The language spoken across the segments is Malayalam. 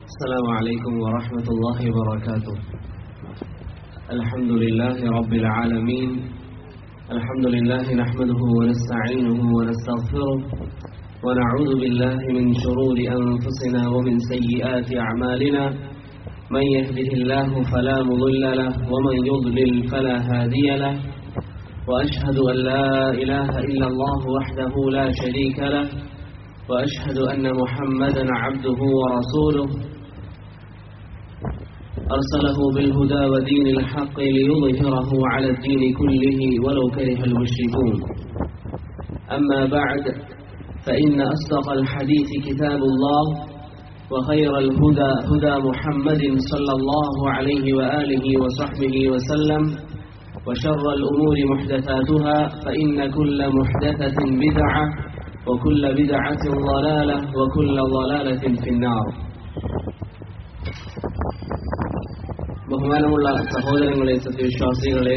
السلام عليكم ورحمة الله وبركاته الحمد لله رب العالمين الحمد لله نحمده ونستعينه ونستغفره ونعوذ بالله من شرور أنفسنا ومن سيئات أعمالنا من يهده الله فلا مضل له ومن يضلل فلا هادي له وأشهد أن لا إله إلا الله وحده لا شريك له وأشهد أن محمدا عبده ورسوله أرسله بالهدى ودين الحق ليظهره على الدين كله ولو كره المشركون أما بعد فإن أصدق الحديث كتاب الله وخير الهدى هدى محمد صلى الله عليه وآله وصحبه وسلم وشر الأمور محدثاتها فإن كل محدثة بدعة وكل بدعة ضلالة وكل ضلالة في النار ബഹുമാനമുള്ള സഹോദരങ്ങളെ സത്യവിശ്വാസികളെ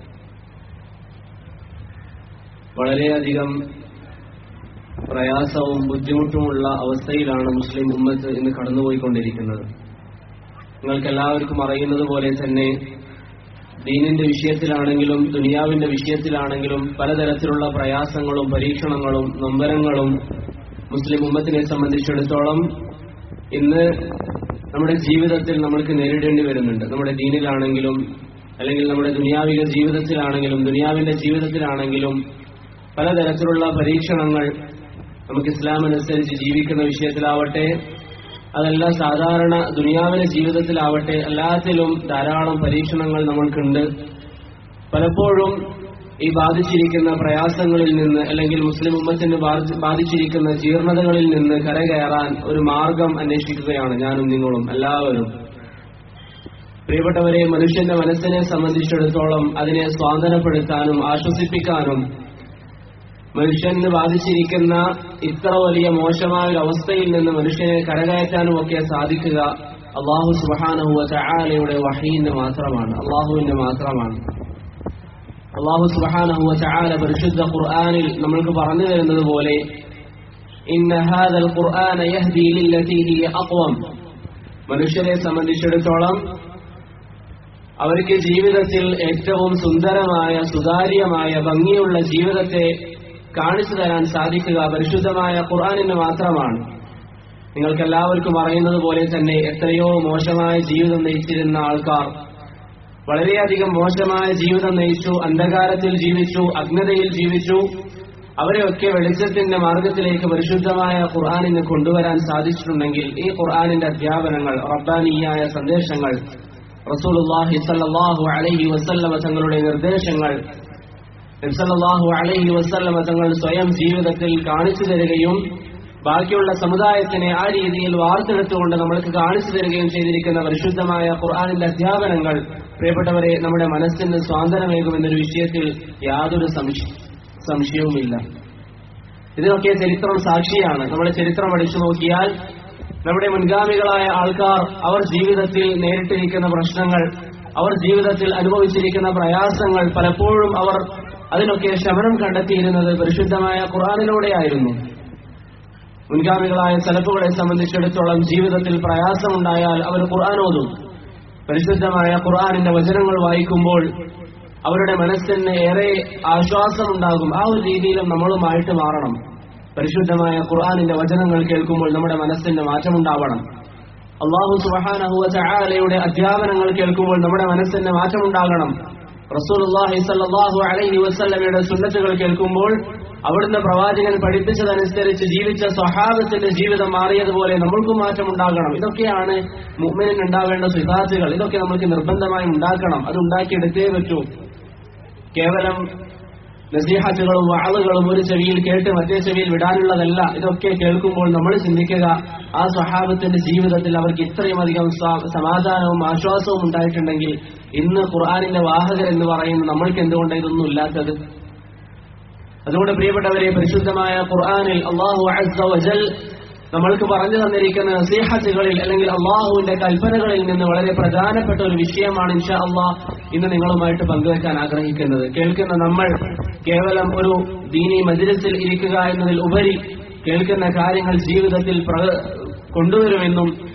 വളരെയധികം പ്രയാസവും ബുദ്ധിമുട്ടുമുള്ള അവസ്ഥയിലാണ് മുസ്ലിം ഉമ്മത്ത് ഇന്ന് കടന്നുപോയിക്കൊണ്ടിരിക്കുന്നത് നിങ്ങൾക്ക് എല്ലാവർക്കും അറിയുന്നത് പോലെ തന്നെ ദീനിന്റെ വിഷയത്തിലാണെങ്കിലും ദുനിയാവിന്റെ വിഷയത്തിലാണെങ്കിലും പലതരത്തിലുള്ള പ്രയാസങ്ങളും പരീക്ഷണങ്ങളും നൊമ്പരങ്ങളും മുസ്ലിം ഉമ്മത്തിനെ സംബന്ധിച്ചിടത്തോളം ഇന്ന് നമ്മുടെ ജീവിതത്തിൽ നമ്മൾക്ക് നേരിടേണ്ടി വരുന്നുണ്ട് നമ്മുടെ ദീനിലാണെങ്കിലും അല്ലെങ്കിൽ നമ്മുടെ ദുനിയാവിക ജീവിതത്തിലാണെങ്കിലും ദുനിയാവിന്റെ ജീവിതത്തിലാണെങ്കിലും പലതരത്തിലുള്ള പരീക്ഷണങ്ങൾ നമുക്ക് ഇസ്ലാമനുസരിച്ച് ജീവിക്കുന്ന വിഷയത്തിലാവട്ടെ അതല്ല സാധാരണ ദുനിയാവിലെ ജീവിതത്തിലാവട്ടെ എല്ലാത്തിലും ധാരാളം പരീക്ഷണങ്ങൾ നമ്മൾക്കുണ്ട് പലപ്പോഴും ഈ ബാധിച്ചിരിക്കുന്ന പ്രയാസങ്ങളിൽ നിന്ന് അല്ലെങ്കിൽ മുസ്ലിം ഉമ്മത്തിന് ബാധിച്ചിരിക്കുന്ന ജീർണതകളിൽ നിന്ന് കരകയറാൻ ഒരു മാർഗം അന്വേഷിക്കുകയാണ് ഞാനും നിങ്ങളും എല്ലാവരും പ്രിയപ്പെട്ടവരെ മനുഷ്യന്റെ മനസ്സിനെ സംബന്ധിച്ചിടത്തോളം അതിനെ സ്വാതന്ത്ര്യപ്പെടുത്താനും ആശ്വസിപ്പിക്കാനും മനുഷ്യന് ബാധിച്ചിരിക്കുന്ന ഇത്ര വലിയ മോശമായ ഒരു അവസ്ഥയിൽ നിന്ന് മനുഷ്യനെ കരകയറ്റാനും ഒക്കെ സാധിക്കുക അള്ളാഹു സുബാനഹുവ ചായാലയുടെ വഹീന്റെ മാത്രമാണ് അള്ളാഹുവിന്റെ മാത്രമാണ് അള്ളാഹു സുബാനഹുവ ചായാല പരിശുദ്ധ ഖുർആാനിൽ നമ്മൾക്ക് പറഞ്ഞു തരുന്നത് പോലെ മനുഷ്യരെ സംബന്ധിച്ചിടത്തോളം അവർക്ക് ജീവിതത്തിൽ ഏറ്റവും സുന്ദരമായ സുതാര്യമായ ഭംഗിയുള്ള ജീവിതത്തെ കാണിച്ചു തരാൻ സാധിക്കുക പരിശുദ്ധമായ ഖുർആാനിന് മാത്രമാണ് നിങ്ങൾക്ക് എല്ലാവർക്കും അറിയുന്നത് പോലെ തന്നെ എത്രയോ മോശമായ ജീവിതം നയിച്ചിരുന്ന ആൾക്കാർ വളരെയധികം മോശമായ ജീവിതം നയിച്ചു അന്ധകാരത്തിൽ ജീവിച്ചു അഗ്നതയിൽ ജീവിച്ചു അവരെയൊക്കെ വെളിച്ചത്തിന്റെ മാർഗത്തിലേക്ക് പരിശുദ്ധമായ ഖുർആാനിന് കൊണ്ടുവരാൻ സാധിച്ചിട്ടുണ്ടെങ്കിൽ ഈ ഖുർആാനിന്റെ അധ്യാപനങ്ങൾ റബ്ബാനിയായ സന്ദേശങ്ങൾ റസൂലുള്ളാഹി സല്ലല്ലാഹു അലൈഹി വസല്ലമ തങ്ങളുടെ നിർദ്ദേശങ്ങൾ നബ്സല്ലാഹു അലൈഹി വസല്ലമ തങ്ങൾ സ്വയം ജീവിതത്തിൽ കാണിച്ചു തരികയും ബാക്കിയുള്ള സമുദായത്തിനെ ആ രീതിയിൽ വാർത്തെടുത്തുകൊണ്ട് നമ്മൾക്ക് കാണിച്ചു തരികയും ചെയ്തിരിക്കുന്ന പരിശുദ്ധമായ ഖുർആാനിന്റെ അധ്യാപനങ്ങൾ പ്രിയപ്പെട്ടവരെ നമ്മുടെ മനസ്സിന് സ്വാതന്ത്ര്യമേകുമെന്നൊരു വിഷയത്തിൽ യാതൊരു സംശയവുമില്ല ഇതിനൊക്കെ ചരിത്രം സാക്ഷിയാണ് നമ്മുടെ ചരിത്രം പഠിച്ചു നോക്കിയാൽ നമ്മുടെ മുൻഗാമികളായ ആൾക്കാർ അവർ ജീവിതത്തിൽ നേരിട്ടിരിക്കുന്ന പ്രശ്നങ്ങൾ അവർ ജീവിതത്തിൽ അനുഭവിച്ചിരിക്കുന്ന പ്രയാസങ്ങൾ പലപ്പോഴും അവർ അതിനൊക്കെ ശമനം കണ്ടെത്തിയിരുന്നത് പരിശുദ്ധമായ ഖുർആാനിലൂടെയായിരുന്നു മുൻഗാമികളായ സലഫുകളെ സംബന്ധിച്ചിടത്തോളം ജീവിതത്തിൽ പ്രയാസമുണ്ടായാൽ അവർ ഖുർആൻ ഓതും പരിശുദ്ധമായ ഖുർആാനിന്റെ വചനങ്ങൾ വായിക്കുമ്പോൾ അവരുടെ മനസ്സിന് ഏറെ ആശ്വാസമുണ്ടാകും ആ ഒരു രീതിയിലും നമ്മളുമായിട്ട് മാറണം പരിശുദ്ധമായ ഖുർആാനിന്റെ വചനങ്ങൾ കേൾക്കുമ്പോൾ നമ്മുടെ മനസ്സിന് മാറ്റമുണ്ടാവണം അള്ളാഹു സുബാനഹുവ ചായാലയുടെ അധ്യാപനങ്ങൾ കേൾക്കുമ്പോൾ നമ്മുടെ മനസ്സിന് മാറ്റമുണ്ടാകണം റസൂലുള്ളാഹി സല്ലല്ലാഹു അലൈഹി വസല്ലമയുടെ സുന്നത്തുകൾ കേൾക്കുമ്പോൾ അവിടുന്ന് പ്രവാചകൻ പഠിപ്പിച്ചതനുസരിച്ച് ജീവിച്ച സ്വഹാബത്തിന്റെ ജീവിതം മാറിയതുപോലെ നമ്മൾക്കും മാറ്റം ഉണ്ടാകണം ഇതൊക്കെയാണ് മുഅ്മിനിന് ഉണ്ടാവേണ്ട സിഫാത്തുകൾ ഇതൊക്കെ നമുക്ക് നിർബന്ധമായി ഉണ്ടാക്കണം അത് ഉണ്ടാക്കിയെടുത്തേ പറ്റൂ കേവലം നസീഹത്തുകളും വാളുകളും ഒരു ചെവിയിൽ കേട്ട് മറ്റേ ചെവിയിൽ വിടാനുള്ളതല്ല ഇതൊക്കെ കേൾക്കുമ്പോൾ നമ്മൾ ചിന്തിക്കുക ആ സ്വഹാബത്തിന്റെ ജീവിതത്തിൽ അവർക്ക് ഇത്രയും അധികം സമാധാനവും ആശ്വാസവും ഉണ്ടായിട്ടുണ്ടെങ്കിൽ ഇന്ന് ഖുർആാനിന്റെ വാഹകർ എന്ന് പറയുന്ന നമ്മൾക്ക് എന്തുകൊണ്ട് ഇതൊന്നും ഇല്ലാത്തത് അതുകൊണ്ട് പ്രിയപ്പെട്ടവരെ പരിശുദ്ധമായ ഖുർആാനിൽ അള്ളാഹു വജൽ നമ്മൾക്ക് പറഞ്ഞു തന്നിരിക്കുന്ന നസീഹത്തുകളിൽ അല്ലെങ്കിൽ അള്ളാഹുവിന്റെ കൽപ്പനകളിൽ നിന്ന് വളരെ പ്രധാനപ്പെട്ട ഒരു വിഷയമാണ് ഇൻഷാ അള്ളാഹ് ഇന്ന് നിങ്ങളുമായിട്ട് പങ്കുവെക്കാൻ ആഗ്രഹിക്കുന്നത് കേൾക്കുന്ന നമ്മൾ കേവലം ഒരു ദീനി മജിലിസിൽ ഇരിക്കുക എന്നതിൽ ഉപരി കേൾക്കുന്ന കാര്യങ്ങൾ ജീവിതത്തിൽ പ്ര- കൊണ്ടുവരുമെന്നും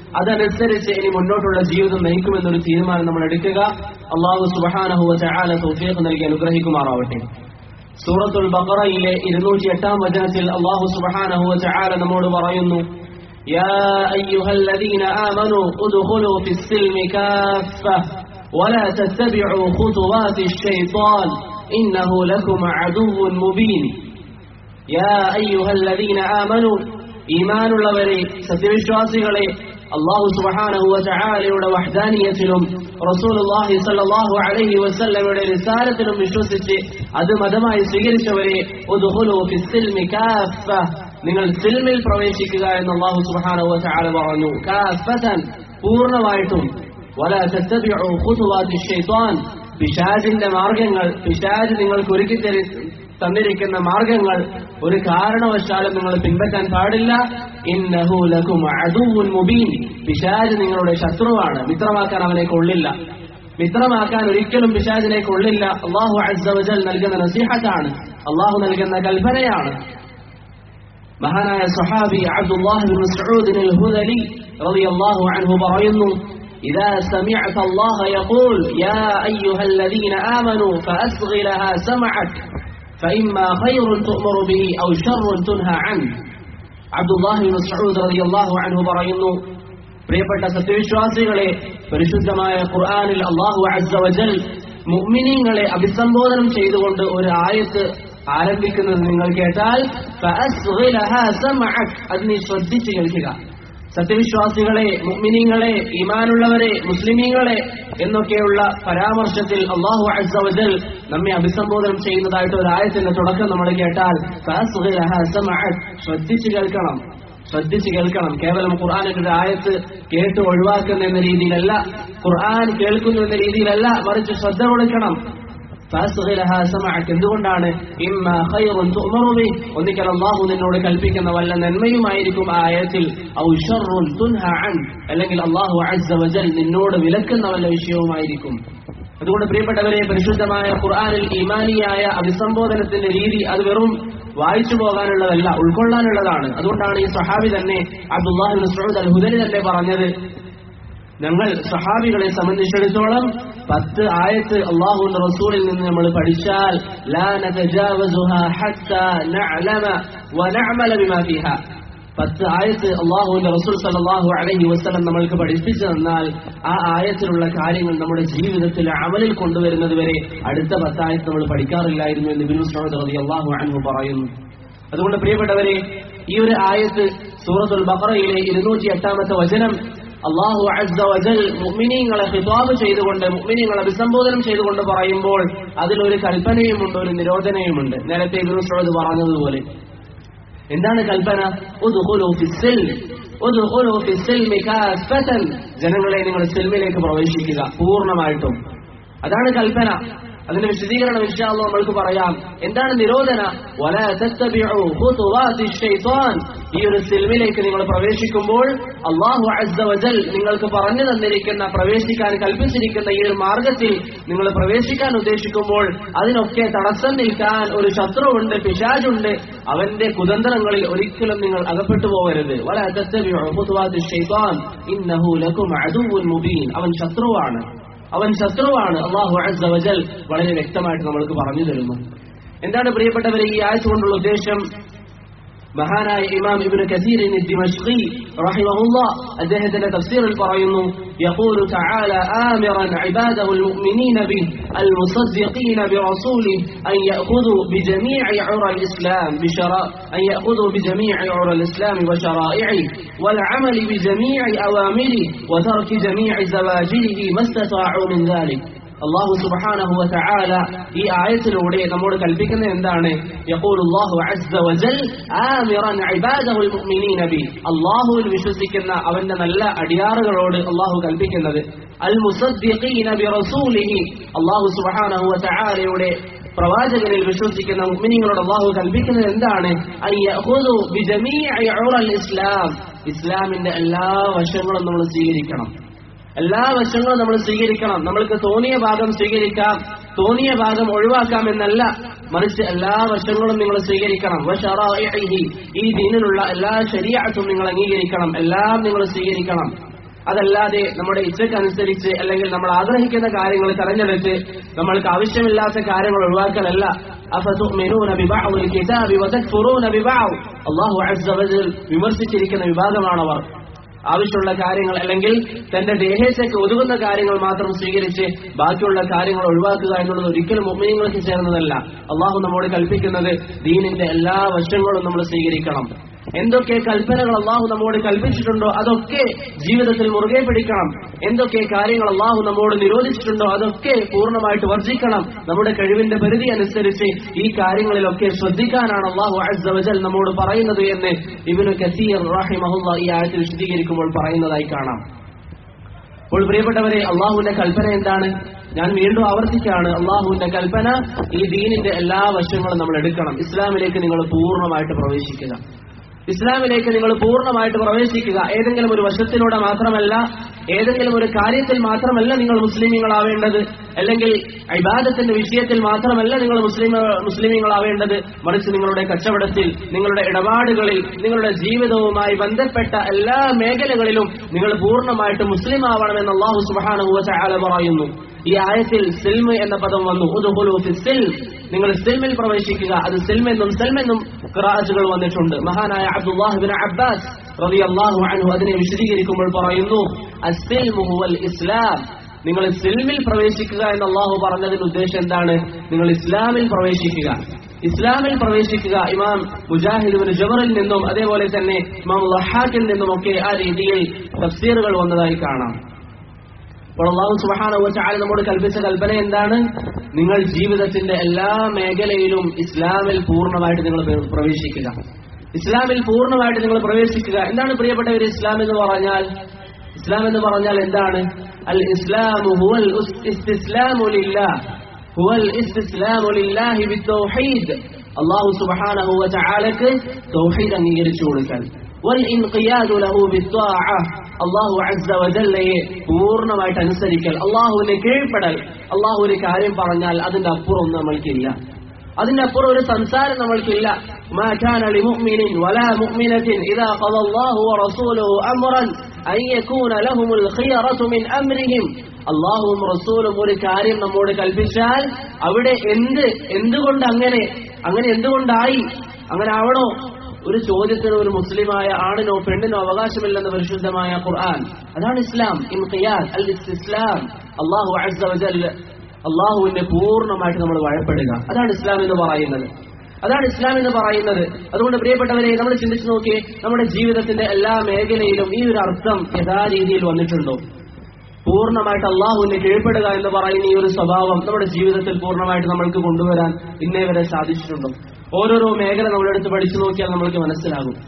അതനുസരിച്ച് ഇനി മുന്നോട്ടുള്ള ജീവിതം നയിക്കുമെന്നൊരു തീരുമാനം നമ്മൾ എടുക്കുക അള്ളാഹു സുബഹാനഹുവ ചാല തൗഫീഖ് നൽകി അനുഗ്രഹിക്കുമാറാവട്ടെ സൂറത്തുൽ ബഖറയിലെ ഇരുന്നൂറ്റി എട്ടാം വചനത്തിൽ അള്ളാഹു സുബഹാനഹുവ ചാല നമ്മോട് പറയുന്നു يا أيها الذين آمنوا ادخلوا في السلم كافة ولا تتبعوا خطوات الشيطان إنه لكم عدو مبين يا أيها الذين آمنوا ഈമാനുള്ളവരെ സത്യവിശ്വാസികളെ അള്ളാഹു സുബഹാനഹു വതആലയുടെ വഹ്ദാനിയത്തിലും റസൂലുള്ളാഹി സ്വല്ലല്ലാഹു അലൈഹി വസല്ലമയുടെ റിസാലത്തിലും വിശ്വസിച്ച് അത് മതമായി സ്വീകരിച്ചവരെ ഉദ്ഖുലൂ ഫിസ്സിൽമി കാഫ നിങ്ങൾ സിൽമിൽ പ്രവേശിക്കുക എന്ന് അള്ളാഹു സുബഹാനഹു വതആല പറഞ്ഞു കാഫതൻ പൂർണ്ണമായിട്ടും വല തത്തബിഉ ഖുതുവാതി ശൈത്താൻ പിശാചിന്റെ മാർഗങ്ങൾ പിശാച് നിങ്ങൾക്ക് ഒരുക്കി തരി തന്നിരിക്കുന്ന മാർഗങ്ങൾ ഒരു കാരണവശാലും നിങ്ങൾ പിൻപറ്റാൻ പാടില്ല ഇന്നഹു ലക്കും അദുവുൻ മുബീൻ പിശാജ് നിങ്ങളുടെ ശത്രുവാണ് മിത്രമാക്കാൻ അവനെ കൊള്ളില്ല മിത്രമാക്കാൻ ഒരിക്കലും പിശാജിനെ കൊള്ളില്ല അള്ളാഹു അസ്സവജൽ നൽകുന്ന നസീഹത്താണ് അള്ളാഹു നൽകുന്ന കൽപ്പനയാണ് മഹാനായ സഹാബി അബ്ദുല്ലാഹി ബിൻ മസ്ഊദ് അൽ-ഹുദലി റളിയല്ലാഹു അൻഹു പറയുന്നു إذا سمعت الله يقول يا أيها الذين آمنوا فأسغ لها سمعك فإما خير تؤمر به أو شر تنهى عنه عبد الله بن مسعود رضي الله عنه പറയുന്നു പ്രിയപ്പെട്ട സത്യവിശ്വാസികളെ പരിശുദ്ധമായ ഖുർആനിൽ അള്ളാഹു അസ്സവജൽ മുഅ്മിനീങ്ങളെ അഭിസംബോധനം ചെയ്തുകൊണ്ട് ഒരു ആയത്ത് ആരംഭിക്കുന്നത് നിങ്ങൾ കേട്ടാൽ അത് നീ ശ്രദ്ധിച്ച് കേൾക്കുക സത്യവിശ്വാസികളെ മുഅ്മിനീങ്ങളെ ഈമാനുള്ളവരെ മുസ്ലിമീങ്ങളെ എന്നൊക്കെയുള്ള പരാമർശത്തിൽ അള്ളാഹു അസ്സവജൽ നമ്മെ അഭിസംബോധനം ചെയ്യുന്നതായിട്ട് ഒരു ആയത്തിന്റെ തുടക്കം നമ്മൾ കേട്ടാൽ ശ്രദ്ധിച്ചു കേൾക്കണം ശ്രദ്ധിച്ചു കേൾക്കണം കേവലം ഖുർആാനിന്റെ ഒരു ആയത്ത് കേട്ട് ഒഴിവാക്കുന്ന എന്ന രീതിയിലല്ല ഖുർആൻ കേൾക്കുന്നു എന്ന രീതിയിലല്ല മറിച്ച് ശ്രദ്ധ കൊടുക്കണം എന്തുകൊണ്ടാണ് ഒന്നിക്കൽ അള്ളാഹു നിന്നോട് കൽപ്പിക്കുന്ന വല്ല നന്മയുമായിരിക്കും ആ ആയത്തിൽ അല്ലെങ്കിൽ അള്ളാഹു വജൽ നിന്നോട് വിലക്കുന്ന വല്ല വിഷയവുമായിരിക്കും അതുകൊണ്ട് പ്രിയപ്പെട്ടവരെ പരിശുദ്ധമായ ഖുർആാനിൽ ഈമാനിയായ അഭിസംബോധനത്തിന്റെ രീതി അത് വെറും വായിച്ചു പോകാനുള്ളതല്ല ഉൾക്കൊള്ളാനുള്ളതാണ് അതുകൊണ്ടാണ് ഈ സഹാബി തന്നെ അബ്ദുല്ലാഹി മസ്ഊദ് അൽ ഹുദലി തന്നെ പറഞ്ഞത് ഞങ്ങൾ സഹാബികളെ സംബന്ധിച്ചിടത്തോളം പത്ത് ആയത്ത് അള്ളാഹുവിന്റെ റസൂലിൽ നിന്ന് നമ്മൾ പഠിച്ചാൽ ലാ നതജാവസുഹാ ഹത്താ നഅലമ വനഅമല ബിമാ ഫീഹാ പത്ത് ആയത്ത് അള്ളാഹുവിന്റെ റസൂൽ സല്ലല്ലാഹു അലൈഹി വസല്ലം നമ്മൾക്ക് പഠിപ്പിച്ചു തന്നാൽ ആ ആയത്തിലുള്ള കാര്യങ്ങൾ നമ്മുടെ ജീവിതത്തിൽ അമലിൽ കൊണ്ടുവരുന്നത് വരെ അടുത്ത പത്തായത്ത് നമ്മൾ പഠിക്കാറില്ലായിരുന്നു എന്ന് ബിൻ മുസ്ലിം റളിയല്ലാഹു അൻഹു പറയുന്നു അതുകൊണ്ട് പ്രിയപ്പെട്ടവരെ ഈ ഒരു ആയത്ത് സൂറത്തുൽ ബഖറയിലെ ഇരുന്നൂറ്റി എട്ടാമത്തെ വചനം അള്ളാഹു അസ്സ വജൽ മുഅ്മിനീങ്ങളെ ഖിതാബ് ചെയ്തുകൊണ്ട് മുഅ്മിനീങ്ങളെ അഭിസംബോധനം ചെയ്തുകൊണ്ട് പറയുമ്പോൾ അതിലൊരു കൽപ്പനയുമുണ്ട് ഒരു നിരോധനയുമുണ്ട് നേരത്തെ ഇബ്നു സഊദ് പറഞ്ഞതുപോലെ എന്താണ് കൽപ്പന ഉദ്ഖുലു ഫിസ്സിൽം ഉദ്ഖുലു ഫിസ്സിൽമി കാഫതൻ ജനങ്ങളെ നിങ്ങൾ സിൽമിലേക്ക് പ്രവേശിക്കുക പൂർണ്ണമായിട്ടും അതാണ് കൽപ്പന അതിന്റെ വിശദീകരണം ഇൻഷാല്ല നമ്മൾക്ക് പറയാം എന്താണ് നിരോധന വല തത്തബിഉ ഖുതുവാതി ശൈത്താൻ ഈ ഒരു സിൽമിലേക്ക് നിങ്ങൾ പ്രവേശിക്കുമ്പോൾ അള്ളാഹു അസ്സ വജൽ നിങ്ങൾക്ക് പറഞ്ഞു തന്നിരിക്കുന്ന പ്രവേശിക്കാൻ കൽപ്പിച്ചിരിക്കുന്ന ഈ ഒരു മാർഗത്തിൽ നിങ്ങൾ പ്രവേശിക്കാൻ ഉദ്ദേശിക്കുമ്പോൾ അതിനൊക്കെ തടസ്സം നിൽക്കാൻ ഒരു ശത്രുവുണ്ട് പിശാജുണ്ട് അവന്റെ കുതന്ത്രങ്ങളിൽ ഒരിക്കലും നിങ്ങൾ അകപ്പെട്ടു പോകരുത് വല തത്തബിഉ ഖുതുവാതി ശൈത്താൻ ഇന്നഹു ലക്കും അദുവുൻ മുബീൻ അവൻ ശത്രുവാണ് അവൻ ശത്രുവാണ് അള്ളാഹു അസ്സ വജൽ വളരെ വ്യക്തമായിട്ട് നമ്മൾക്ക് പറഞ്ഞു തരുന്നു എന്താണ് പ്രിയപ്പെട്ടവരെ ഈ ആഴ്ച കൊണ്ടുള്ള ഉദ്ദേശം മഹാനായ ഇമാം ഇബ്നു കസീർ ദിമഷ്ഖി റഹിമഹുല്ലാ അദ്ദേഹത്തിന്റെ തഫ്സീറിൽ പറയുന്നു يقول تعالى آمرا عباده المؤمنين به المصدقين برسوله أن يأخذوا بجميع عرى الإسلام بشرا أن يأخذوا بجميع عرى الإسلام وشرائعه والعمل بجميع أوامره وترك جميع زواجره ما استطاعوا من ذلك അള്ളാഹു സുബ്ഹാനഹു വതആല ഈ ആയത്തിലൂടെ നമ്മോട് കൽപ്പിക്കുന്നത് എന്താണ് യഖൂലു അല്ലാഹു അസ്സ വജൽ ആമിറൻ ഇബാദഹുൽ മുഅ്മിനീന ബി അല്ലാഹുവിൽ വിശ്വസിക്കുന്ന അവന്റെ നല്ല അടിയാറുകളോട് അള്ളാഹു കൽപ്പിക്കുന്നത് അൽ മുസദ്ദിഖീന ബി റസൂലിഹി അള്ളാഹു സുബ്ഹാനഹു വതആലയുടെ പ്രവാചകനിൽ വിശ്വസിക്കുന്ന മുഅ്മിനീങ്ങളോട് അള്ളാഹു കൽപ്പിക്കുന്നത് എന്താണ് അയ്യഖുദു ബിജമീഇ ഉറൽ ഇസ്ലാം ഇസ്ലാമിന്റെ എല്ലാ വശങ്ങളും നമ്മൾ സ്വീകരിക്കണം എല്ലാ വശങ്ങളും നമ്മൾ സ്വീകരിക്കണം നമ്മൾക്ക് തോന്നിയ ഭാഗം സ്വീകരിക്കാം തോന്നിയ ഭാഗം ഒഴിവാക്കാം എന്നല്ല മറിച്ച് എല്ലാ വശങ്ങളും നിങ്ങൾ സ്വീകരിക്കണം വശറാഇഹി ഈ ദീനിലുള്ള എല്ലാ ശരീഅത്തും നിങ്ങൾ അംഗീകരിക്കണം എല്ലാം നിങ്ങൾ സ്വീകരിക്കണം അതല്ലാതെ നമ്മുടെ ഇച്ഛക്കനുസരിച്ച് അല്ലെങ്കിൽ നമ്മൾ ആഗ്രഹിക്കുന്ന കാര്യങ്ങൾ തെരഞ്ഞെടുത്ത് നമ്മൾക്ക് ആവശ്യമില്ലാത്ത കാര്യങ്ങൾ ഒഴിവാക്കലല്ല അഫതുഅ്മിനൂന ബിബഅദിൽ കിതാബി വതക്ഫുറൂന ബിബഅദ് അല്ലാഹു അസ്സ വജൽ വിമർശിച്ചിരിക്കുന്ന വിഭാഗമാണവർ ആവശ്യമുള്ള കാര്യങ്ങൾ അല്ലെങ്കിൽ തന്റെ ദേഹേച്ഛയ്ക്ക് ഒതുങ്ങുന്ന കാര്യങ്ങൾ മാത്രം സ്വീകരിച്ച് ബാക്കിയുള്ള കാര്യങ്ങൾ ഒഴിവാക്കുക എന്നുള്ളത് ഒരിക്കലും മുമ്മിനങ്ങൾക്ക് ചേർന്നതല്ല അള്ളാഹു നമ്മോട് കൽപ്പിക്കുന്നത് ദീനിന്റെ എല്ലാ വശങ്ങളും നമ്മൾ സ്വീകരിക്കണം എന്തൊക്കെ കൽപ്പനകൾ അള്ളാഹു നമ്മോട് കൽപ്പിച്ചിട്ടുണ്ടോ അതൊക്കെ ജീവിതത്തിൽ മുറുകെ പിടിക്കണം എന്തൊക്കെ കാര്യങ്ങൾ അള്ളാഹു നമ്മോട് നിരോധിച്ചിട്ടുണ്ടോ അതൊക്കെ പൂർണ്ണമായിട്ട് വർജിക്കണം നമ്മുടെ കഴിവിന്റെ പരിധി അനുസരിച്ച് ഈ കാര്യങ്ങളിലൊക്കെ ശ്രദ്ധിക്കാനാണ് അള്ളാഹു അസ്സവജൽ നമ്മോട് പറയുന്നത് എന്ന് ഇബിനു കസീർ റാഹിമഹുല്ല ഈ ആയത്തിൽ വിശദീകരിക്കുമ്പോൾ പറയുന്നതായി കാണാം അപ്പോൾ പ്രിയപ്പെട്ടവരെ അള്ളാഹുവിന്റെ കൽപ്പന എന്താണ് ഞാൻ വീണ്ടും ആവർത്തിക്കുകയാണ് അള്ളാഹുവിന്റെ കൽപ്പന ഈ ദീനിന്റെ എല്ലാ വശങ്ങളും നമ്മൾ എടുക്കണം ഇസ്ലാമിലേക്ക് നിങ്ങൾ പൂർണ്ണമായിട്ട് പ്രവേശിക്കുക ഇസ്ലാമിലേക്ക് നിങ്ങൾ പൂർണ്ണമായിട്ട് പ്രവേശിക്കുക ഏതെങ്കിലും ഒരു വശത്തിലൂടെ മാത്രമല്ല ഏതെങ്കിലും ഒരു കാര്യത്തിൽ മാത്രമല്ല നിങ്ങൾ മുസ്ലിമീങ്ങളാവേണ്ടത് അല്ലെങ്കിൽ ഇബാദത്തിന്റെ വിഷയത്തിൽ മാത്രമല്ല നിങ്ങൾ മുസ്ലിം മുസ്ലിമീങ്ങളാവേണ്ടത് മറിച്ച് നിങ്ങളുടെ കച്ചവടത്തിൽ നിങ്ങളുടെ ഇടപാടുകളിൽ നിങ്ങളുടെ ജീവിതവുമായി ബന്ധപ്പെട്ട എല്ലാ മേഖലകളിലും നിങ്ങൾ പൂർണ്ണമായിട്ട് മുസ്ലിം ആവണമെന്ന് അള്ളാഹു സുബാനുഭവ ചാല പറയുന്നു ഈ ആയത്തിൽ സിൽമ് എന്ന പദം വന്നു ഉദ്ഹുലു ഫി സിൽം നിങ്ങൾ സിൽമിൽ പ്രവേശിക്കുക അത് സിൽമെന്നും സെൽമെന്നും ഖിറാഅത്തുകൾ വന്നിട്ടുണ്ട് മഹാനായ അബ്ദുല്ലാഹ് ബിൻ അബ്ബാസ് റളിയല്ലാഹു അൻഹു അതിനെ വിശദീകരിക്കുമ്പോൾ പറയുന്നു അസ്സിൽമു ഹുവൽ ഇസ്ലാം നിങ്ങൾ സിൽമിൽ പ്രവേശിക്കുക എന്ന് അള്ളാഹു പറഞ്ഞതിന്റെ ഉദ്ദേശം എന്താണ് നിങ്ങൾ ഇസ്ലാമിൽ പ്രവേശിക്കുക ഇസ്ലാമിൽ പ്രവേശിക്കുക ഇമാം മുജാഹിദ് ബിൻ ജബറിൽ നിന്നും അതേപോലെ തന്നെ ഇമാം ലഹാഖിൽ നിന്നുമൊക്കെ ആ രീതിയിൽ തഫ്സീറുകൾ വന്നതായി കാണാം അപ്പോൾ അള്ളാഹു സുബാന ചാല നമ്മോട് കൽപ്പിച്ച കൽപ്പന എന്താണ് നിങ്ങൾ ജീവിതത്തിന്റെ എല്ലാ മേഖലയിലും ഇസ്ലാമിൽ പൂർണ്ണമായിട്ട് നിങ്ങൾ പ്ര- പ്രവേശിക്കുക ഇസ്ലാമിൽ പൂർണ്ണമായിട്ട് നിങ്ങൾ പ്രവേശിക്കുക എന്താണ് പ്രിയപ്പെട്ടവർ ഇസ്ലാം എന്ന് പറഞ്ഞാൽ ഇസ്ലാം എന്ന് പറഞ്ഞാൽ എന്താണ് അൽ ഇസ്ലാമു ഹുവൽ ഉസ്- ഇസ്തിസ്ലാമു ലില്ലാഹ് ഹുവൽ ഇസ്തിസ്ലാമു ലില്ലാഹി ബിത്തൗഹീദ് അള്ളാഹു സുബ്ഹാനഹു വ തആലക്ക് തൗഹീദ് അംഗീകരിച്ചു കൊടുക്കൽ വൽ ഇൻഖിയാദു ലഹു ബിത്വാഅ അള്ളാഹു അസ്സ വജല്ലയെ പൂർണ്ണമായിട്ട് അനുസരിക്കൽ അള്ളാഹുവിനെ കീഴ്പ്പെടൽ അള്ളാഹു ഒരു കാര്യം പറഞ്ഞാൽ അതിന്റെ അപ്പുറം ഒന്നും നമ്മൾക്കില്ല അതിന്റെ അപ്പുറം ഒരു സംസാരം നമ്മൾക്കില്ല ما كان لمؤمن ولا مؤمنة إذا قضى الله ورسوله أمرا أن يكون لهم الخيرة من أمرهم അള്ളാഹുവും റസൂലും ഒരു കാര്യം നമ്മോട് കൽപ്പിച്ചാൽ അവിടെ എന്ത് എന്തുകൊണ്ട് അങ്ങനെ അങ്ങനെ എന്തുകൊണ്ടായി അങ്ങനെ ആവണോ ഒരു ചോദ്യത്തിന് ഒരു മുസ്ലിമായ ആണിനോ പെണ്ണിനോ അവകാശമില്ലെന്ന് പരിശുദ്ധമായ ഖുർആൻ അതാണ് ഇസ്ലാം ഇൻഖിയാദ് അൽ ഇസ്ലാം അള്ളാഹു അസ്സ വജൽ അള്ളാഹുവിന്റെ പൂർണ്ണമായിട്ട് നമ്മൾ വഴപ്പെടുക അതാണ് ഇസ്ലാം എന്ന് പറയുന്നത് അതാണ് ഇസ്ലാം എന്ന് പറയുന്നത് അതുകൊണ്ട് പ്രിയപ്പെട്ടവരെ നമ്മൾ ചിന്തിച്ചു നോക്കിയേ നമ്മുടെ ജീവിതത്തിന്റെ എല്ലാ മേഖലയിലും ഈ ഒരു അർത്ഥം യഥാരീതിയിൽ വന്നിട്ടുണ്ടോ പൂർണ്ണമായിട്ട് അള്ളാഹുവിനെ കീഴ്പ്പെടുക എന്ന് പറയുന്ന ഈ ഒരു സ്വഭാവം നമ്മുടെ ജീവിതത്തിൽ പൂർണ്ണമായിട്ട് നമ്മൾക്ക് കൊണ്ടുവരാൻ ഇന്നേ വരെ സാധിച്ചിട്ടുണ്ടോ ഓരോരോ മേഖല നമ്മളെടുത്ത് പഠിച്ചു നോക്കിയാൽ നമ്മൾക്ക് മനസ്സിലാകും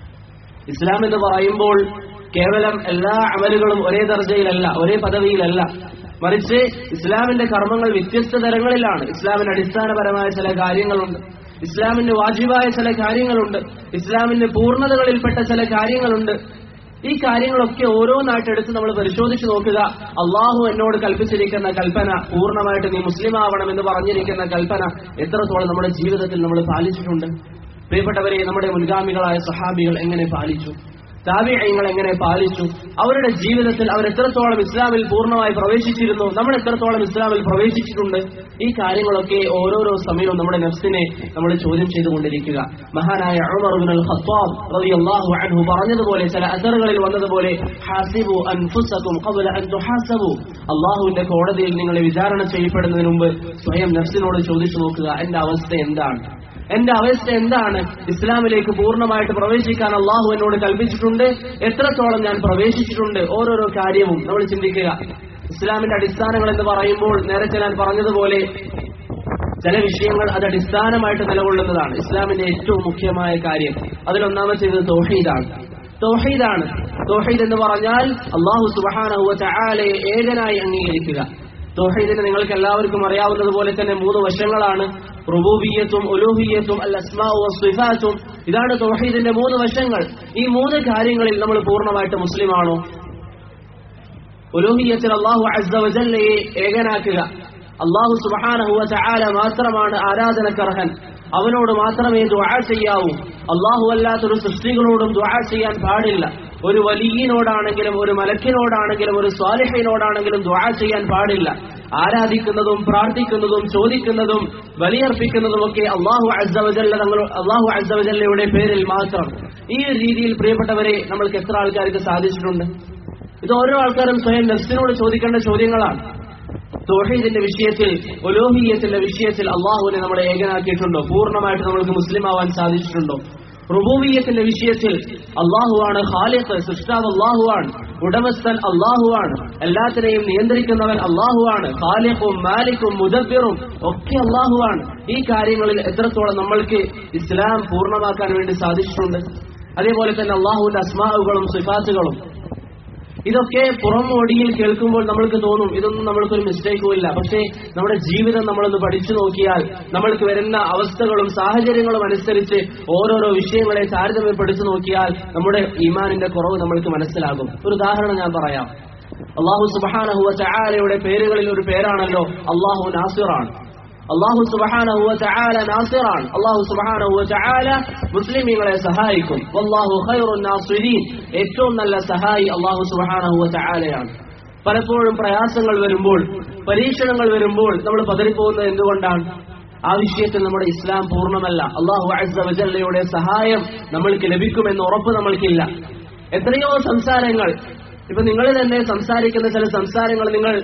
ഇസ്ലാം എന്ന് പറയുമ്പോൾ കേവലം എല്ലാ അമലുകളും ഒരേ ദർജയിലല്ല ഒരേ പദവിയിലല്ല മറിച്ച് ഇസ്ലാമിന്റെ കർമ്മങ്ങൾ വ്യത്യസ്ത തരങ്ങളിലാണ് ഇസ്ലാമിന് അടിസ്ഥാനപരമായ ചില കാര്യങ്ങളുണ്ട് ഇസ്ലാമിന് വാജിബായ ചില കാര്യങ്ങളുണ്ട് ഇസ്ലാമിന്റെ പൂർണ്ണതകളിൽപ്പെട്ട ചില കാര്യങ്ങളുണ്ട് ഈ കാര്യങ്ങളൊക്കെ ഓരോന്നായിട്ടെടുത്ത് നമ്മൾ പരിശോധിച്ച് നോക്കുക അള്ളാഹു എന്നോട് കൽപ്പിച്ചിരിക്കുന്ന കൽപ്പന പൂർണ്ണമായിട്ട് നീ മുസ്ലിം ആവണം എന്ന് പറഞ്ഞിരിക്കുന്ന കൽപ്പന എത്രത്തോളം നമ്മുടെ ജീവിതത്തിൽ നമ്മൾ പാലിച്ചിട്ടുണ്ട് പ്രിയപ്പെട്ടവരെ നമ്മുടെ മുൻഗാമികളായ സഹാബികൾ എങ്ങനെ പാലിച്ചു താബിയങ്ങൾ എങ്ങനെ പാലിച്ചു അവരുടെ ജീവിതത്തിൽ അവർ എത്രത്തോളം ഇസ്ലാമിൽ പൂർണ്ണമായി പ്രവേശിച്ചിരുന്നു നമ്മൾ എത്രത്തോളം ഇസ്ലാമിൽ പ്രവേശിച്ചിട്ടുണ്ട് ഈ കാര്യങ്ങളൊക്കെ ഓരോരോ സമയവും നമ്മുടെ നഫ്സിനെ നമ്മൾ ചോദ്യം ചെയ്തുകൊണ്ടിരിക്കുക മഹാനായ ഉമർ ഇബ്നുൽ ഖത്താബ് റളിയല്ലാഹു അൻഹു പറഞ്ഞതുപോലെ ചില അസറുകളിൽ വന്നതുപോലെ ഹാസിബു അൻഫുസകും ഖബ്ല അൻ തുഹാസബു അള്ളാഹുവിന്റെ കോടതിയിൽ നിങ്ങൾ വിചാരണ ചെയ്യപ്പെടുന്നതിന് മുമ്പ് സ്വയം നഫ്സിനോട് ചോദിച്ചു നോക്കുക എന്റെ അവസ്ഥ എന്താണ് എന്റെ അവസ്ഥ എന്താണ് ഇസ്ലാമിലേക്ക് പൂർണ്ണമായിട്ട് പ്രവേശിക്കാൻ അള്ളാഹു എന്നോട് കൽപ്പിച്ചിട്ടുണ്ട് എത്രത്തോളം ഞാൻ പ്രവേശിച്ചിട്ടുണ്ട് ഓരോരോ കാര്യവും നമ്മൾ ചിന്തിക്കുക ഇസ്ലാമിന്റെ അടിസ്ഥാനങ്ങൾ എന്ന് പറയുമ്പോൾ നേരത്തെ ഞാൻ പറഞ്ഞതുപോലെ ചില വിഷയങ്ങൾ അത് അടിസ്ഥാനമായിട്ട് നിലകൊള്ളുന്നതാണ് ഇസ്ലാമിന്റെ ഏറ്റവും മുഖ്യമായ കാര്യം അതിലൊന്നാമത്തേത് തൗഹീദാണ് തൗഹീദാണ് തൗഹീദ് എന്ന് പറഞ്ഞാൽ അള്ളാഹു സുബഹാനഹു ചായാലയെ ഏകനായി അംഗീകരിക്കുക തൗഹീദിന് നിങ്ങൾക്ക് എല്ലാവർക്കും അറിയാവുന്നതുപോലെ തന്നെ മൂന്ന് വശങ്ങളാണ് റുബൂബിയത്തും ഉലൂഹിയത്തും അൽ അസ്മാഉ വസ്വിഫാത്തും ഇതാണ് തൗഹീദിന്റെ മൂന്ന് വശങ്ങൾ ഈ മൂന്ന് കാര്യങ്ങളിൽ നമ്മൾ പൂർണ്ണമായിട്ട് മുസ്ലിമാണോ ഉലൂഹിയത്തിൽ അള്ളാഹു അസ്സവജല്ലയെ ഏകനാക്കുക അള്ളാഹു സുബഹാനഹുവ ചായാല മാത്രമാണ് ആരാധനക്കർഹൻ അവനോട് മാത്രമേ ദുആ ചെയ്യാവൂ അള്ളാഹു അല്ലാത്തൊരു സൃഷ്ടികളോടും ദുആ ചെയ്യാൻ പാടില്ല ഒരു വലിയനോടാണെങ്കിലും ഒരു മലക്കിനോടാണെങ്കിലും ഒരു സ്വാലിഹിനോടാണെങ്കിലും ദ്വാ ചെയ്യാൻ പാടില്ല ആരാധിക്കുന്നതും പ്രാർത്ഥിക്കുന്നതും ചോദിക്കുന്നതും ബലിയർപ്പിക്കുന്നതും ഒക്കെ അള്ളാഹു അസവജല്ല തങ്ങൾ അള്ളാഹു അസവജല്ലയുടെ പേരിൽ മാത്രം ഈ ഒരു രീതിയിൽ പ്രിയപ്പെട്ടവരെ നമ്മൾക്ക് എത്ര ആൾക്കാർക്ക് സാധിച്ചിട്ടുണ്ട് ഇത് ഓരോ ആൾക്കാരും സ്വയം നെഫ്സിനോട് ചോദിക്കേണ്ട ചോദ്യങ്ങളാണ് തോഹീദിന്റെ വിഷയത്തിൽ ഒലോഹിയത്തിന്റെ വിഷയത്തിൽ അള്ളാഹുവിനെ നമ്മളെ ഏകനാക്കിയിട്ടുണ്ടോ പൂർണ്ണമായിട്ട് നമ്മൾക്ക് മുസ്ലിം ആവാൻ സാധിച്ചിട്ടുണ്ടോ റുബൂബിയത്തിന്റെ വിഷയത്തിൽ അള്ളാഹുവാണ് ഖാലിഖ് സൃഷ്ടാവ് അള്ളാഹുവാണ് ഉടമസ്ഥൻ അള്ളാഹുവാണ് എല്ലാത്തിനെയും നിയന്ത്രിക്കുന്നവൻ അള്ളാഹുവാണ് ഖാലിഖും മാലിക്കും മുദബിറും ഒക്കെ അള്ളാഹുവാണ് ഈ കാര്യങ്ങളിൽ എത്രത്തോളം നമ്മൾക്ക് ഇസ്ലാം പൂർണ്ണമാക്കാൻ വേണ്ടി സാധിച്ചിട്ടുണ്ട് അതേപോലെ തന്നെ അള്ളാഹുവിന്റെ അസ്മാവുകളും സിഫാത്തുകളും ഇതൊക്കെ പുറമോടിയിൽ കേൾക്കുമ്പോൾ നമ്മൾക്ക് തോന്നും ഇതൊന്നും നമ്മൾക്കൊരു മിസ്റ്റേക്കും ഇല്ല പക്ഷേ നമ്മുടെ ജീവിതം നമ്മളൊന്ന് പഠിച്ചു നോക്കിയാൽ നമ്മൾക്ക് വരുന്ന അവസ്ഥകളും സാഹചര്യങ്ങളും അനുസരിച്ച് ഓരോരോ വിഷയങ്ങളെ താരതമ്യപ്പെടുത്തി നോക്കിയാൽ നമ്മുടെ ഈമാനിന്റെ കുറവ് നമ്മൾക്ക് മനസ്സിലാകും ഒരു ഉദാഹരണം ഞാൻ പറയാം അള്ളാഹു സുബാനഹുവ ചായാലയുടെ പേരുകളിൽ ഒരു പേരാണല്ലോ അള്ളാഹു നാസിറാണ് അള്ളാഹു സുബഹാനഹുവ ചായാല നാസിറാണ് അള്ളാഹു സുബഹാനഹുവ ചായാല മുസ്ലിമീങ്ങളെ സഹായിക്കും അള്ളാഹു ഖൈറുൻ നാസിരീൻ ഏറ്റവും നല്ല സഹായി അള്ളാഹു സുബഹാനഹുവ ചായാലയാണ് പലപ്പോഴും പ്രയാസങ്ങൾ വരുമ്പോൾ പരീക്ഷണങ്ങൾ വരുമ്പോൾ നമ്മൾ പതറിപ്പോകുന്നത് എന്തുകൊണ്ടാണ് ആ വിഷയത്തിൽ നമ്മുടെ ഇസ്ലാം പൂർണ്ണമല്ല അള്ളാഹു അസവജല്ലയുടെ സഹായം നമ്മൾക്ക് ലഭിക്കുമെന്ന് ഉറപ്പ് നമ്മൾക്കില്ല എത്രയോ സംസാരങ്ങൾ ഇപ്പൊ നിങ്ങൾ തന്നെ സംസാരിക്കുന്ന ചില സംസാരങ്ങൾ നിങ്ങൾ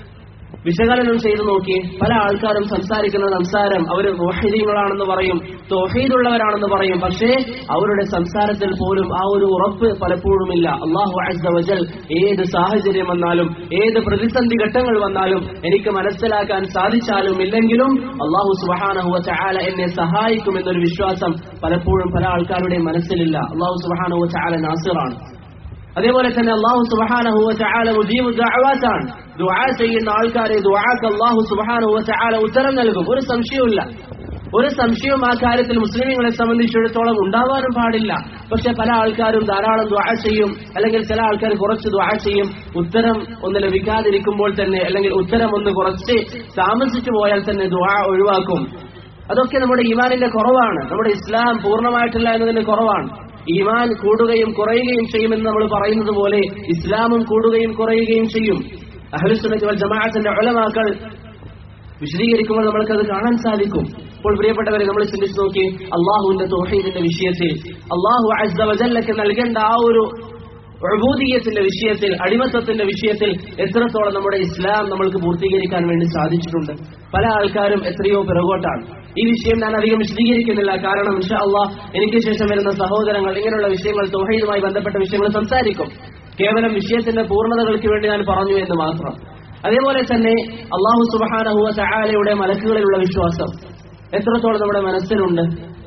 വിശകലനം ചെയ്തു നോക്കി പല ആൾക്കാരും സംസാരിക്കുന്ന സംസാരം അവർ മോഹിദീങ്ങളാണെന്ന് പറയും തോഹീദുള്ളവരാണെന്ന് പറയും പക്ഷേ അവരുടെ സംസാരത്തിൽ പോലും ആ ഒരു ഉറപ്പ് പലപ്പോഴുമില്ല അള്ളാഹു അസവജൽ ഏത് സാഹചര്യം വന്നാലും ഏത് പ്രതിസന്ധി ഘട്ടങ്ങൾ വന്നാലും എനിക്ക് മനസ്സിലാക്കാൻ സാധിച്ചാലും ഇല്ലെങ്കിലും അള്ളാഹു സുബഹാനഹുവ ചാല എന്നെ സഹായിക്കും എന്നൊരു വിശ്വാസം പലപ്പോഴും പല ആൾക്കാരുടെയും മനസ്സിലില്ല അള്ളാഹു സുബഹാനഹുവ ചാല നാസിറാണ് അതേപോലെ തന്നെ അള്ളാഹു സുബഹാനഹുവ ചാല മുജീബ് ദഅവാത്താണ് ദുആ ചെയ്യുന്ന ആൾക്കാരെ ദുആക്ക് അള്ളാഹു സുബഹാനഹുവ ചാല ഉത്തരം നൽകും ഒരു സംശയവുമില്ല ഒരു സംശയവും ആ കാര്യത്തിൽ മുസ്ലിമുകളെ സംബന്ധിച്ചിടത്തോളം ഉണ്ടാവാനും പാടില്ല പക്ഷെ പല ആൾക്കാരും ധാരാളം ദ്വാ ചെയ്യും അല്ലെങ്കിൽ ചില ആൾക്കാർ കുറച്ച് ദ്വാ ചെയ്യും ഉത്തരം ഒന്ന് ലഭിക്കാതിരിക്കുമ്പോൾ തന്നെ അല്ലെങ്കിൽ ഉത്തരം ഒന്ന് കുറച്ച് താമസിച്ചു പോയാൽ തന്നെ ദ്വാ ഒഴിവാക്കും അതൊക്കെ നമ്മുടെ ഈമാനിന്റെ കുറവാണ് നമ്മുടെ ഇസ്ലാം പൂർണ്ണമായിട്ടില്ല എന്നതിന്റെ കുറവാണ് ഈമാൻ കൂടുകയും കുറയുകയും ചെയ്യുമെന്ന് നമ്മൾ പറയുന്നത് പോലെ ഇസ്ലാമും കൂടുകയും കുറയുകയും ചെയ്യും അഹലുസുന്നത്ത് വൽ ജമാഅത്തിന്റെ ഉലമാക്കൾ വിശദീകരിക്കുമ്പോൾ നമ്മൾക്കത് കാണാൻ സാധിക്കും ഇപ്പോൾ പ്രിയപ്പെട്ടവരെ നമ്മൾ ചിന്തിച്ചു നോക്കി അള്ളാഹുവിന്റെ തോഹീദിന്റെ വിഷയത്തിൽ അള്ളാഹു അസ്ദവജല്ലക്ക് നൽകേണ്ട ആ ഒരു അബൂദീയത്തിന്റെ വിഷയത്തിൽ അടിമത്തത്തിന്റെ വിഷയത്തിൽ എത്രത്തോളം നമ്മുടെ ഇസ്ലാം നമ്മൾക്ക് പൂർത്തീകരിക്കാൻ വേണ്ടി സാധിച്ചിട്ടുണ്ട് പല ആൾക്കാരും എത്രയോ പിറകോട്ടാണ് ഈ വിഷയം ഞാൻ അധികം വിശദീകരിക്കുന്നില്ല കാരണം ഇൻഷാ അള്ളാഹ് എനിക്ക് ശേഷം വരുന്ന സഹോദരങ്ങൾ ഇങ്ങനെയുള്ള വിഷയങ്ങൾ തോഹീദുമായി ബന്ധപ്പെട്ട വിഷയങ്ങൾ സംസാരിക്കും കേവലം വിഷയത്തിന്റെ പൂർണ്ണതകൾക്ക് വേണ്ടി ഞാൻ പറഞ്ഞു എന്ന് മാത്രം അതേപോലെ തന്നെ അള്ളാഹു സുബഹാനഹുവ ചായാലയുടെ മലക്കുകളിലുള്ള വിശ്വാസം എത്രത്തോളം നമ്മുടെ മനസ്സിലുണ്ട്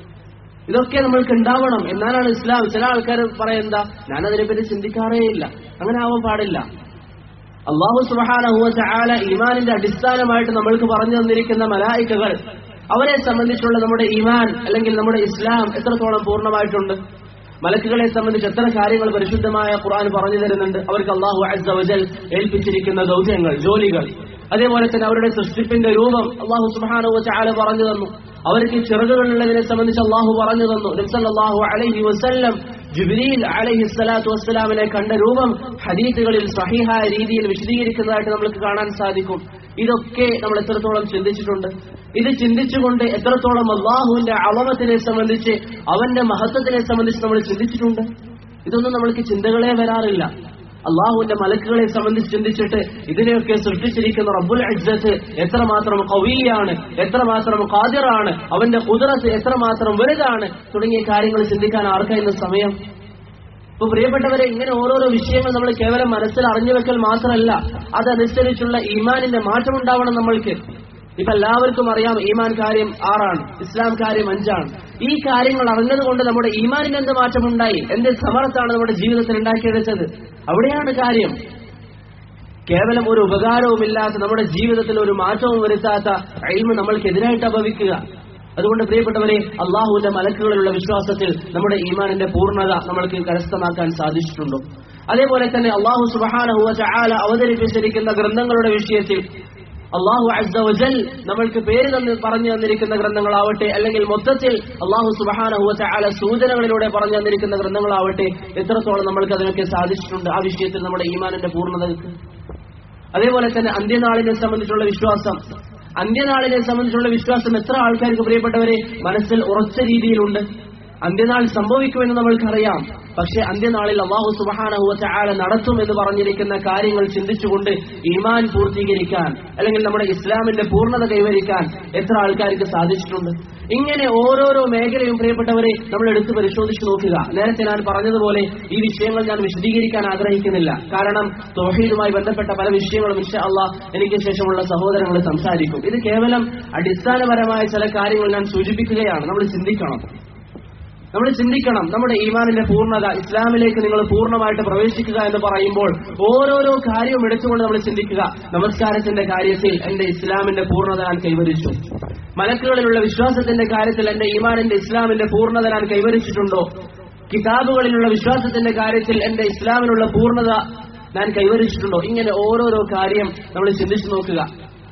ഇതൊക്കെ നമ്മൾക്ക് ഉണ്ടാവണം എന്നാലാണ് ഇസ്ലാം ചില ആൾക്കാർ പറയുന്ന ഞാൻ അതിനെപ്പറ്റി ചിന്തിക്കാറേ ഇല്ല അങ്ങനെ ആവാൻ പാടില്ല അള്ളാഹു സുബഹാനഹുവ ചായാല ഈമാനിന്റെ അടിസ്ഥാനമായിട്ട് നമ്മൾക്ക് പറഞ്ഞു തന്നിരിക്കുന്ന മലായിക്കകൾ അവരെ സംബന്ധിച്ചുള്ള നമ്മുടെ ഈമാൻ അല്ലെങ്കിൽ നമ്മുടെ ഇസ്ലാം എത്രത്തോളം പൂർണ്ണമായിട്ടുണ്ട് മലക്കുകളെ സംബന്ധിച്ച് എത്ര കാര്യങ്ങൾ പരിശുദ്ധമായ ഖുർആൻ പറഞ്ഞു തരുന്നുണ്ട് അവർക്ക് അള്ളാഹു അസവജൽ ഏൽപ്പിച്ചിരിക്കുന്ന ദൗത്യങ്ങൾ ജോലികൾ അതേപോലെ തന്നെ അവരുടെ സൃഷ്ടിപ്പിന്റെ രൂപം അള്ളാഹു സുബാനു ചാല പറഞ്ഞു തന്നു അവർക്ക് ചിറകുകളുള്ളതിനെ സംബന്ധിച്ച് അള്ളാഹു പറഞ്ഞു തന്നു നബ്സല്ലാഹു അലൈഹി വസല്ലം ജുബിരിൽ അലൈഹി സ്വലാത്തു വസ്സലാമിനെ കണ്ട രൂപം ഹദീത്തുകളിൽ സഹിഹായ രീതിയിൽ വിശദീകരിക്കുന്നതായിട്ട് നമുക്ക് കാണാൻ സാധിക്കും ഇതൊക്കെ നമ്മൾ എത്രത്തോളം ചിന്തിച്ചിട്ടുണ്ട് ഇത് ചിന്തിച്ചുകൊണ്ട് എത്രത്തോളം അള്ളാഹുവിന്റെ അളവത്തിനെ സംബന്ധിച്ച് അവന്റെ മഹത്വത്തിനെ സംബന്ധിച്ച് നമ്മൾ ചിന്തിച്ചിട്ടുണ്ട് ഇതൊന്നും നമ്മൾക്ക് ചിന്തകളെ വരാറില്ല അള്ളാഹുവിന്റെ മലക്കുകളെ സംബന്ധിച്ച് ചിന്തിച്ചിട്ട് ഇതിനെയൊക്കെ സൃഷ്ടിച്ചിരിക്കുന്ന റബ്ബുൽ അജ്ജത്ത് എത്രമാത്രം കവിയാണ് എത്രമാത്രം ഖാദിറാണ് അവന്റെ കുതിരത്ത് എത്രമാത്രം വലുതാണ് തുടങ്ങിയ കാര്യങ്ങൾ ചിന്തിക്കാൻ ആർക്കാ ഇന്ന് സമയം ഇപ്പൊ പ്രിയപ്പെട്ടവരെ ഇങ്ങനെ ഓരോരോ വിഷയങ്ങൾ നമ്മൾ കേവലം മനസ്സിൽ അറിഞ്ഞു വെക്കൽ മാത്രമല്ല അതനുസരിച്ചുള്ള ഈമാനിന്റെ മാറ്റം ഉണ്ടാവണം നമ്മൾക്ക് ഇപ്പൊ എല്ലാവർക്കും അറിയാം ഈമാൻ കാര്യം ആറാണ് ഇസ്ലാം കാര്യം അഞ്ചാണ് ഈ കാര്യങ്ങൾ അറിഞ്ഞതുകൊണ്ട് നമ്മുടെ ഈമാനിന് എന്ത് മാറ്റമുണ്ടായി എന്ത് സമർത്ഥമാണ് നമ്മുടെ ജീവിതത്തിൽ ഉണ്ടാക്കിയെടുത്തത് അവിടെയാണ് കാര്യം കേവലം ഒരു ഉപകാരവുമില്ലാത്ത നമ്മുടെ ജീവിതത്തിൽ ഒരു മാറ്റവും വരുത്താത്ത അയിൽമ നമ്മൾക്കെതിരായിട്ട് അപവിക്കുക അതുകൊണ്ട് പ്രിയപ്പെട്ടവരെ അള്ളാഹുവിന്റെ മലക്കുകളിലുള്ള വിശ്വാസത്തിൽ നമ്മുടെ ഈമാനിന്റെ പൂർണ്ണത നമ്മൾക്ക് കരസ്ഥമാക്കാൻ സാധിച്ചിട്ടുണ്ടോ അതേപോലെ തന്നെ അള്ളാഹു സുബാനഹുവ ചാല അവതരിപ്പിച്ചിരിക്കുന്ന ഗ്രന്ഥങ്ങളുടെ വിഷയത്തിൽ അള്ളാഹു അസ്സവജൽ നമ്മൾക്ക് പേര് തന്ന് പറഞ്ഞു തന്നിരിക്കുന്ന ഗ്രന്ഥങ്ങളാവട്ടെ അല്ലെങ്കിൽ മൊത്തത്തിൽ അള്ളാഹു സുബഹാനഹുവത്തെ അല സൂചനകളിലൂടെ പറഞ്ഞു തന്നിരിക്കുന്ന ഗ്രന്ഥങ്ങളാവട്ടെ എത്രത്തോളം നമ്മൾക്ക് അതിനൊക്കെ സാധിച്ചിട്ടുണ്ട് ആ വിഷയത്തിൽ നമ്മുടെ ഈമാനിന്റെ പൂർണ്ണതക്ക് അതേപോലെ തന്നെ അന്ത്യനാളിനെ സംബന്ധിച്ചുള്ള വിശ്വാസം അന്ത്യനാളിനെ സംബന്ധിച്ചുള്ള വിശ്വാസം എത്ര ആൾക്കാർക്ക് പ്രിയപ്പെട്ടവരെ മനസ്സിൽ ഉറച്ച രീതിയിലുണ്ട് അന്ത്യനാൾ സംഭവിക്കുമെന്ന് നമ്മൾക്കറിയാം പക്ഷെ അന്ത്യനാളിൽ അള്ളാഹു സുബഹാനഹുവത്തെ ആളെ നടത്തും എന്ന് പറഞ്ഞിരിക്കുന്ന കാര്യങ്ങൾ ചിന്തിച്ചുകൊണ്ട് ഈമാൻ പൂർത്തീകരിക്കാൻ അല്ലെങ്കിൽ നമ്മുടെ ഇസ്ലാമിന്റെ പൂർണ്ണത കൈവരിക്കാൻ എത്ര ആൾക്കാർക്ക് സാധിച്ചിട്ടുണ്ട് ഇങ്ങനെ ഓരോരോ മേഖലയും പ്രിയപ്പെട്ടവരെ നമ്മൾ എടുത്ത് പരിശോധിച്ചു നോക്കുക നേരത്തെ ഞാൻ പറഞ്ഞതുപോലെ ഈ വിഷയങ്ങൾ ഞാൻ വിശദീകരിക്കാൻ ആഗ്രഹിക്കുന്നില്ല കാരണം തോഹീദുമായി ബന്ധപ്പെട്ട പല വിഷയങ്ങളും ഇൻഷാ അള്ളാഹ് എനിക്ക് ശേഷമുള്ള സഹോദരങ്ങൾ സംസാരിക്കും ഇത് കേവലം അടിസ്ഥാനപരമായ ചില കാര്യങ്ങൾ ഞാൻ സൂചിപ്പിക്കുകയാണ് നമ്മൾ ചിന്തിക്കണം നമ്മൾ ചിന്തിക്കണം നമ്മുടെ ഈമാനിന്റെ പൂർണ്ണത ഇസ്ലാമിലേക്ക് നിങ്ങൾ പൂർണ്ണമായിട്ട് പ്രവേശിക്കുക എന്ന് പറയുമ്പോൾ ഓരോരോ കാര്യവും എടുത്തുകൊണ്ട് നമ്മൾ ചിന്തിക്കുക നമസ്കാരത്തിന്റെ കാര്യത്തിൽ എന്റെ ഇസ്ലാമിന്റെ പൂർണ്ണത ഞാൻ കൈവരിച്ചു മലക്കുകളിലുള്ള വിശ്വാസത്തിന്റെ കാര്യത്തിൽ എന്റെ ഈമാനിന്റെ ഇസ്ലാമിന്റെ പൂർണ്ണത ഞാൻ കൈവരിച്ചിട്ടുണ്ടോ കിതാബുകളിലുള്ള വിശ്വാസത്തിന്റെ കാര്യത്തിൽ എന്റെ ഇസ്ലാമിനുള്ള പൂർണ്ണത ഞാൻ കൈവരിച്ചിട്ടുണ്ടോ ഇങ്ങനെ ഓരോരോ കാര്യം നമ്മൾ ചിന്തിച്ചു നോക്കുക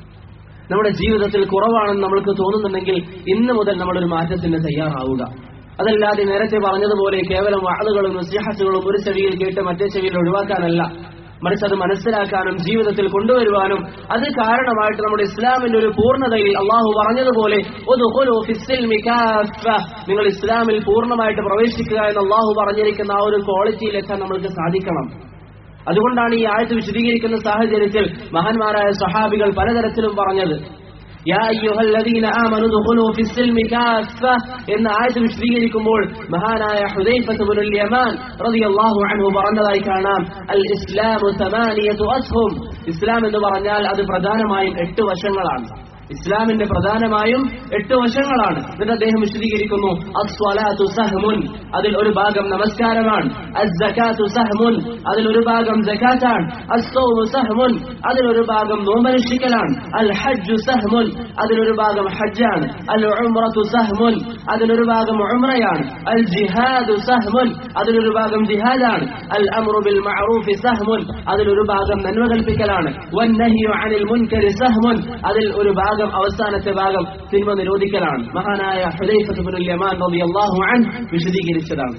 നമ്മുടെ ജീവിതത്തിൽ കുറവാണെന്ന് നമ്മൾക്ക് തോന്നുന്നുണ്ടെങ്കിൽ ഇന്ന് മുതൽ നമ്മളൊരു മാറ്റത്തിന് തയ്യാറാവുക അതല്ലാതെ നേരത്തെ പറഞ്ഞതുപോലെ കേവലം വാളുകളും നസിഹത്തുകളും ഒരു ചെവിയിൽ കേട്ട് മറ്റേ ചെവിയിൽ ഒഴിവാക്കാനല്ല മറിച്ച് അത് മനസ്സിലാക്കാനും ജീവിതത്തിൽ കൊണ്ടുവരുവാനും അത് കാരണമായിട്ട് നമ്മുടെ ഇസ്ലാമിന്റെ ഒരു പൂർണ്ണതയിൽ അള്ളാഹു പറഞ്ഞതുപോലെ "ഉദ്ഖുലൂ ഫിസ്സിൽമി കാഫ." നിങ്ങൾ ഇസ്ലാമിൽ പൂർണ്ണമായിട്ട് പ്രവേശിക്കുക എന്ന് അള്ളാഹു പറഞ്ഞിരിക്കുന്ന ആ ഒരു ക്വാളിറ്റിയിൽ എത്താൻ നമ്മൾക്ക് സാധിക്കണം അതുകൊണ്ടാണ് ഈ ആയത്ത് വിശദീകരിക്കുന്ന സാഹചര്യത്തിൽ മഹാന്മാരായ സഹാബികൾ പലതരത്തിലും പറഞ്ഞത് യാ അയ്യുഹല്ലദീന ആമനു ദുഖുലൂ ഫിസ്സിൽമി കാഫ എന്ന ആയത്ത് വിശദീകരിക്കുമ്പോൾ മഹാനായ ഹുദൈഫത്ത് ഇബ്നുൽ യമാൻ റളിയല്ലാഹു അൻഹു പറഞ്ഞതായി കാണാം അൽ ഇസ്ലാമു തമാനിയതു അസ്ഹും ഇസ്ലാം എന്ന് പറഞ്ഞാൽ അത് പ്രധാനമായും എട്ട് വശങ്ങളാണ് ഇസ്ലാമിന്റെ പ്രധാനമായും എട്ട് വശങ്ങളാണ് എന്നിട്ട് അദ്ദേഹം വിശദീകരിക്കുന്നു അസ്വലാത്തു സഹ്മുൻ അതിൽ ഒരു ഭാഗം നമസ്കാരമാണ് അസ്സകാത്തു സഹ്മുൻ അതിൽ ഒരു ഭാഗം സകാത്താണ് അസ്സൗമു സഹ്മുൻ അതിൽ ഒരു ഭാഗം നോമ്പനുഷ്ഠിക്കലാണ് അൽ ഹജ്ജു സഹ്മുൻ അതിലൊരു ഭാഗം ഹജ്ജാണ് അൽ ഉംറത്തു സഹ്മുൻ അതിലൊരു ഭാഗം ഉംറയാണ് അൽ ജിഹാദു സഹ്മുൻ അതിലൊരു ഭാഗം ജിഹാദാണ് അൽ അംറു ബിൽ മഅറൂഫി സഹ്മുൻ അതിലൊരു ഭാഗം നന്മ കൽപ്പിക്കലാണ് വന്നഹിയു അനിൽ മുൻകരി സഹ്മുൻ അതിൽ ഒരു ഭാഗം അവസാനത്തെ ഭാഗം തിന്മ നിരോധിക്കലാണ് മഹാനായ ഹുദൈഫത്ത് ഇബ്നുൽ യമാൻ റളിയല്ലാഹു അൻഹു വിശദീകരിച്ചതാണ്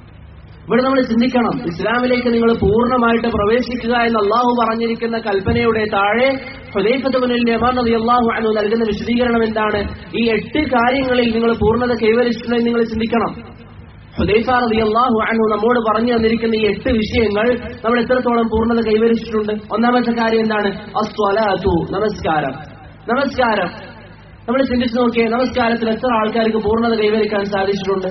ഇവിടെ നമ്മൾ ചിന്തിക്കണം ഇസ്ലാമിലേക്ക് നിങ്ങൾ പൂർണ്ണമായിട്ട് പ്രവേശിക്കുക എന്ന് അള്ളാഹു പറഞ്ഞിരിക്കുന്ന കൽപ്പനയുടെ താഴെ ഹുദൈഫത്ത് ഇബ്നുൽ യമാൻ റളിയല്ലാഹു അൻഹു നൽകുന്ന വിശദീകരണം എന്താണ് ഈ എട്ട് കാര്യങ്ങളിൽ നിങ്ങൾ പൂർണ്ണത കൈവരിച്ചിട്ടുണ്ടെന്ന് നിങ്ങൾ ചിന്തിക്കണം ഹുദൈഫ റളിയല്ലാഹു അൻഹു നമ്മോട് പറഞ്ഞു തന്നിരിക്കുന്ന ഈ എട്ട് വിഷയങ്ങൾ നമ്മൾ എത്രത്തോളം പൂർണ്ണത കൈവരിച്ചിട്ടുണ്ട് ഒന്നാമത്തെ കാര്യം എന്താണ് അസ്വലാത്തു നമസ്കാരം നമസ്കാരം നമ്മൾ ചിന്തിച്ചു നോക്കിയേ നമസ്കാരത്തിൽ എത്ര ആൾക്കാർക്ക് പൂർണ്ണത കൈവരിക്കാൻ സാധിച്ചിട്ടുണ്ട്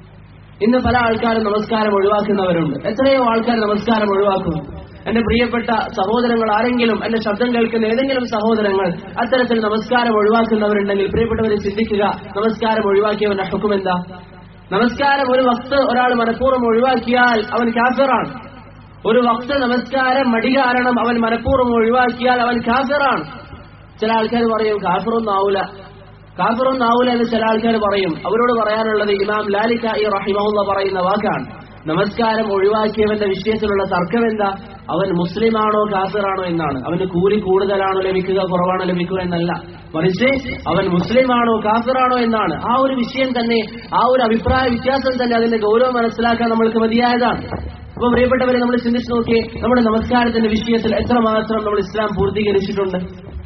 ഇന്ന് പല ആൾക്കാരും നമസ്കാരം ഒഴിവാക്കുന്നവരുണ്ട് എത്രയോ ആൾക്കാർ നമസ്കാരം ഒഴിവാക്കുന്നു എന്റെ പ്രിയപ്പെട്ട സഹോദരങ്ങൾ ആരെങ്കിലും എന്റെ ശബ്ദം കേൾക്കുന്ന ഏതെങ്കിലും സഹോദരങ്ങൾ അത്തരത്തിൽ നമസ്കാരം ഒഴിവാക്കുന്നവരുണ്ടെങ്കിൽ പ്രിയപ്പെട്ടവരെ ചിന്തിക്കുക നമസ്കാരം ഒഴിവാക്കിയവന്റെ ഹുക്കും എന്താ നമസ്കാരം ഒരു വക്ത് ഒരാൾ മനഃപൂർവ്വം ഒഴിവാക്കിയാൽ അവൻ കാഫിറാണ് ഒരു വക്ത് നമസ്കാരം മടി കാരണം അവൻ മനഃപൂർവ്വം ഒഴിവാക്കിയാൽ അവൻ കാഫിറാണ് ചില ആൾക്കാർ പറയും കാഫിറൊന്നും ആവൂല കാഫിറൊന്നും ആവൂല എന്ന് ചില ആൾക്കാർ പറയും അവരോട് പറയാനുള്ളത് ഇമാം ലാലിക്ക ഈ റഹിമുള്ള പറയുന്ന വാക്കാണ് നമസ്കാരം ഒഴിവാക്കിയവന്റെ വിഷയത്തിലുള്ള തർക്കം എന്താ അവൻ മുസ്ലിമാണോ കാഫിറാണോ എന്നാണ് അവന് കൂലി കൂടുതലാണോ ലഭിക്കുക കുറവാണോ ലഭിക്കുക എന്നല്ല മറിച്ച് അവൻ മുസ്ലിമാണോ കാഫിറാണോ എന്നാണ് ആ ഒരു വിഷയം തന്നെ ആ ഒരു അഭിപ്രായ വ്യത്യാസം തന്നെ അതിന്റെ ഗൗരവം മനസ്സിലാക്കാൻ നമ്മൾക്ക് മതിയായതാണ് അപ്പൊ പ്രിയപ്പെട്ടവരെ നമ്മൾ ചിന്തിച്ചു നോക്കിയേ നമ്മുടെ നമസ്കാരത്തിന്റെ വിഷയത്തിൽ എത്രമാത്രം നമ്മൾ ഇസ്ലാം പൂർത്തീകരിച്ചിട്ടുണ്ട്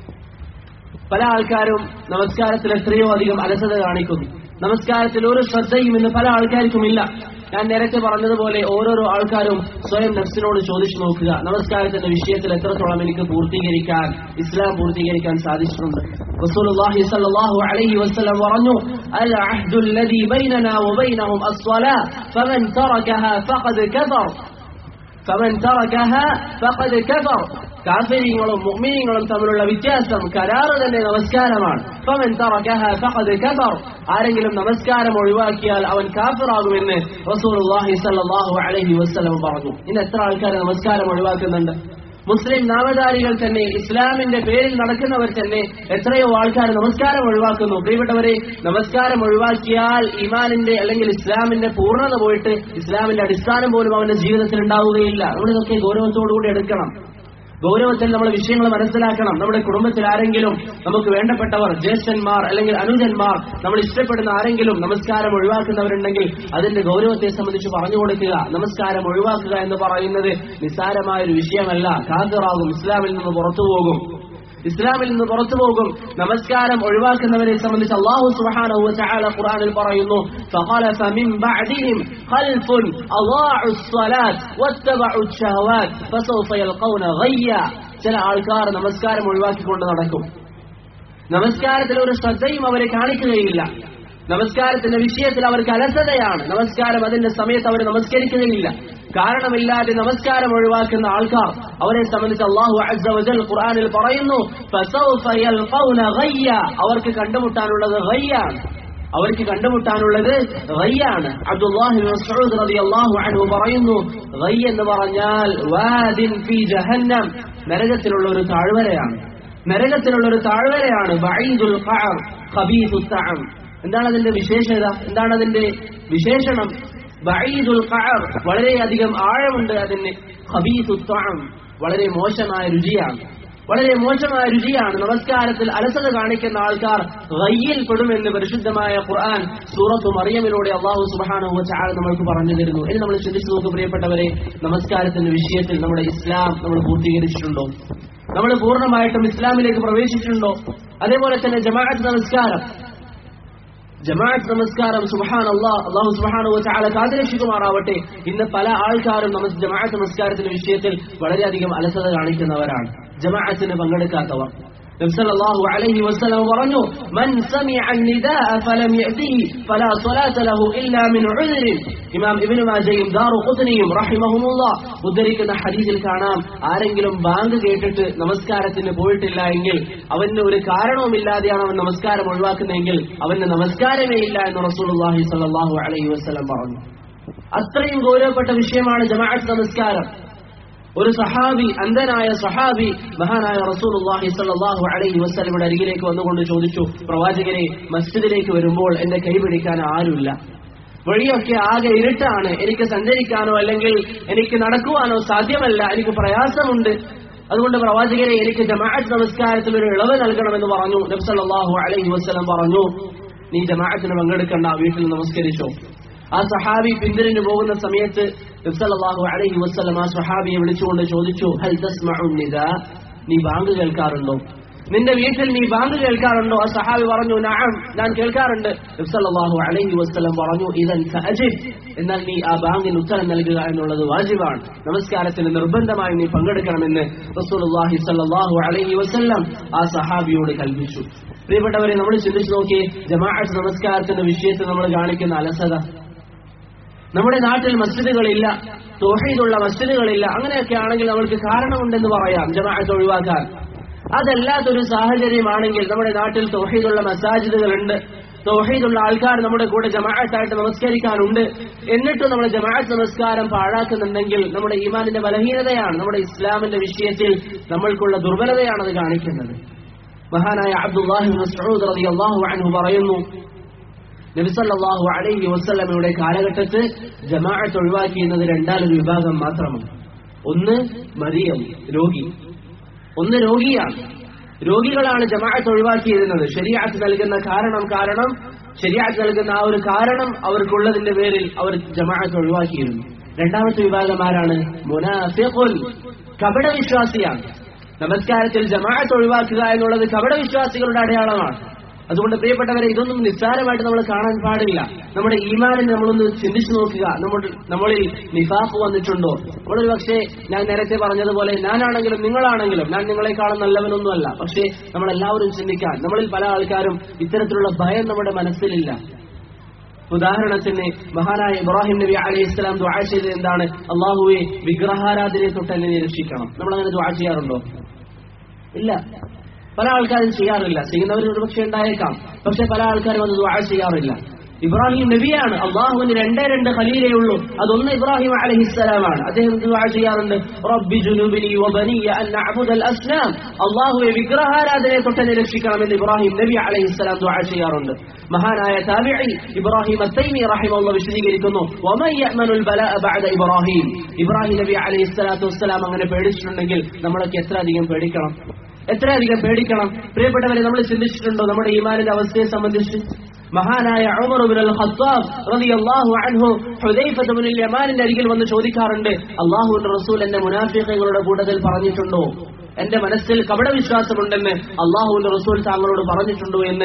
പല ആൾക്കാരും നമസ്കാരത്തിൽ എത്രയോ അധികം അലസത കാണിക്കുന്നു നമസ്കാരത്തിൽ ഒരു ശ്രദ്ധയും ഇന്ന് പല ആൾക്കാർക്കും ഇല്ല ഞാൻ നേരത്തെ പറഞ്ഞതുപോലെ ഓരോരോ ആൾക്കാരും സ്വയം നഫ്സിനോട് ചോദിച്ചു നോക്കുക നമസ്കാരത്തിന്റെ വിഷയത്തിൽ എത്രത്തോളം എനിക്ക് പൂർത്തീകരിക്കാൻ ഇസ്ലാം പൂർത്തീകരിക്കാൻ സാധിച്ചിട്ടുണ്ട് റസൂലുള്ളാഹി സ്വല്ലല്ലാഹു അലൈഹി വസല്ലം പറഞ്ഞു അൽ അഹ്ദു الذي بيننا وبينهم الصلاة فمن تركها فقد كفر فمن تركها فقد كفر കാഫര്യങ്ങളും മുഅ്മിനീങ്ങളും തമ്മിലുള്ള വ്യത്യാസം കരാറ് തന്നെ നമസ്കാരമാണ് ഫമൻ തറകഹ ഫഖദ് കഫർ ആരെങ്കിലും നമസ്കാരം ഒഴിവാക്കിയാൽ അവൻ കാഫിറാകുമെന്ന് റസൂലുള്ളാഹി സ്വല്ലല്ലാഹു അലൈഹി വസല്ലം പറഞ്ഞു ഇന്ന് എത്ര ആൾക്കാർ നമസ്കാരം ഒഴിവാക്കുന്നുണ്ട് മുസ്ലിം നാമധാരികൾ തന്നെ ഇസ്ലാമിന്റെ പേരിൽ നടക്കുന്നവർ തന്നെ എത്രയോ ആൾക്കാർ നമസ്കാരം ഒഴിവാക്കുന്നു പ്രിയപ്പെട്ടവരെ നമസ്കാരം ഒഴിവാക്കിയാൽ ഇമാനിന്റെ അല്ലെങ്കിൽ ഇസ്ലാമിന്റെ പൂർണ്ണത പോയിട്ട് ഇസ്ലാമിന്റെ അടിസ്ഥാനം പോലും അവന്റെ ജീവിതത്തിൽ ഉണ്ടാവുകയില്ല നമ്മളിതൊക്കെ ഗൗരവത്തോടുകൂടി എടുക്കണം ഗൗരവത്തിൽ നമ്മൾ വിഷയങ്ങൾ മനസ്സിലാക്കണം നമ്മുടെ കുടുംബത്തിൽ ആരെങ്കിലും നമുക്ക് വേണ്ടപ്പെട്ടവർ ജ്യേഷ്ഠന്മാർ അല്ലെങ്കിൽ അനുജന്മാർ നമ്മൾ ഇഷ്ടപ്പെടുന്ന ആരെങ്കിലും നമസ്കാരം ഒഴിവാക്കുന്നവരുണ്ടെങ്കിൽ അതിന്റെ ഗൗരവത്തെ സംബന്ധിച്ച് പറഞ്ഞു കൊടുക്കുക നമസ്കാരം ഒഴിവാക്കുക എന്ന് പറയുന്നത് നിസ്സാരമായ ഒരു വിഷയമല്ല കാതറാകും ഇസ്ലാമിൽ നിന്ന് പുറത്തു പോകും ഇസ്ലാമിൽ നിന്ന് പുറത്തു പോകും നമസ്കാരം ഒഴിവാക്കുന്നവരെ സംബന്ധിച്ച് അള്ളാഹു സുബ്ഹാനഹു വതആല ഖുർആനിൽ പറയുന്നു فخلف من بعدهم خلف أضاعوا الصلاة واتبعوا الشهوات فسوف يلقون غيا ചില ആൾക്കാർ നമസ്കാരം ഒഴിവാക്കിക്കൊണ്ട് നടക്കും നമസ്കാരത്തിൽ ഒരു ശ്രദ്ധയും അവരെ കാണിക്കുകയില്ല നമസ്കാരത്തിന്റെ വിഷയത്തിൽ അവർക്ക് അലസതയാണ് നമസ്കാരം അതിന്റെ സമയത്ത് അവർ നമസ്കരിക്കുകയില്ല കാരണമില്ലാതെ നമസ്കാരം ഒഴിവാക്കുന്ന ആൾക്കാർ അവരെ സംബന്ധിച്ച് അള്ളാഹു അസ്സവജൽ ഖുർആനിൽ പറയുന്നു ഫസൗഫ യൽഖൗന ഗയ്യ അവർക്ക് കണ്ടുമുട്ടാനുള്ളത് ഗയ്യാണ് അവർക്ക് കണ്ടുമുട്ടാനുള്ളത് ഗയ്യാണ് അബ്ദുല്ലാഹി മസ്ഊദ് റളിയല്ലാഹു അൻഹു പറയുന്നു ഗയ്യ എന്ന് പറഞ്ഞാൽ വാദിൻ ഫീ ജഹന്നം നരകത്തിലുള്ള ഒരു താഴ്വരയാണ് നരകത്തിലുള്ള ഒരു താഴ്വരയാണ് ബഈദുൽ ഖഅർ ഖബീസുൽ തഅം എന്താണ് അതിന്റെ വിശേഷത എന്താണ് അതിന്റെ വിശേഷണം ബഈദുൽ ഖഅർ വളരെയധികം ആഴമുണ്ട് അതിന് ഖബീസുൽ തഅം വളരെ മോശമായ രുചിയാണ് വളരെ മോശമായ രുചിയാണ് നമസ്കാരത്തിൽ അലസത കാണിക്കുന്ന ആൾക്കാർ ഗയ്യിൽ പെടുമെന്ന് പരിശുദ്ധമായ ഖുർആൻ സൂറത്തു മറിയമിലൂടെ അള്ളാഹു സുബ്ഹാനഹു വതആല നമ്മൾക്ക് പറഞ്ഞു തരുന്നു ഇനി നമ്മൾ ചിന്തിച്ചു നോക്ക് പ്രിയപ്പെട്ടവരെ നമസ്കാരത്തിന്റെ വിഷയത്തിൽ നമ്മുടെ ഇസ്ലാം നമ്മൾ പൂർത്തീകരിച്ചിട്ടുണ്ടോ നമ്മൾ പൂർണ്ണമായിട്ടും ഇസ്ലാമിലേക്ക് പ്രവേശിച്ചിട്ടുണ്ടോ അതേപോലെ തന്നെ ജമാഅത്ത് നമസ്കാരം ജമാഅത്ത് നമസ്കാരം സുബഹാൻ അള്ളാഹ് അള്ളാഹു സുബഹാനു ചാല കാതിരക്ഷിക്കുമാറാവട്ടെ ഇന്ന് പല ആൾക്കാരും നമസ് ജമാഅത്ത് നമസ്കാരത്തിന്റെ വിഷയത്തിൽ വളരെയധികം അലസത കാണിക്കുന്നവരാണ് ജമാഅത്തിന് പങ്കെടുക്കാത്തവർ നബ്സല്ലാഹു അലൈഹി വസല്ലം പറഞ്ഞു മൻ സമിഅ النداء فلم يأته فلا صلاة له إلا من عذر ഇമാം ഇബ്നു മാജയും ദാറു ഖുത്നിയും റഹിമഹുമുല്ലാഹ് ഉദ്ധരിക്കുന്ന ഹദീസിൽ കാണാം ആരെങ്കിലും ബാങ്ക് കേട്ടിട്ട് നമസ്കാരത്തിന് പോയിട്ടില്ല എങ്കിൽ അവന് ഒരു കാരണവുമില്ലാതെയാണ് അവൻ നമസ്കാരം ഒഴിവാക്കുന്നതെങ്കിൽ അവന് നമസ്കാരമേ ഇല്ല എന്ന് റസൂലുള്ളാഹി സ്വല്ലല്ലാഹു അലൈഹി വസല്ലം പറഞ്ഞു അത്രയും ഗൗരവപ്പെട്ട വിഷയമാണ് ജമാഅത്ത് നമസ്കാരം ഒരു സഹാബി അന്ധനായ സഹാബി മഹാനായ റസൂലുള്ളാഹി സ്വല്ലല്ലാഹു അലൈഹി വസല്ലമയുടെ അരികിലേക്ക് വന്നുകൊണ്ട് ചോദിച്ചു പ്രവാചകരെ മസ്ജിദിലേക്ക് വരുമ്പോൾ എന്റെ കൈ പിടിക്കാൻ ആരുമില്ല വഴിയൊക്കെ ആകെ ഇരുട്ടാണ് എനിക്ക് സഞ്ചരിക്കാനോ അല്ലെങ്കിൽ എനിക്ക് നടക്കുവാനോ സാധ്യമല്ല എനിക്ക് പ്രയാസമുണ്ട് അതുകൊണ്ട് പ്രവാചകരെ എനിക്ക് ജമാഅത്ത് നമസ്കാരത്തിൽ ഒരു ഇളവ് നൽകണമെന്ന് പറഞ്ഞു നബ്സല്ലാഹു അലൈഹി വസ്ലം പറഞ്ഞു നീ ജമാഅത്തിന് പങ്കെടുക്കണ്ട വീട്ടിൽ നമസ്കരിച്ചോ ആ സഹാബി പിന്തിരിഞ്ഞു പോകുന്ന സമയത്ത് നബ്സല്ലാഹു അലൈഹി വസ്ലം ആ സഹാബിയെ വിളിച്ചുകൊണ്ട് ചോദിച്ചു ഹൽ തസ്മഉ നിദാ നീ ബാങ്ക് കേൾക്കാറുണ്ടോ നിന്റെ വീട്ടിൽ നീ ബാങ്ക് കേൾക്കാറുണ്ടോ ആ സഹാബി പറഞ്ഞു നഅം ഞാൻ കേൾക്കാറുണ്ട് നബ്സല്ലാഹു അലൈഹി വസ്ലം പറഞ്ഞു ഇതൻ ഫഅജിബ് എന്നാൽ നീ ആ ബാങ്കിന് ഉത്തരം നൽകുക എന്നുള്ളത് വാജിബാണ് നമസ്കാരത്തിന് നിർബന്ധമായി നീ പങ്കെടുക്കണമെന്ന് റസൂലുള്ളാഹി സ്വല്ലല്ലാഹു അലൈഹി വസല്ലം ആ സഹാബിയോട് കൽപ്പിച്ചു പ്രിയപ്പെട്ടവരെ നമ്മൾ ചിന്തിച്ചു നോക്കി ജമാഅത്ത് നമസ്കാരത്തിന്റെ വിഷയത്തിൽ നമ്മൾ കാണിക്കുന്ന അലസത നമ്മുടെ നാട്ടിൽ മസ്ജിദുകളില്ല തോഹീദുള്ള മസ്ജിദുകളില്ല അങ്ങനെയൊക്കെ ആണെങ്കിൽ നമ്മൾക്ക് കാരണമുണ്ടെന്ന് പറയാം ജമാഅത്ത് ഒഴിവാക്കാൻ അതല്ലാത്തൊരു സാഹചര്യമാണെങ്കിൽ നമ്മുടെ നാട്ടിൽ തോഹീദുള്ള മസാജിദുകളുണ്ട് തോഹീദുള്ള ആൾക്കാർ നമ്മുടെ കൂടെ ജമാഅത്തായിട്ട് നമസ്കരിക്കാനുണ്ട് എന്നിട്ടും നമ്മൾ ജമാഅത്ത് നമസ്കാരം പാഴാക്കുന്നുണ്ടെങ്കിൽ നമ്മുടെ ഈമാനിന്റെ ബലഹീനതയാണ് നമ്മുടെ ഇസ്ലാമിന്റെ വിഷയത്തിൽ നമ്മൾക്കുള്ള ദുർബലതയാണ് അത് കാണിക്കുന്നത് മഹാനായ അബ്ദുല്ലാഹി മസ്ഊദ് റളിയല്ലാഹു അൻഹു പറയുന്നു നബിസല്ലാഹു അലൈഹി വസ്ലമയുടെ കാലഘട്ടത്ത് ജമാഅത്ത് ഒഴിവാക്കിയിരുന്നത് രണ്ടാലൊരു വിഭാഗം മാത്രമാണ് ഒന്ന് മരിയം രോഗി ഒന്ന് രോഗിയാണ് രോഗികളാണ് ജമാഅത്ത് ഒഴിവാക്കിയിരുന്നത് ശരിയാത്ത് നൽകുന്ന കാരണം കാരണം ശരിയാത്ത് നൽകുന്ന ആ ഒരു കാരണം അവർക്കുള്ളതിന്റെ പേരിൽ അവർ ജമാഅത്ത് ഒഴിവാക്കിയിരുന്നു രണ്ടാമത്തെ വിഭാഗം ആരാണ് മുനാഫിഖുൽ കപട വിശ്വാസിയാണ് നമസ്കാരത്തിൽ ജമാഅത്ത് ഒഴിവാക്കുക എന്നുള്ളത് കപട വിശ്വാസികളുടെ അടയാളമാണ് അതുകൊണ്ട് പ്രിയപ്പെട്ടവരെ ഇതൊന്നും നിസ്സാരമായിട്ട് നമ്മൾ കാണാൻ പാടില്ല നമ്മുടെ ഈമാനിനെ നമ്മളൊന്ന് ചിന്തിച്ചു നോക്കുക നമ്മൾ നമ്മളിൽ നിഫാഫ് വന്നിട്ടുണ്ടോ നമ്മളൊരു പക്ഷേ ഞാൻ നേരത്തെ പറഞ്ഞതുപോലെ ഞാനാണെങ്കിലും നിങ്ങളാണെങ്കിലും ഞാൻ നിങ്ങളെക്കാളും നല്ലവനൊന്നുമല്ല പക്ഷേ നമ്മളെല്ലാവരും ചിന്തിക്കാൻ നമ്മളിൽ പല ആൾക്കാരും ഇത്തരത്തിലുള്ള ഭയം നമ്മുടെ മനസ്സിലില്ല ഉദാഹരണത്തിന് മഹാനായ ഇബ്രാഹിം നബി അലൈഹി ഇസ്ലാം ദുആ ചെയ്തത് എന്താണ് അള്ളാഹുവെ വിഗ്രഹാരാധനയെ തൊട്ട് എന്നെ രക്ഷിക്കണം നമ്മൾ അങ്ങനെ ദുആ ചെയ്യാറുണ്ടോ ഇല്ല പല ആൾക്കാരും ചെയ്യാറില്ല ചെയ്യുന്നവർ ഒരുപക്ഷെ ഉണ്ടായേക്കാം പക്ഷെ പല ആൾക്കാരും അത് ദുആ ചെയ്യാറില്ല ഇബ്രാഹിം നബിയാണ് അള്ളാഹുവിന് രണ്ടേ രണ്ട് ഖലീലേ ഉള്ളൂ അതൊന്ന് ഇബ്രാഹിം അലഹിസ്സലാമാണ് അദ്ദേഹം ദുആ ചെയ്യാറുണ്ട് റബ്ബി ജുനൂബിനി വബനിയ അൻ നഅബുദൽ അസ്നാം അള്ളാഹുവെ വിഗ്രഹാരാധനയെ തൊട്ടെന്നെ രക്ഷിക്കണമെന്ന് ഇബ്രാഹിം നബി അലൈഹിസ്സലാം ദുആ ചെയ്യാറുണ്ട് മഹാനായ താബിഈ ഇബ്രാഹിം അത്തൈമി റഹിമഹുള്ള വിശദീകരിക്കുന്നു വമൻ യഅ്മനുൽ ബലാഅ ബഅദ ഇബ്രാഹിം ഇബ്രാഹിം നബി അലൈഹിസ്സലാത്തു വസ്സലാം അങ്ങനെ പേടിച്ചിട്ടുണ്ടെങ്കിൽ നമ്മളൊക്കെ എത്ര അധികം പേടിക്കണം എത്രയധികം പേടിക്കണം പ്രിയപ്പെട്ടവരെ നമ്മൾ ചിന്തിച്ചിട്ടുണ്ടോ നമ്മുടെ ഈമാനിന്റെ അവസ്ഥയെ സംബന്ധിച്ച് മഹാനായ ഉമർ ഇബ്നുൽ ഖത്താബ് റളിയല്ലാഹു അൻഹു ഹുദൈഫ ഇബ്നുൽ യമാനിന്റെ അരികിൽ വന്ന് ചോദിക്കാറുണ്ട് അല്ലാഹുവിന്റെ റസൂൽ എന്നെ മുനാഫിഖുകളുടെ കൂട്ടത്തിൽ പറഞ്ഞിട്ടുണ്ടോ എന്റെ മനസ്സിൽ കപട വിശ്വാസമുണ്ടെന്ന് അള്ളാഹുവിന്റെ റസൂൽ താങ്കളോട് പറഞ്ഞിട്ടുണ്ടോ എന്ന്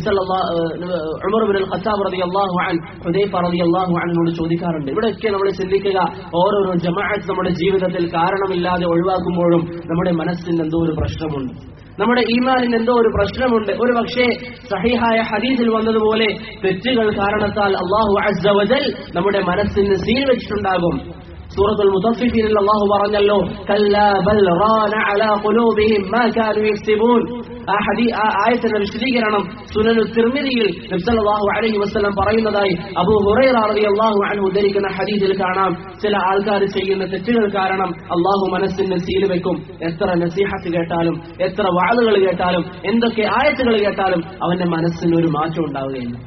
ഉമർ ബിൻ ഖത്താബ് റളിയല്ലാഹു അൻ ഹുദൈഫ റളിയല്ലാഹു അൻഹുനോട് ചോദിക്കാറുണ്ട് ഇവിടെയൊക്കെ നമ്മൾ ചിന്തിക്കുക ഓരോരോ ജമാഅത്ത് നമ്മുടെ ജീവിതത്തിൽ കാരണമില്ലാതെ ഒഴിവാക്കുമ്പോഴും നമ്മുടെ മനസ്സിന് എന്തോ ഒരു പ്രശ്നമുണ്ട് നമ്മുടെ ഈമാനിന് എന്തോ ഒരു പ്രശ്നമുണ്ട് ഒരു പക്ഷേ സഹിഹായ ഹദീസിൽ വന്നതുപോലെ തെറ്റുകൾ കാരണത്താൽ അള്ളാഹു അസ്സവജൽ നമ്മുടെ മനസ്സിന് സീൽ വെച്ചിട്ടുണ്ടാകും സൂറത്തുൽ മുത്തഫിഫീനിൽ അള്ളാഹു പറഞ്ഞല്ലോ കല്ലാ ബൽ റാന അലാ ഖുലൂബിഹിം മാ കാനൂ യക്സിബൂൻ ആ ഹദീ ആ ആയത്തിന്റെ വിശദീകരണം സുനനു തിർമിദിയിൽ നബ്സല്ലാഹു അലൈഹി വസല്ലം പറയുന്നതായി അബൂ ഹുറൈറ റളിയല്ലാഹു അൻഹു ഉദ്ധരിക്കുന്ന ഹദീസിൽ കാണാം ചില ആൾക്കാർ ചെയ്യുന്ന തെറ്റുകൾ കാരണം അള്ളാഹു മനസ്സിന് സീല് വെക്കും എത്ര നസീഹത്ത് കേട്ടാലും എത്ര വാളുകൾ കേട്ടാലും എന്തൊക്കെ ആയത്തുകൾ കേട്ടാലും അവന്റെ മനസ്സിന് ഒരു മാറ്റം ഉണ്ടാവുകയില്ല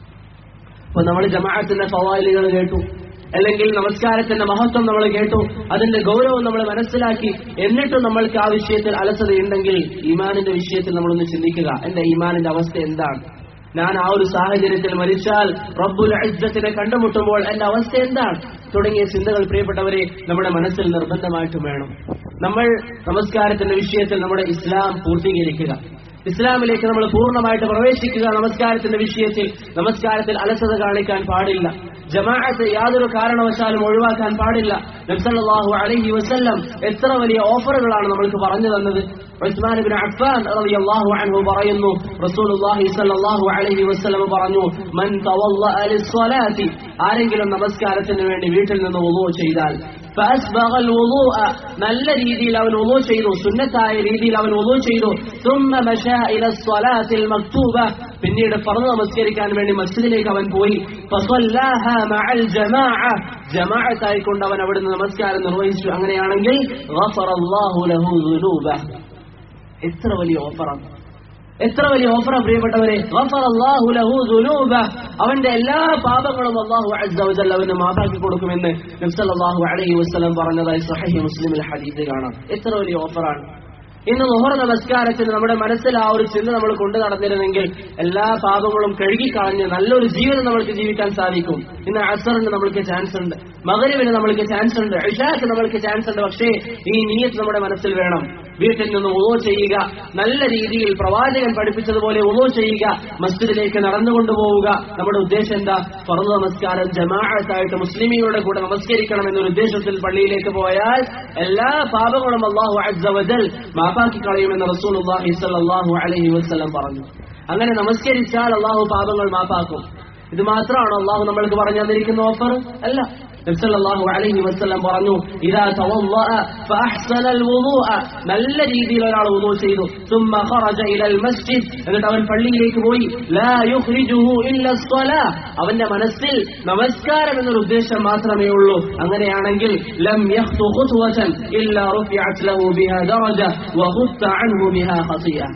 അപ്പൊ നമ്മൾ ജമാഅത്തിന്റെ ഫവായിലുകൾ കേട്ടു അല്ലെങ്കിൽ നമസ്കാരത്തിന്റെ മഹത്വം നമ്മൾ കേട്ടു അതിന്റെ ഗൗരവം നമ്മൾ മനസ്സിലാക്കി എന്നിട്ടും നമ്മൾക്ക് ആ വിഷയത്തിൽ അലസതയുണ്ടെങ്കിൽ ഈമാനിന്റെ വിഷയത്തിൽ നമ്മളൊന്ന് ചിന്തിക്കുക എന്റെ ഈമാനിന്റെ അവസ്ഥ എന്താണ് ഞാൻ ആ ഒരു സാഹചര്യത്തിൽ മരിച്ചാൽ റബ്ബുൽ ഇജ്ജത്തിനെ കണ്ടുമുട്ടുമ്പോൾ എന്റെ അവസ്ഥ എന്താണ് തുടങ്ങിയ ചിന്തകൾ പ്രിയപ്പെട്ടവരെ നമ്മുടെ മനസ്സിൽ നിർബന്ധമായിട്ടും വേണം നമ്മൾ നമസ്കാരത്തിന്റെ വിഷയത്തിൽ നമ്മുടെ ഇസ്ലാം പൂർത്തീകരിക്കുക ഇസ്ലാമിലേക്ക് നമ്മൾ പൂർണ്ണമായിട്ട് പ്രവേശിക്കുക നമസ്കാരത്തിന്റെ വിഷയത്തിൽ നമസ്കാരത്തിൽ അലസത കാണിക്കാൻ പാടില്ല ജമാഅത്ത് യാതൊരു കാരണവശാലും ഒഴിവാക്കാൻ പാടില്ല നബ്സല്ലാഹു അലൈഹി വസല്ലം എത്ര വലിയ ഓഫറുകളാണ് നമ്മൾക്ക് പറഞ്ഞു തന്നത് ഉസ്മാൻ ഇബ്നു അഫ്ഫാൻ റളിയല്ലാഹു അൻഹു പറയുന്നു റസൂലുള്ളാഹി സ്വല്ലല്ലാഹു അലൈഹി വസല്ലം പറഞ്ഞു മൻ തവല്ലഅ ലിസ്സലാത്തി ആരെങ്കിലും നമസ്കാരത്തിന് വേണ്ടി വീട്ടിൽ നിന്ന് വുളൂ ചെയ്താൽ فأسبغ الوضوء നല്ല രീതിയിൽ അവൻ വുളൂ ചെയ്തു സുന്നത്തായ രീതിയിൽ അവൻ വുളൂ ചെയ്തു ثم مشى إلى الصلاة المكتوبة പിന്നീട് ഫർദ് നമസ്കരിക്കാൻ വേണ്ടി മസ്ജിദിലേക്ക് അവൻ പോയി فصلاها مع الجماعة ജമാഅത്തായിക്കൊണ്ട് അവൻ അവിടുന്ന് നമസ്കാരം നിർവഹിച്ചു അങ്ങനെയാണെങ്കിൽ غفر الله له ذنوبه എത്ര വലിയ ഓഫറാണ് എത്ര വലിയ ഓഫറാണ് പ്രിയപ്പെട്ടവരെ غفر الله له ذنوبه അവന്റെ എല്ലാ പാപങ്ങളും അള്ളാഹു അസ്സ വജൽ അവന് മാപ്പാക്കി കൊടുക്കുമെന്ന് നബി സല്ലല്ലാഹു അലൈഹി വസല്ലം പറഞ്ഞതായി സഹീഹ് മുസ്ലിമിൽ ഹദീസ് കാണാം എത്ര വലിയ ഓഫറാണ് ഇന്ന് ലുഹർ നമസ്കാരത്തിന് നമ്മുടെ മനസ്സിൽ ആ ഒരു ചിന്ത നമ്മൾ കൊണ്ടു നടന്നിരുന്നെങ്കിൽ എല്ലാ പാപങ്ങളും കഴുകിക്കളഞ്ഞ് നല്ലൊരു ജീവിതം നമ്മൾക്ക് ജീവിക്കാൻ സാധിക്കും ഇന്ന് അസറിന് നമ്മൾക്ക് ചാൻസ് ഉണ്ട് മകരിവിന് നമ്മൾക്ക് ചാൻസ് ഉണ്ട് ഇഷാക്ക് നമ്മൾക്ക് ചാൻസ് ഉണ്ട് പക്ഷേ ഈ നീയത്ത് നമ്മുടെ മനസ്സിൽ വേണം വീട്ടിൽ നിന്ന് ഉളോ ചെയ്യുക നല്ല രീതിയിൽ പ്രവാചകൻ പഠിപ്പിച്ചതുപോലെ ഉളോ ചെയ്യുക മസ്ജിദിലേക്ക് നടന്നുകൊണ്ടു പോവുക നമ്മുടെ ഉദ്ദേശം എന്താ ഫറദ് നമസ്കാരം ജമാഅത്തായിട്ട് മുസ്ലിമീങ്ങളുടെ കൂടെ നമസ്കരിക്കണം എന്നൊരു ഉദ്ദേശത്തിൽ പള്ളിയിലേക്ക് പോയാൽ എല്ലാ പാപങ്ങളും അള്ളാഹു അജ്ജവജൽ മാപ്പാക്കി കളയുമെന്ന് റസൂലുള്ളാഹി സ്വല്ലല്ലാഹു അലൈഹി വസല്ലം പറഞ്ഞു അങ്ങനെ നമസ്കരിച്ചാൽ അള്ളാഹു പാപങ്ങൾ മാപ്പാക്കും ഇത് മാത്രമാണോ അള്ളാഹു നമ്മൾക്ക് പറഞ്ഞു തന്നിരിക്കുന്ന ഓഫർ അല്ല നബ്സല്ലാഹു അലൈഹി വസ്ലം പറഞ്ഞു ഇതാ തവല്ലഅ ഫഅഹ്സന الوضوء നല്ല രീതിയിൽ ഒരാൾ വുളൂ ചെയ്തു ثم خرج الى المسجد എന്നിട്ട് അവൻ പള്ളിയിലേക്ക് പോയി لا يخرجه الا الصلاه അവന്റെ മനസ്സിൽ നമസ്കാരം എന്നൊരു ഉദ്ദേശം മാത്രമേ ഉള്ളൂ അങ്ങനെയാണെങ്കിൽ ലം يخطو خطوه الا رفعت له بها درجه وغط عنه بها خطيئه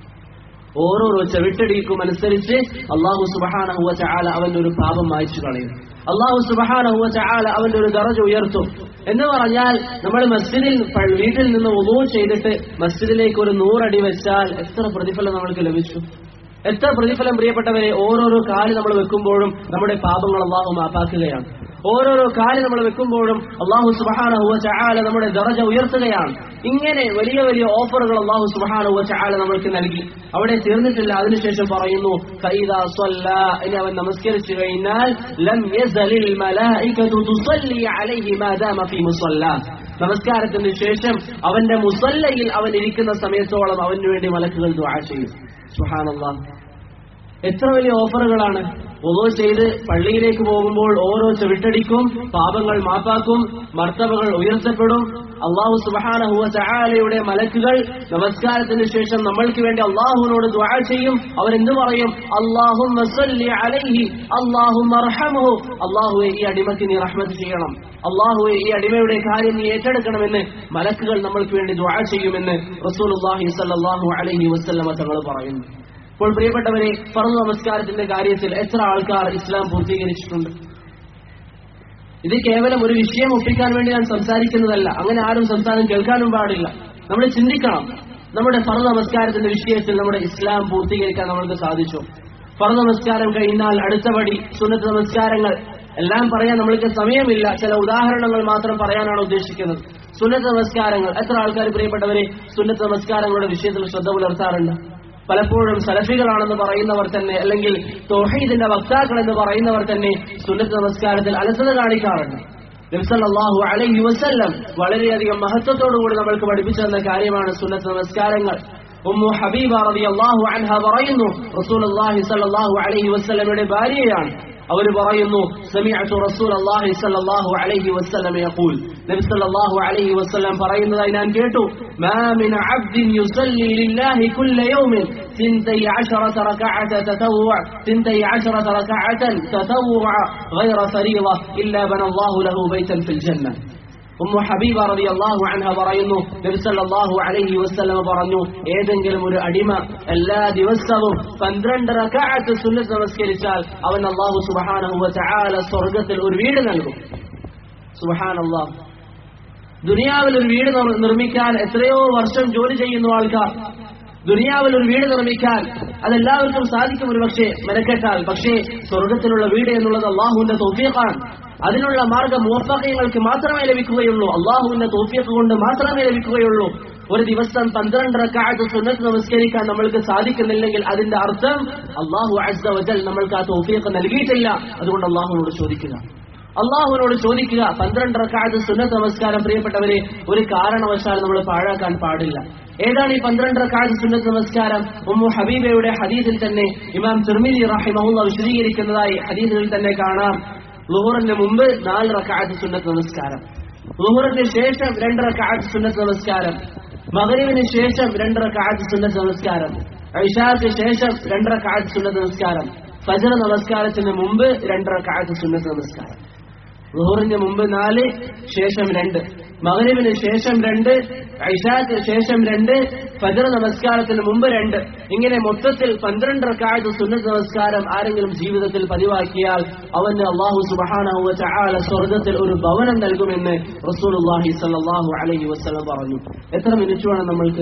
ഓരോരോ ചവിട്ടടിക്കും അനുസരിച്ച് അള്ളാഹു സുബഹാനഹുവ ചാല അവന്റെ ഒരു പാപം മായ്ച്ചു കളയും അള്ളാഹു സുബഹാനഹുവ ചാല അവന്റെ ഒരു ദറജ ഉയർത്തും എന്ന് പറഞ്ഞാൽ നമ്മൾ മസ്ജിദിൽ പ- വീട്ടിൽ നിന്ന് ഉദൂ ചെയ്തിട്ട് മസ്ജിദിലേക്ക് ഒരു നൂറടി വെച്ചാൽ എത്ര പ്രതിഫലം നമ്മൾക്ക് ലഭിച്ചു എത്ര പ്രതിഫലം പ്രിയപ്പെട്ടവരെ ഓരോരോ കാല് നമ്മൾ വെക്കുമ്പോഴും നമ്മുടെ പാപങ്ങൾ അള്ളാഹു മാപ്പാക്കുകയാണ് ഓരോരോ കാല് നമ്മൾ വെക്കുമ്പോഴും അള്ളാഹു സുബഹാനഹുവ ചാല നമ്മുടെ ദറജ ഉയർത്തുകയാണ് ഇങ്ങനെ വലിയ വലിയ ഓഫറുകൾ അള്ളാഹു സുബഹാനഹുവ ചാല നമ്മൾക്ക് നൽകി അവിടെ തീർന്നിട്ടില്ല അതിനുശേഷം പറയുന്നു "ഫഇദാ സ്വല്ലാ" ഇനി അവൻ നമസ്കരിച്ചു കഴിഞ്ഞാൽ ലം യസലിൽ മലായികതു തുസല്ലി അലൈഹി മാ ദാമ ഫീ മുസല്ലാ നമസ്കാരത്തിന് ശേഷം അവന്റെ മുസല്ലയിൽ അവൻ ഇരിക്കുന്ന സമയത്തോളം അവന് വേണ്ടി മലക്കുകൾ ദുആ ചെയ്യും സുബ്ഹാനല്ലാഹ് എത്ര വലിയ ഓഫറുകളാണ് ഒതോ ചെയ്ത് പള്ളിയിലേക്ക് പോകുമ്പോൾ ഓരോ ചവിട്ടടിക്കും പാപങ്ങൾ മാപ്പാക്കും മർത്തവകൾ ഉയർത്തപ്പെടും അള്ളാഹു സുബാനഹുവ ചായാലയുടെ മലക്കുകൾ നമസ്കാരത്തിന് ശേഷം നമ്മൾക്ക് വേണ്ടി അള്ളാഹുവിനോട് ദ്വാ ചെയ്യും അവരെന്ത് പറയും അള്ളാഹും അലൈഹി അള്ളാഹും അള്ളാഹുവെ ഈ അടിമയ്ക്ക് നീ റഹ്മത്ത് ചെയ്യണം അള്ളാഹുവെ ഈ അടിമയുടെ കാര്യം നീ ഏറ്റെടുക്കണമെന്ന് മലക്കുകൾ നമ്മൾക്ക് വേണ്ടി ദ്വാ ചെയ്യുമെന്ന് റസൂൽ സല്ലല്ലാഹു അലൈഹി വസല്ലമ തങ്ങൾ പറയുന്നു ഇപ്പോൾ പ്രിയപ്പെട്ടവരെ ഫർദ് നമസ്കാരത്തിന്റെ കാര്യത്തിൽ എത്ര ആൾക്കാർ ഇസ്ലാം പൂർത്തീകരിച്ചിട്ടുണ്ട് ഇത് കേവലം ഒരു വിഷയം ഒപ്പിക്കാൻ വേണ്ടി ഞാൻ സംസാരിക്കുന്നതല്ല അങ്ങനെ ആരും സംസാരം കേൾക്കാനും പാടില്ല നമ്മൾ ചിന്തിക്കണം നമ്മുടെ ഫർദ് നമസ്കാരത്തിന്റെ വിഷയത്തിൽ നമ്മുടെ ഇസ്ലാം പൂർത്തീകരിക്കാൻ നമ്മൾക്ക് സാധിച്ചു ഫർദ് നമസ്കാരം കഴിഞ്ഞാൽ അടുത്തപടി സുന്നത്ത് നമസ്കാരങ്ങൾ എല്ലാം പറയാൻ നമ്മൾക്ക് സമയമില്ല ചില ഉദാഹരണങ്ങൾ മാത്രം പറയാനാണ് ഉദ്ദേശിക്കുന്നത് സുന്നത്ത് നമസ്കാരങ്ങൾ എത്ര ആൾക്കാർ പ്രിയപ്പെട്ടവരെ സുന്നത്ത് നമസ്കാരങ്ങളുടെ വിഷയത്തിൽ ശ്രദ്ധ പുലർത്താറുണ്ട് പലപ്പോഴും സലഫികളാണെന്ന് പറയുന്നവർ തന്നെ അല്ലെങ്കിൽ തോഹീദിന്റെ വക്താക്കൾ എന്ന് പറയുന്നവർ തന്നെ സുന്നത്ത് നമസ്കാരത്തിൽ അലസത കാണിക്കാറുണ്ട് നബ്സല്ലാഹു അലൈഹി വസല്ലം വളരെയധികം മഹത്വത്തോടുകൂടി നമ്മൾക്ക് പഠിപ്പിച്ചു തന്ന കാര്യമാണ് സുന്നത്ത് നമസ്കാരങ്ങൾ ഉമ്മു ഹബീബ റളിയല്ലാഹു അൻഹ പറയുന്നു റസൂലുള്ളാഹി സ്വല്ലല്ലാഹു അലൈഹി വസല്ലമയുടെ ഭാര്യയാണ് അവർ പറയുന്നു സമിഅതു റസൂലുള്ളാഹി സ്വല്ലല്ലാഹു അലൈഹി വസല്ലം യഖൂൽ നബി സ്വല്ലല്ലാഹു അലൈഹി വസല്ലം പറയുന്നതായി ഞാൻ കേട്ടു മാ മിൻ അബ്ദിൻ യുസല്ലി ലില്ലാഹി കുല്ല യൗമിൻ ثنتي عشرة ركعة تتوع ثنتي عشرة ركعة تتوع غير فريضة إلا بنى الله له بيتا في الجنة ഉമ്മു ഹബീബ റബി അള്ളാഹു അൻഹ പറയുന്നു നബിസല്ലാഹു അലൈഹി വസ്ലമ പറഞ്ഞു ഏതെങ്കിലും ഒരു അടിമ എല്ലാ ദിവസവും പന്ത്രണ്ട് റക്കാഅത്ത് സുന്നത്ത് നമസ്കരിച്ചാൽ അവൻ അള്ളാഹു സുബഹാനഹുവ ചാല സ്വർഗത്തിൽ ഒരു വീട് നൽകും സുബഹാൻ അള്ളാഹു ദുനിയാവിൽ ഒരു വീട് നിർ- നിർമ്മിക്കാൻ എത്രയോ വർഷം ജോലി ചെയ്യുന്ന ആൾക്കാർ ദുനിയാവിൽ ഒരു വീട് നിർമ്മിക്കാൻ അതെല്ലാവർക്കും സാധിക്കും ഒരു പക്ഷേ മെനക്കെട്ടാൽ പക്ഷേ സ്വർഗത്തിലുള്ള വീട് എന്നുള്ളത് അള്ളാഹുവിന്റെ തോഫിയക്കാണ് അതിനുള്ള മാർഗം മുവഫക്കങ്ങൾക്ക് മാത്രമേ ലഭിക്കുകയുള്ളൂ അള്ളാഹുവിന്റെ തോഫിയക്ക് കൊണ്ട് മാത്രമേ ലഭിക്കുകയുള്ളൂ ഒരു ദിവസം പന്ത്രണ്ടര കാലത്ത് സുന്നത്ത് നമസ്കരിക്കാൻ നമ്മൾക്ക് സാധിക്കുന്നില്ലെങ്കിൽ അതിന്റെ അർത്ഥം അള്ളാഹു അസ്സ വജൽ നമ്മൾക്ക് ആ തോഫിയക്ക് നൽകിയിട്ടില്ല അതുകൊണ്ട് അള്ളാഹുവിനോട് ചോദിക്കുക അള്ളാഹുവിനോട് ചോദിക്കുക പന്ത്രണ്ട് റക്കാത്ത് സുന്നത്ത് നമസ്കാരം പ്രിയപ്പെട്ടവരെ ഒരു കാരണവശാൽ നമ്മൾ പാഴാക്കാൻ പാടില്ല ഏതാണ് ഈ പന്ത്രണ്ട് റക്കാത്ത് സുന്നത്ത് നമസ്കാരം ഉമ്മു ഹബീബയുടെ ഹദീസിൽ തന്നെ ഇമാം തിർമിലി റഹിമഹുല്ല വിശദീകരിക്കുന്നതായി ഹദീസിൽ തന്നെ കാണാം ലുഹറിന് മുമ്പ് നാല് റക്കാത്ത് സുന്നത്ത് നമസ്കാരം ലുഹറിന് ശേഷം രണ്ട് റക്കാത്ത് സുന്നത്ത് നമസ്കാരം മകരീവിന് ശേഷം രണ്ട് റക്കാത്ത് സുന്നത്ത് നമസ്കാരം ഐഷാക്ക് ശേഷം രണ്ട് റക്കാത്ത് സുന്നത്ത് നമസ്കാരം ഫജർ നമസ്കാരത്തിന് മുമ്പ് രണ്ട് റക്കാത്ത് സുന്നത്ത് നമസ്കാരം ലുഹറിന് മുമ്പ് നാല് ശേഷം രണ്ട് മകരീവിന് ശേഷം രണ്ട് ഐഷാക്ക് ശേഷം രണ്ട് ഫജർ നമസ്കാരത്തിന് മുമ്പ് രണ്ട് ഇങ്ങനെ മൊത്തത്തിൽ പന്ത്രണ്ട് റക്കായത്ത് സുന്നത്ത് നമസ്കാരം ആരെങ്കിലും ജീവിതത്തിൽ പതിവാക്കിയാൽ അവന് അള്ളാഹു സുബഹാനഹു ചാല സ്വർഗത്തിൽ ഒരു ഭവനം നൽകുമെന്ന് റസൂലുള്ളാഹി സല്ലല്ലാഹു അലൈഹി വസല്ലം പറഞ്ഞു എത്ര മിനിറ്റ് വേണം നമ്മൾക്ക്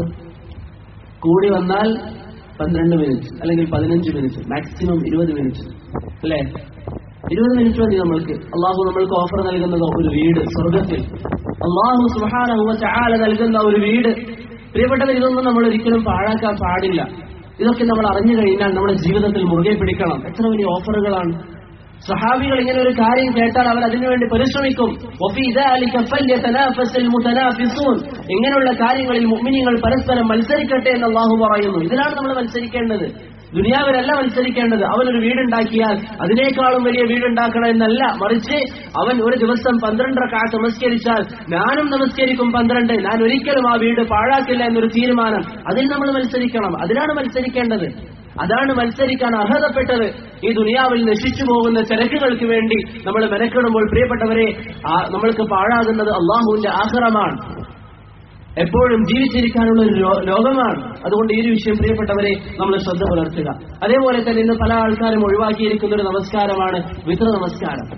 കൂടി വന്നാൽ പന്ത്രണ്ട് മിനിറ്റ് അല്ലെങ്കിൽ പതിനഞ്ച് മിനിറ്റ് മാക്സിമം ഇരുപത് മിനിറ്റ് അല്ലേ ഇരുപത് മിനിറ്റ് മതി നമ്മൾക്ക് അള്ളാഹു നമ്മൾക്ക് ഓഫർ നൽകുന്നത് ഒരു വീട് സ്വർഗത്തിൽ അള്ളാഹു സുഹാനഹുവ ചാല നൽകുന്ന ഒരു വീട് പ്രിയപ്പെട്ടവർ ഇതൊന്നും നമ്മൾ ഒരിക്കലും പാഴാക്കാൻ പാടില്ല ഇതൊക്കെ നമ്മൾ അറിഞ്ഞു കഴിഞ്ഞാൽ നമ്മുടെ ജീവിതത്തിൽ മുറുകെ പിടിക്കണം എത്ര വലിയ ഓഫറുകളാണ് സഹാബികൾ ഇങ്ങനെ ഒരു കാര്യം കേട്ടാൽ അവർ അതിനുവേണ്ടി പരിശ്രമിക്കും വഫീ ذلك فليتنافس المتنافسون ഇങ്ങനെയുള്ള കാര്യങ്ങളിൽ മുഅ്മിനീങ്ങൾ പരസ്പരം മത്സരിക്കട്ടെ എന്ന് അള്ളാഹു പറയുന്നു ഇതിലാണ് നമ്മൾ മത്സരിക്കേണ്ടത് ദുനിയാവിലല്ല മത്സരിക്കേണ്ടത് അവൻ ഒരു വീടുണ്ടാക്കിയാൽ അതിനേക്കാളും വലിയ വീടുണ്ടാക്കണം എന്നല്ല മറിച്ച് അവൻ ഒരു ദിവസം പന്ത്രണ്ടര കാട്ട് നമസ്കരിച്ചാൽ ഞാനും നമസ്കരിക്കും പന്ത്രണ്ട് ഞാൻ ഒരിക്കലും ആ വീട് പാഴാക്കില്ല എന്നൊരു തീരുമാനം അതിൽ നമ്മൾ മത്സരിക്കണം അതിലാണ് മത്സരിക്കേണ്ടത് അതാണ് മത്സരിക്കാൻ അർഹതപ്പെട്ടത് ഈ ദുനിയാവിൽ നശിച്ചു പോകുന്ന തിരക്കുകൾക്ക് വേണ്ടി നമ്മൾ മെനക്കെടുമ്പോൾ പ്രിയപ്പെട്ടവരെ ആ നമ്മൾക്ക് പാഴാകുന്നത് അള്ളാഹുവിന്റെ ആഹ്റമാണ് എപ്പോഴും ജീവിച്ചിരിക്കാനുള്ള ഒരു ലോ- ലോകമാണ് അതുകൊണ്ട് ഈ ഒരു വിഷയം പ്രിയപ്പെട്ടവരെ നമ്മൾ ശ്രദ്ധ പുലർത്തുക അതേപോലെ തന്നെ ഇന്ന് പല ആൾക്കാരും ഒഴിവാക്കിയിരിക്കുന്ന ഒരു നമസ്കാരമാണ് വിത്ര നമസ്കാരം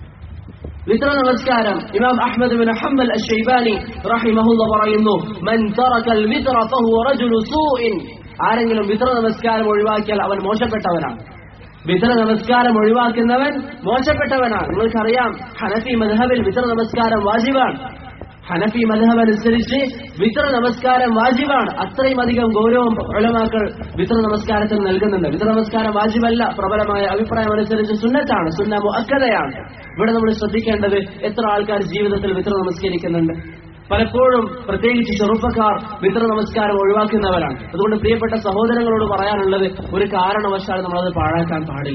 വിത്ര നമസ്കാരം ഇമാം അഹ്മദ് ബിൻ ഹംബൽ അഷൈബാനി റഹിമഹുല്ല പറയുന്നു മൻ തറക്കൽ വിത്ര ഫഹുവ റജുലു സൂഇൻ ആരെങ്കിലും വിത്ര നമസ്കാരം ഒഴിവാക്കിയാൽ അവൻ മോശപ്പെട്ടവനാണ് വിത്ര നമസ്കാരം ഒഴിവാക്കുന്നവൻ മോശപ്പെട്ടവനാണ് നിങ്ങൾക്കറിയാം ഹനഫി മദ്ഹബിൽ വിത്ര നമസ്കാരം വാജിബാണ് ഹനഫി മദ്ഹബ് അനുസരിച്ച് വിത്ര നമസ്കാരം വാജിബാണ് അത്രയും അധികം ഗൗരവം ഉലമാക്കൾ വിത്ര നമസ്കാരത്തിന് നൽകുന്നുണ്ട് വിത്ര നമസ്കാരം വാജിബല്ല പ്രബലമായ അഭിപ്രായം അനുസരിച്ച് സുന്നത്താണ് സുന്ന മുഅക്കദയാണ് ഇവിടെ നമ്മൾ ശ്രദ്ധിക്കേണ്ടത് എത്ര ആൾക്കാർ ജീവിതത്തിൽ വിത്ര നമസ്കരിക്കുന്നുണ്ട് പലപ്പോഴും പ്രത്യേകിച്ച് ചെറുപ്പക്കാർ വിത്ര നമസ്കാരം ഒഴിവാക്കുന്നവരാണ് അതുകൊണ്ട് പ്രിയപ്പെട്ട സഹോദരങ്ങളോട് പറയാനുള്ളത് ഒരു കാരണവശാൽ നമ്മളത് പാഴാക്കാൻ പാടില്ല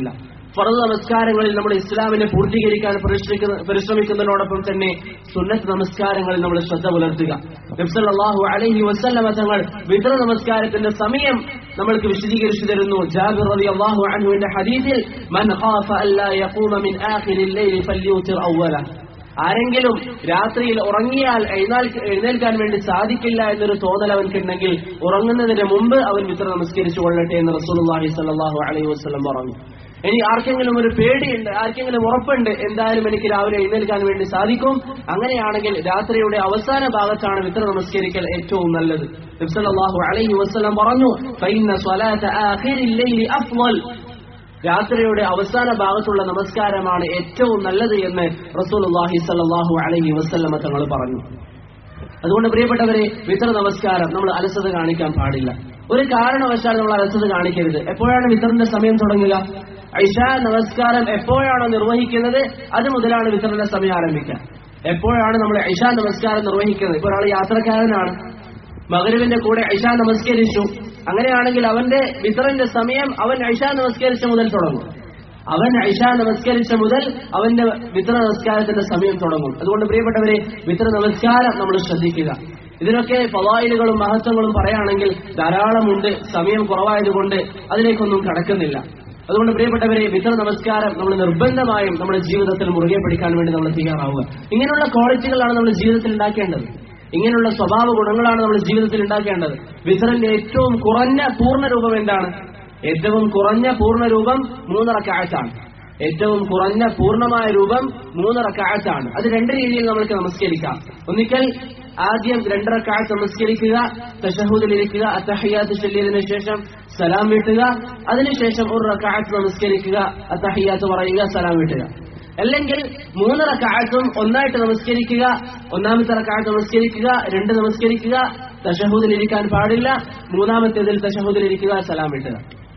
ഫറദ് നമസ്കാരങ്ങളിൽ നമ്മുടെ ഇസ്ലാമിനെ പൂർത്തീകരിക്കാൻ പരിശ്രമിക്കുന്ന പരിശ്രമിക്കുന്നതിനോടൊപ്പം തന്നെ സുന്നത്ത് നമസ്കാരങ്ങളിൽ നമ്മൾ ശ്രദ്ധ പുലർത്തുക നബ്സല്ലാഹു അലൈഹി വസല്ലമ തങ്ങൾ വിത്ര നമസ്കാരത്തിന്റെ സമയം നമ്മൾക്ക് വിശദീകരിച്ചു തരുന്നു ജാബിർ റളിയല്ലാഹു അൻഹുവിന്റെ ഹദീസിൽ മൻ ഖാഫ അല്ലാ യഖൂമ മിൻ ആഖിരിൽ ലൈലി ഫല്യൂതിർ അവ്വല ആരെങ്കിലും രാത്രിയിൽ ഉറങ്ങിയാൽ എഴുന്നേൽ- എഴുന്നേൽക്കാൻ വേണ്ടി സാധിക്കില്ല എന്നൊരു തോന്നൽ അവൻക്കുണ്ടെങ്കിൽ ഉറങ്ങുന്നതിന് മുമ്പ് അവൻ വിത്ര നമസ്കരിച്ചു കൊള്ളട്ടെ എന്ന് റസൂലുള്ളാഹി സ്വല്ലല്ലാഹു അലൈഹി വസല്ലം പറഞ്ഞു ഇനി ആർക്കെങ്കിലും ഒരു പേടിയുണ്ട് ആർക്കെങ്കിലും ഉറപ്പുണ്ട് എന്തായാലും എനിക്ക് രാവിലെ എഴുന്നേൽക്കാൻ വേണ്ടി സാധിക്കും അങ്ങനെയാണെങ്കിൽ രാത്രിയുടെ അവസാന ഭാഗത്താണ് വിത്ര നമസ്കരിക്കൽ ഏറ്റവും നല്ലത് നബ്സല്ലാഹു അലൈഹി വസല്ലം പറഞ്ഞു ഫൈന സ്വലാത്ത ആഖിരിൽ ലൈലി അഫ്ളൽ രാത്രിയുടെ അവസാന ഭാഗത്തുള്ള നമസ്കാരമാണ് ഏറ്റവും നല്ലത് എന്ന് റസൂലുള്ളാഹി സ്വല്ലല്ലാഹു അലൈഹി വസല്ലമ തങ്ങൾ പറഞ്ഞു അതുകൊണ്ട് പ്രിയപ്പെട്ടവരെ വിത്ര നമസ്കാരം നമ്മൾ അലസത കാണിക്കാൻ പാടില്ല ഒരു കാരണവശാൽ നമ്മൾ അലസത കാണിക്കരുത് എപ്പോഴാണ് വിത്തറിന്റെ സമയം തുടങ്ങുക ഐഷ നമസ്കാരം എപ്പോഴാണോ നിർവഹിക്കുന്നത് അത് മുതലാണ് വിത്തറിന്റെ സമയം ആരംഭിക്കുക എപ്പോഴാണ് നമ്മൾ ഐഷ നമസ്കാരം നിർവഹിക്കുന്നത് ഇപ്പോൾ ഒരാൾ യാത്രക്കാരനാണ് മകരുവിന്റെ കൂടെ ഐഷ നമസ്കരിച്ചു അങ്ങനെയാണെങ്കിൽ അവന്റെ വിത്തറിന്റെ സമയം അവൻ ഐഷ നമസ്കരിച്ച മുതൽ തുടങ്ങും അവൻ ഐഷ നമസ്കരിച്ച മുതൽ അവന്റെ വിത്ര നമസ്കാരത്തിന്റെ സമയം തുടങ്ങും അതുകൊണ്ട് പ്രിയപ്പെട്ടവരെ വിത്ര നമസ്കാരം നമ്മൾ ശ്രദ്ധിക്കുക ഇതിനൊക്കെ ഫവായിലുകളും മഹത്വങ്ങളും പറയുകയാണെങ്കിൽ ധാരാളമുണ്ട് സമയം കുറവായതുകൊണ്ട് അതിലേക്കൊന്നും കടക്കുന്നില്ല അതുകൊണ്ട് പ്രിയപ്പെട്ടവരെ വിത്ര നമസ്കാരം നമ്മൾ നിർബന്ധമായും നമ്മുടെ ജീവിതത്തിൽ മുറുകെ പിടിക്കാൻ വേണ്ടി നമ്മൾ തയ്യാറാവുക ഇങ്ങനെയുള്ള ക്വാളിറ്റികളാണ് നമ്മൾ ജീവിതത്തിൽ ഉണ്ടാക്കേണ്ടത് ഇങ്ങനെയുള്ള സ്വഭാവ ഗുണങ്ങളാണ് നമ്മൾ ജീവിതത്തിൽ ഉണ്ടാക്കേണ്ടത് വിത്തറിന്റെ ഏറ്റവും കുറഞ്ഞ പൂർണ്ണ രൂപം എന്താണ് ഏറ്റവും കുറഞ്ഞ പൂർണ്ണ രൂപം മൂന്നര കാഴ്ചാണ് ഏറ്റവും കുറഞ്ഞ പൂർണ്ണമായ രൂപം മൂന്നര കാഴ്ചാണ് അത് രണ്ട് രീതിയിൽ നമുക്ക് നമസ്കരിക്കാം ഒന്നിക്കൽ ആദ്യം രണ്ടര കാഴ്ച നമസ്കരിക്കുക തഷഹൂദിലിരിക്കുക അത്തഹയ്യാത്ത് ചൊല്ലിയതിനു ശേഷം സലാം വീട്ടുക അതിനുശേഷം ഒരു റക്കാത്ത് നമസ്കരിക്കുക അത്തഹയ്യാത്ത് പറയുക സലാം വീട്ടുക അല്ലെങ്കിൽ മൂന്ന് റക്കാഴത്തും ഒന്നായിട്ട് നമസ്കരിക്കുക ഒന്നാമത്തെ റക്കാഴത്ത് നമസ്കരിക്കുക രണ്ട് നമസ്കരിക്കുക തഷഹൂദിലിരിക്കാൻ പാടില്ല മൂന്നാമത്തേതിൽ തഷഹൂദിലിരിക്കുക സലാം വിട്ടുക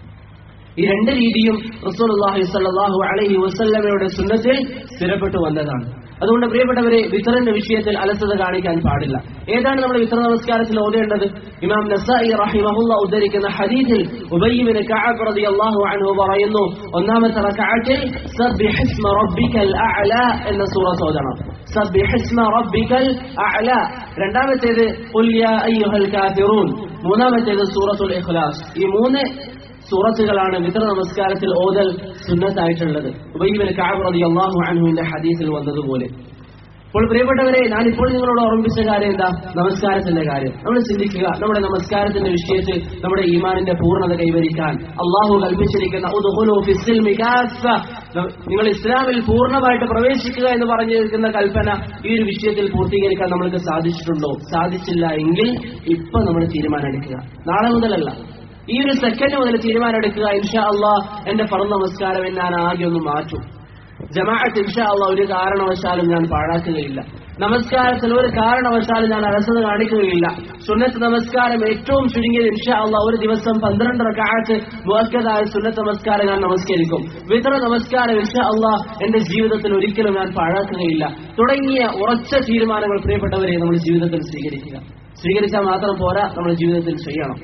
ഈ രണ്ട് രീതിയും റസൂലുള്ളാഹി സ്വല്ലല്ലാഹു അലൈഹി വസല്ലമയുടെ സുന്നത്തിൽ സ്ഥിരപ്പെട്ടു വന്നതാണ് അതുകൊണ്ട് പ്രിയപ്പെട്ടവരെ വിത്തറിന്റെ വിഷയത്തിൽ അലസത കാണിക്കാൻ പാടില്ല ഏതാണ് നമ്മൾ വിത്ര നമസ്കാരത്തിൽ ഓതേണ്ടത് ഇമാം നസായി റഹിമഹുല്ല ഉദ്ധരിക്കുന്ന ഹദീസിൽ ഉബയ്യിബിന് കഅബ് റളിയല്ലാഹു അൻഹു പറയുന്നു ഒന്നാമത്തെ റക്അത്തിൽ സബ്ബിഹിസ്മ റബ്ബിക്കൽ അഅല എന്ന സൂറത്ത് ഓതണം സബ്ബിഹിസ്മ റബ്ബിക്കൽ അഅല രണ്ടാമത്തേത് ഖുൽ യാ അയ്യുഹൽ കാഫിറൂൻ മൂന്നാമത്തേത് സൂറത്തുൽ ഇഖ്ലാസ് ഈ മൂന്ന് സൂറത്തുകളാണ് വിത്ര നമസ്കാരത്തിൽ ഓതൽ സുന്നത്തായിട്ടുള്ളത് ഉബൈബിന് കാബ് റളിയല്ലാഹു അൻഹുവിന്റെ ഹദീസിൽ വന്നതുപോലെ അപ്പോൾ പ്രിയപ്പെട്ടവരെ ഞാനിപ്പോൾ നിങ്ങളോട് ഓർമ്മിച്ച കാര്യം എന്താ നമസ്കാരത്തിന്റെ കാര്യം നമ്മൾ ചിന്തിക്കുക നമ്മുടെ നമസ്കാരത്തിന്റെ വിഷയത്തിൽ നമ്മുടെ ഈമാനിന്റെ പൂർണ്ണത കൈവരിക്കാൻ അള്ളാഹു കൽപ്പിച്ചിരിക്കുന്ന ഉദ്ഖുലൂ ഫിസ്സിൽമി കാഫ. നിങ്ങൾ ഇസ്ലാമിൽ പൂർണ്ണമായിട്ട് പ്രവേശിക്കുക എന്ന് പറഞ്ഞിരിക്കുന്ന കൽപ്പന ഈ ഒരു വിഷയത്തിൽ പൂർത്തീകരിക്കാൻ നമ്മൾക്ക് സാധിച്ചിട്ടുണ്ടോ സാധിച്ചില്ല എങ്കിൽ ഇപ്പൊ നമ്മൾ തീരുമാനം എടുക്കുക നാളെ മുതലല്ല ഈ ഒരു സെക്കൻഡ് മുതൽ തീരുമാനമെടുക്കുക ഇൻഷാ അള്ളാഹ് എന്റെ ഫറ നമസ്കാരം ഞാൻ ആകെ ഒന്ന് മാറ്റും ജമാഅത്ത് ഇൻഷാ അള്ളാഹ് ഒരു കാരണവശാലും ഞാൻ പാഴാക്കുകയില്ല നമസ്കാരത്തിൽ ഒരു കാരണവശാലും ഞാൻ അലസത കാണിക്കുകയില്ല സുന്നത്ത് നമസ്കാരം ഏറ്റവും ചുരുങ്ങിയത് ഇൻഷാ അള്ളാഹ് ഒരു ദിവസം പന്ത്രണ്ട് റക്കാറ്റ് മുഹക്കതായ സുന്നത്ത് നമസ്കാരം ഞാൻ നമസ്കരിക്കും വിതറ നമസ്കാരം ഇൻഷാ അള്ളാഹ് എന്റെ ജീവിതത്തിൽ ഒരിക്കലും ഞാൻ പാഴാക്കുകയില്ല തുടങ്ങിയ ഉറച്ച തീരുമാനങ്ങൾ പ്രിയപ്പെട്ടവരെ നമ്മൾ ജീവിതത്തിൽ സ്വീകരിക്കുക സ്വീകരിച്ചാൽ മാത്രം പോരാ നമ്മൾ ജീവിതത്തിൽ ചെയ്യണം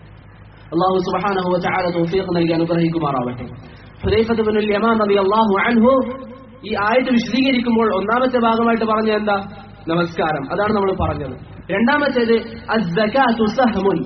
അള്ളാഹു സുബ്ഹാനഹു വതആല തൗഫീഖ് നൽകി അനുഗ്രഹിക്കുമാറാവട്ടെ ഹുദൈഫത്ത് ബിനുൽ യമാൻ റളിയല്ലാഹു അൻഹു ഈ ആയത്ത് വിശദീകരിക്കുമ്പോൾ ഒന്നാമത്തെ ഭാഗമായിട്ട് പറഞ്ഞ എന്താ നമസ്കാരം അതാണ് നമ്മൾ പറഞ്ഞത് രണ്ടാമത്തേത് അസ്സകാത്തു സഹ്മുൻ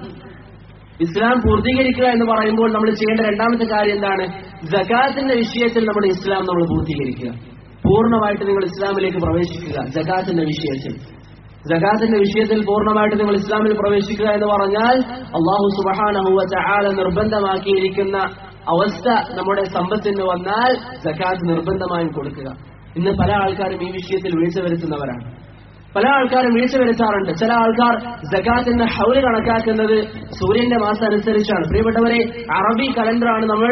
ഇസ്ലാം പൂർത്തീകരിക്കുക എന്ന് പറയുമ്പോൾ നമ്മൾ ചെയ്യേണ്ട രണ്ടാമത്തെ കാര്യം എന്താണ് ജക്കാത്തിന്റെ വിഷയത്തിൽ നമ്മുടെ ഇസ്ലാം നമ്മൾ പൂർത്തീകരിക്കുക പൂർണ്ണമായിട്ട് നിങ്ങൾ ഇസ്ലാമിലേക്ക് പ്രവേശിക്കുക ജക്കാത്തിന്റെ വിഷയത്തിൽ ജക്കാത്തിന്റെ വിഷയത്തിൽ പൂർണ്ണമായിട്ട് നിങ്ങൾ ഇസ്ലാമിൽ പ്രവേശിക്കുക എന്ന് പറഞ്ഞാൽ അള്ളാഹു സുബഹാനഹുവ ചാല നിർബന്ധമാക്കിയിരിക്കുന്ന അവസ്ഥ നമ്മുടെ സമ്പത്തിന് വന്നാൽ ജക്കാത്ത് നിർബന്ധമായും കൊടുക്കുക ഇന്ന് പല ആൾക്കാരും ഈ വിഷയത്തിൽ വീഴ്ച വരുത്തുന്നവരാണ് പല ആൾക്കാരും വീഴ്ച വരുത്താറുണ്ട് ചില ആൾക്കാർ ജക്കാത്തിന്റെ ഹൗല് കണക്കാക്കുന്നത് സൂര്യന്റെ മാസം അനുസരിച്ചാണ് പ്രിയപ്പെട്ടവരെ അറബി കലണ്ടറാണ് നമ്മൾ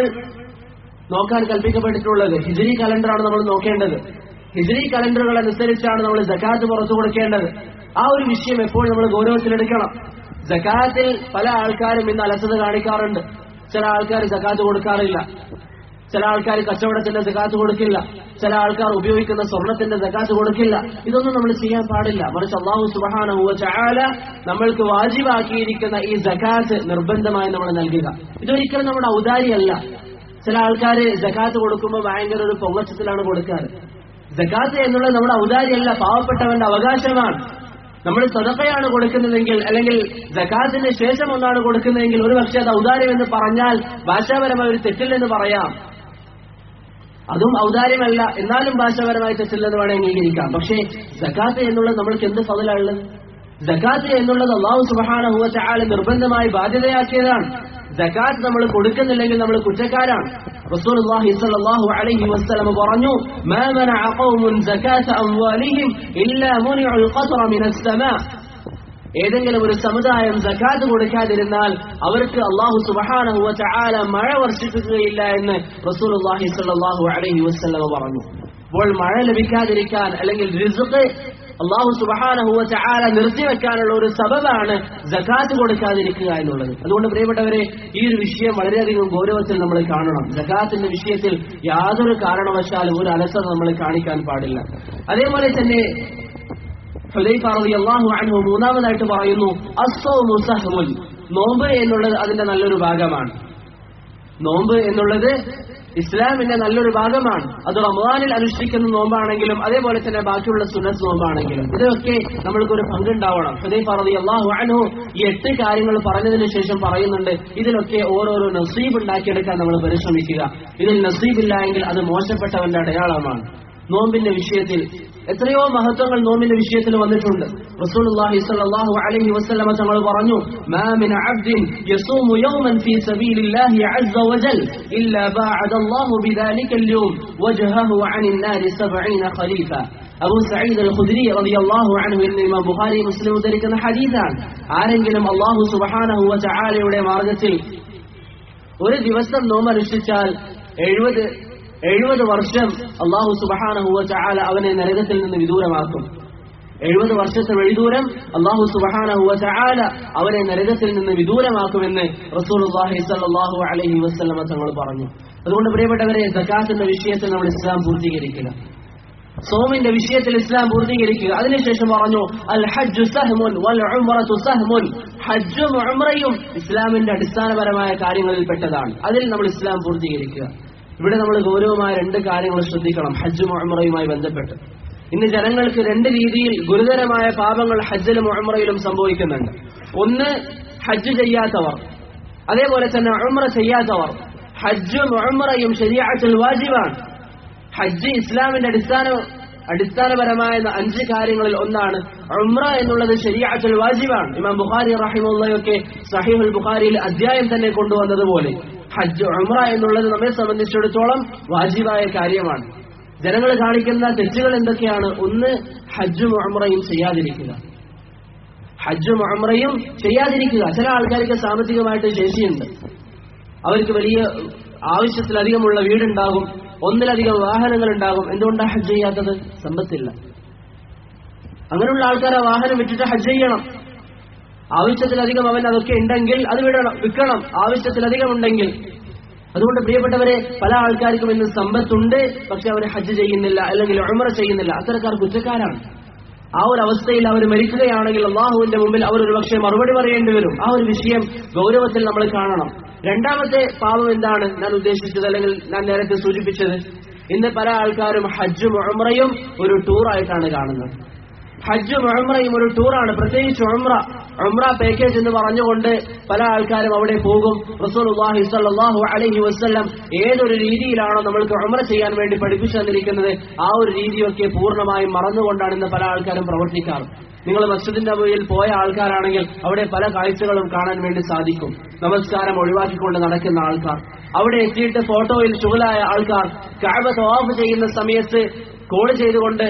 നോക്കാൻ കൽപ്പിക്കപ്പെട്ടിട്ടുള്ളത് ഹിജറി കലണ്ടറാണ് നമ്മൾ നോക്കേണ്ടത് ഹിജറി കലണ്ടറുകൾ അനുസരിച്ചാണ് നമ്മൾ ജക്കാത്ത് പുറത്തു കൊടുക്കേണ്ടത് ആ ഒരു വിഷയം എപ്പോഴും നമ്മൾ ഗൗരവത്തിലെടുക്കണം ജക്കാത്തിൽ പല ആൾക്കാരും ഇന്ന് അലസത കാണിക്കാറുണ്ട് ചില ആൾക്കാർ ജക്കാത്ത് കൊടുക്കാറില്ല ചില ആൾക്കാർ കച്ചവടത്തിന്റെ ജക്കാത്ത് കൊടുക്കില്ല ചില ആൾക്കാർ ഉപയോഗിക്കുന്ന സ്വർണത്തിന്റെ ജക്കാത്ത് കൊടുക്കില്ല ഇതൊന്നും നമ്മൾ ചെയ്യാൻ പാടില്ല മറിച്ച് അള്ളാഹു സുബഹാനഹുവ ചാല നമ്മൾക്ക് വാജിബാക്കിയിരിക്കുന്ന ഈ ജക്കാത്ത് നിർബന്ധമായി നമ്മൾ നൽകുക ഇതൊരിക്കലും നമ്മുടെ ഔദാര്യമല്ല ചില ആൾക്കാർ ജക്കാത്ത് കൊടുക്കുമ്പോൾ ഭയങ്കര ഒരു പൊങ്ങച്ചത്തിലാണ് കൊടുക്കാറ് ജക്കാത്ത് എന്നുള്ളത് നമ്മുടെ ഔദാര്യമല്ല പാവപ്പെട്ടവന്റെ അവകാശമാണ് നമ്മൾ സദക്കയാണ് കൊടുക്കുന്നതെങ്കിൽ അല്ലെങ്കിൽ ജക്കാത്തിന് ശേഷം ഒന്നാണ് കൊടുക്കുന്നതെങ്കിൽ ഒരു പക്ഷേ അത് ഔദാര്യം എന്ന് പറഞ്ഞാൽ ഭാഷാപരമായ ഒരു തെറ്റില്ലെന്ന് പറയാം അതും ഔദാര്യമല്ല എന്നാലും ഭാഷാപരമായി തെറ്റില്ലെന്ന് വേണേ അംഗീകരിക്കാം പക്ഷേ ജക്കാത്ത് എന്നുള്ളത് നമ്മൾക്ക് എന്ത് ഫതിലുള്ളത് ജക്കാത്ത് എന്നുള്ളത് അള്ളാഹു സുബാന ചാല നിർബന്ധമായി ബാധ്യതയാക്കിയതാണ് ജക്കാത്ത് നമ്മൾ കൊടുക്കുന്നില്ലെങ്കിൽ നമ്മൾ കുറ്റക്കാരാണ് റസൂലുള്ളാഹി സ്വല്ലല്ലാഹു അലൈഹി വസല്ലം പറഞ്ഞു മാ മനഅ ഖൗമുൻ സകാത്ത അംവാലിഹിം ഇല്ലാ മുനിഉൽ ഖത്ര മിനസ് സമാ ഏതെങ്കിലും ഒരു സമുദായം സക്കാത്ത് കൊടുക്കാതിരുന്നാൽ അവർക്ക് അള്ളാഹു സുബഹാനഹു ചാല മഴ വർഷിപ്പിക്കുകയില്ല എന്ന് റസൂലുള്ളാഹി സ്വല്ലല്ലാഹു അലൈഹി വസല്ലം പറഞ്ഞു അപ്പോൾ മഴ ലഭിക്കാതിരിക്കാൻ അല്ലെങ്കിൽ റിസുഖ് അള്ളാഹു സുബഹാനഹുവ ചാല നിർത്തിവെക്കാനുള്ള ഒരു സബബാണ് ജക്കാത്ത് കൊടുക്കാതിരിക്കുക എന്നുള്ളത് അതുകൊണ്ട് പ്രിയപ്പെട്ടവരെ ഈ ഒരു വിഷയം വളരെയധികം ഗൗരവത്തിൽ നമ്മൾ കാണണം ജക്കാത്തിന്റെ വിഷയത്തിൽ യാതൊരു കാരണവശാലും ഒരു അലസത നമ്മൾ കാണിക്കാൻ പാടില്ല അതേപോലെ തന്നെ ഹുദൈഫ റളിയല്ലാഹു അൻഹു മൂന്നാമതായിട്ട് പറയുന്നു അസ്സൗമു സഹ്മുൻ നോമ്പ് എന്നുള്ളത് അതിന്റെ നല്ലൊരു ഭാഗമാണ് നോമ്പ് എന്നുള്ളത് ഇസ്ലാമിന്റെ നല്ലൊരു ഭാഗമാണ് അത് റമദാനിൽ അനുഷ്ഠിക്കുന്ന നോമ്പാണെങ്കിലും അതേപോലെ തന്നെ ബാക്കിയുള്ള സുന്നത്ത് നോമ്പാണെങ്കിലും ഇതൊക്കെ നമ്മൾക്കൊരു പങ്കുണ്ടാവണം ഹുദൈഫ റളിയല്ലാഹു അൻഹു ഈ എട്ട് കാര്യങ്ങൾ പറഞ്ഞതിന് ശേഷം പറയുന്നുണ്ട് ഇതിലൊക്കെ ഓരോരോ നസീബ് ഉണ്ടാക്കിയെടുക്കാൻ നമ്മൾ പരിശ്രമിക്കുക ഇതിൽ നസീബില്ല എങ്കിൽ അത് മോശപ്പെട്ടവന്റെ അടയാളമാണ് നോമ്പിന്റെ വിഷയത്തിൽ എത്രയോ മഹത്വങ്ങൾ നോമ്പിന്റെ വിഷയത്തിൽ വന്നിട്ടുണ്ട് റസൂലുള്ളാഹി സ്വല്ലല്ലാഹു അലൈഹി വസല്ലമ തങ്ങൾ പറഞ്ഞു മാ മിൻ അബ്ദിൻ യസൂമു യൗമൻ ഫീ സബീലില്ലാഹി അസ്സ വജൽ ഇല്ലാ ബഅദ അല്ലാഹു ബിദാലിക അൽയൗം വജ്ഹഹു അനിൻ നാരി 70 ഖലീഫ അബൂ സഈദ് അൽ ഖുദ്രി റളിയല്ലാഹു അൻഹു എന്ന് ഇമാം ബുഖാരി മുസ്ലിം ഉദ്ധരിക്കുന്ന ഹദീസാണ് ആരെങ്കിലും അല്ലാഹു സുബ്ഹാനഹു വ തആലയുടെ മാർഗ്ഗത്തിൽ ഒരു ദിവസം നോമ്പ് അനുഷ്ഠിച്ചാൽ എഴുപത് എഴുപത് വർഷം അള്ളാഹു സുബഹാനഹുവ ചാല അവനെ നരകത്തിൽ നിന്ന് വിദൂരമാക്കും എഴുപത് വർഷത്തെ വഴിദൂരം അള്ളാഹു സുബഹാനഹുവ ചാല അവനെ നരകത്തിൽ നിന്ന് വിദൂരമാക്കുമെന്ന് റസൂലുള്ളാഹി സ്വല്ലല്ലാഹു അലൈഹി വസല്ലമ തങ്ങൾ പറഞ്ഞു അതുകൊണ്ട് പ്രിയപ്പെട്ടവരെ സക്കാത്തിന്റെ വിഷയത്തിൽ നമ്മൾ ഇസ്ലാം പൂർത്തീകരിക്കുക സോമിന്റെ വിഷയത്തിൽ ഇസ്ലാം പൂർത്തീകരിക്കുക അതിനുശേഷം പറഞ്ഞു അൽ ഹജ്ജു സഹ്മുൻ വൽ ഉംറത്തു സഹ്മുൻ ഹജ്ജും ഉംറയും ഇസ്ലാമിന്റെ അടിസ്ഥാനപരമായ കാര്യങ്ങളിൽ പെട്ടതാണ് അതിൽ നമ്മൾ ഇസ്ലാം പൂർത്തീകരിക്കുക ഇവിടെ നമ്മൾ ഗൗരവമായ രണ്ട് കാര്യങ്ങൾ ശ്രദ്ധിക്കണം ഹജ്ജും ഉംറയുമായി ബന്ധപ്പെട്ട് ഇന്ന് ജനങ്ങൾക്ക് രണ്ട് രീതിയിൽ ഗുരുതരമായ പാപങ്ങൾ ഹജ്ജിലും ഉംറയിലും സംഭവിക്കുന്നുണ്ട് ഒന്ന് ഹജ്ജ് ചെയ്യാത്തവർ അതേപോലെ തന്നെ ഉംറ ചെയ്യാത്തവർ ഹജ്ജും ഉംറയും ശരിയാത്തിൽ വാജിബാണ് ഹജ്ജ് ഇസ്ലാമിന്റെ അടിസ്ഥാന അടിസ്ഥാനപരമായ അഞ്ച് കാര്യങ്ങളിൽ ഒന്നാണ് ഉംറ എന്നുള്ളത് ശരിയാത്തിൽ വാജിബാണ് ഇമാം ബുഖാരി റഹിമുള്ളയൊക്കെ സഹീഹുൽ ബുഖാരിയിൽ അധ്യായം തന്നെ കൊണ്ടുവന്നതുപോലെ ഹജ്ജ് ഉംറ എന്നുള്ളത് നമ്മെ സംബന്ധിച്ചിടത്തോളം വാജിബായ കാര്യമാണ് ജനങ്ങൾ കാണിക്കുന്ന തെറ്റുകൾ എന്തൊക്കെയാണ് ഒന്ന് ഹജ്ജും ഉംറയും ചെയ്യാതിരിക്കുക ഹജ്ജും ഉംറയും ചെയ്യാതിരിക്കുക ചില ആൾക്കാർക്ക് സാമ്പത്തികമായിട്ട് ശേഷിയുണ്ട് അവർക്ക് വലിയ ആവശ്യത്തിലധികമുള്ള വീടുണ്ടാകും ഒന്നിലധികം വാഹനങ്ങൾ ഉണ്ടാകും എന്തുകൊണ്ടാണ് ഹജ്ജ് ചെയ്യാത്തത് സമ്പത്തില്ല അങ്ങനെയുള്ള ആൾക്കാർ ആ വാഹനം വിട്ടിട്ട് ഹജ്ജ് ചെയ്യണം ആവശ്യത്തിലധികം അവൻ അതൊക്കെ ഉണ്ടെങ്കിൽ അത് വിടണം വിൽക്കണം ആവശ്യത്തിലധികം ഉണ്ടെങ്കിൽ അതുകൊണ്ട് പ്രിയപ്പെട്ടവരെ പല ആൾക്കാർക്കും ഇന്ന് സമ്പത്തുണ്ട് പക്ഷെ അവർ ഹജ്ജ് ചെയ്യുന്നില്ല അല്ലെങ്കിൽ ഉമറ ചെയ്യുന്നില്ല അത്തരക്കാർ കുറ്റക്കാരാണ് ആ ഒരു അവസ്ഥയിൽ അവർ മരിക്കുകയാണെങ്കിൽ അള്ളാഹുവിന്റെ മുമ്പിൽ അവർ ഒരു പക്ഷേ മറുപടി പറയേണ്ടി വരും ആ ഒരു വിഷയം ഗൗരവത്തിൽ നമ്മൾ കാണണം രണ്ടാമത്തെ പാപം എന്താണ് ഞാൻ ഉദ്ദേശിച്ചത് അല്ലെങ്കിൽ ഞാൻ നേരത്തെ സൂചിപ്പിച്ചത് ഇന്ന് പല ആൾക്കാരും ഹജ്ജും ഉംറയും ഒരു ടൂറായിട്ടാണ് കാണുന്നത് ഹജ്ജും ഉംറയും ഒരു ടൂറാണ് പ്രത്യേകിച്ച് ഉംറ ഉംറ പാക്കേജ് എന്ന് പറഞ്ഞുകൊണ്ട് പല ആൾക്കാരും അവിടെ പോകും റസൂലുള്ളാഹി സ്വല്ലല്ലാഹു അലൈഹി വസല്ലം ഏതൊരു രീതിയിലാണോ നമ്മൾക്ക് ഉംറ ചെയ്യാൻ വേണ്ടി പഠിപ്പിച്ചു തന്നിരിക്കുന്നത് ആ ഒരു രീതിയൊക്കെ പൂർണ്ണമായും മറന്നുകൊണ്ടാണ് ഇന്ന് പല ആൾക്കാരും പ്രവർത്തിക്കാറ് നിങ്ങൾ മസ്ജിദിന്റെ മുന്നിൽ പോയ ആൾക്കാരാണെങ്കിൽ അവിടെ പല കാഴ്ചകളും കാണാൻ വേണ്ടി സാധിക്കും നമസ്കാരം ഒഴിവാക്കിക്കൊണ്ട് നടക്കുന്ന ആൾക്കാർ അവിടെ എത്തിയിട്ട് ഫോട്ടോയിൽ ചുവലായ ആൾക്കാർ കാബ തവാഫ് ചെയ്യുന്ന സമയത്ത് കോൾ ചെയ്തുകൊണ്ട്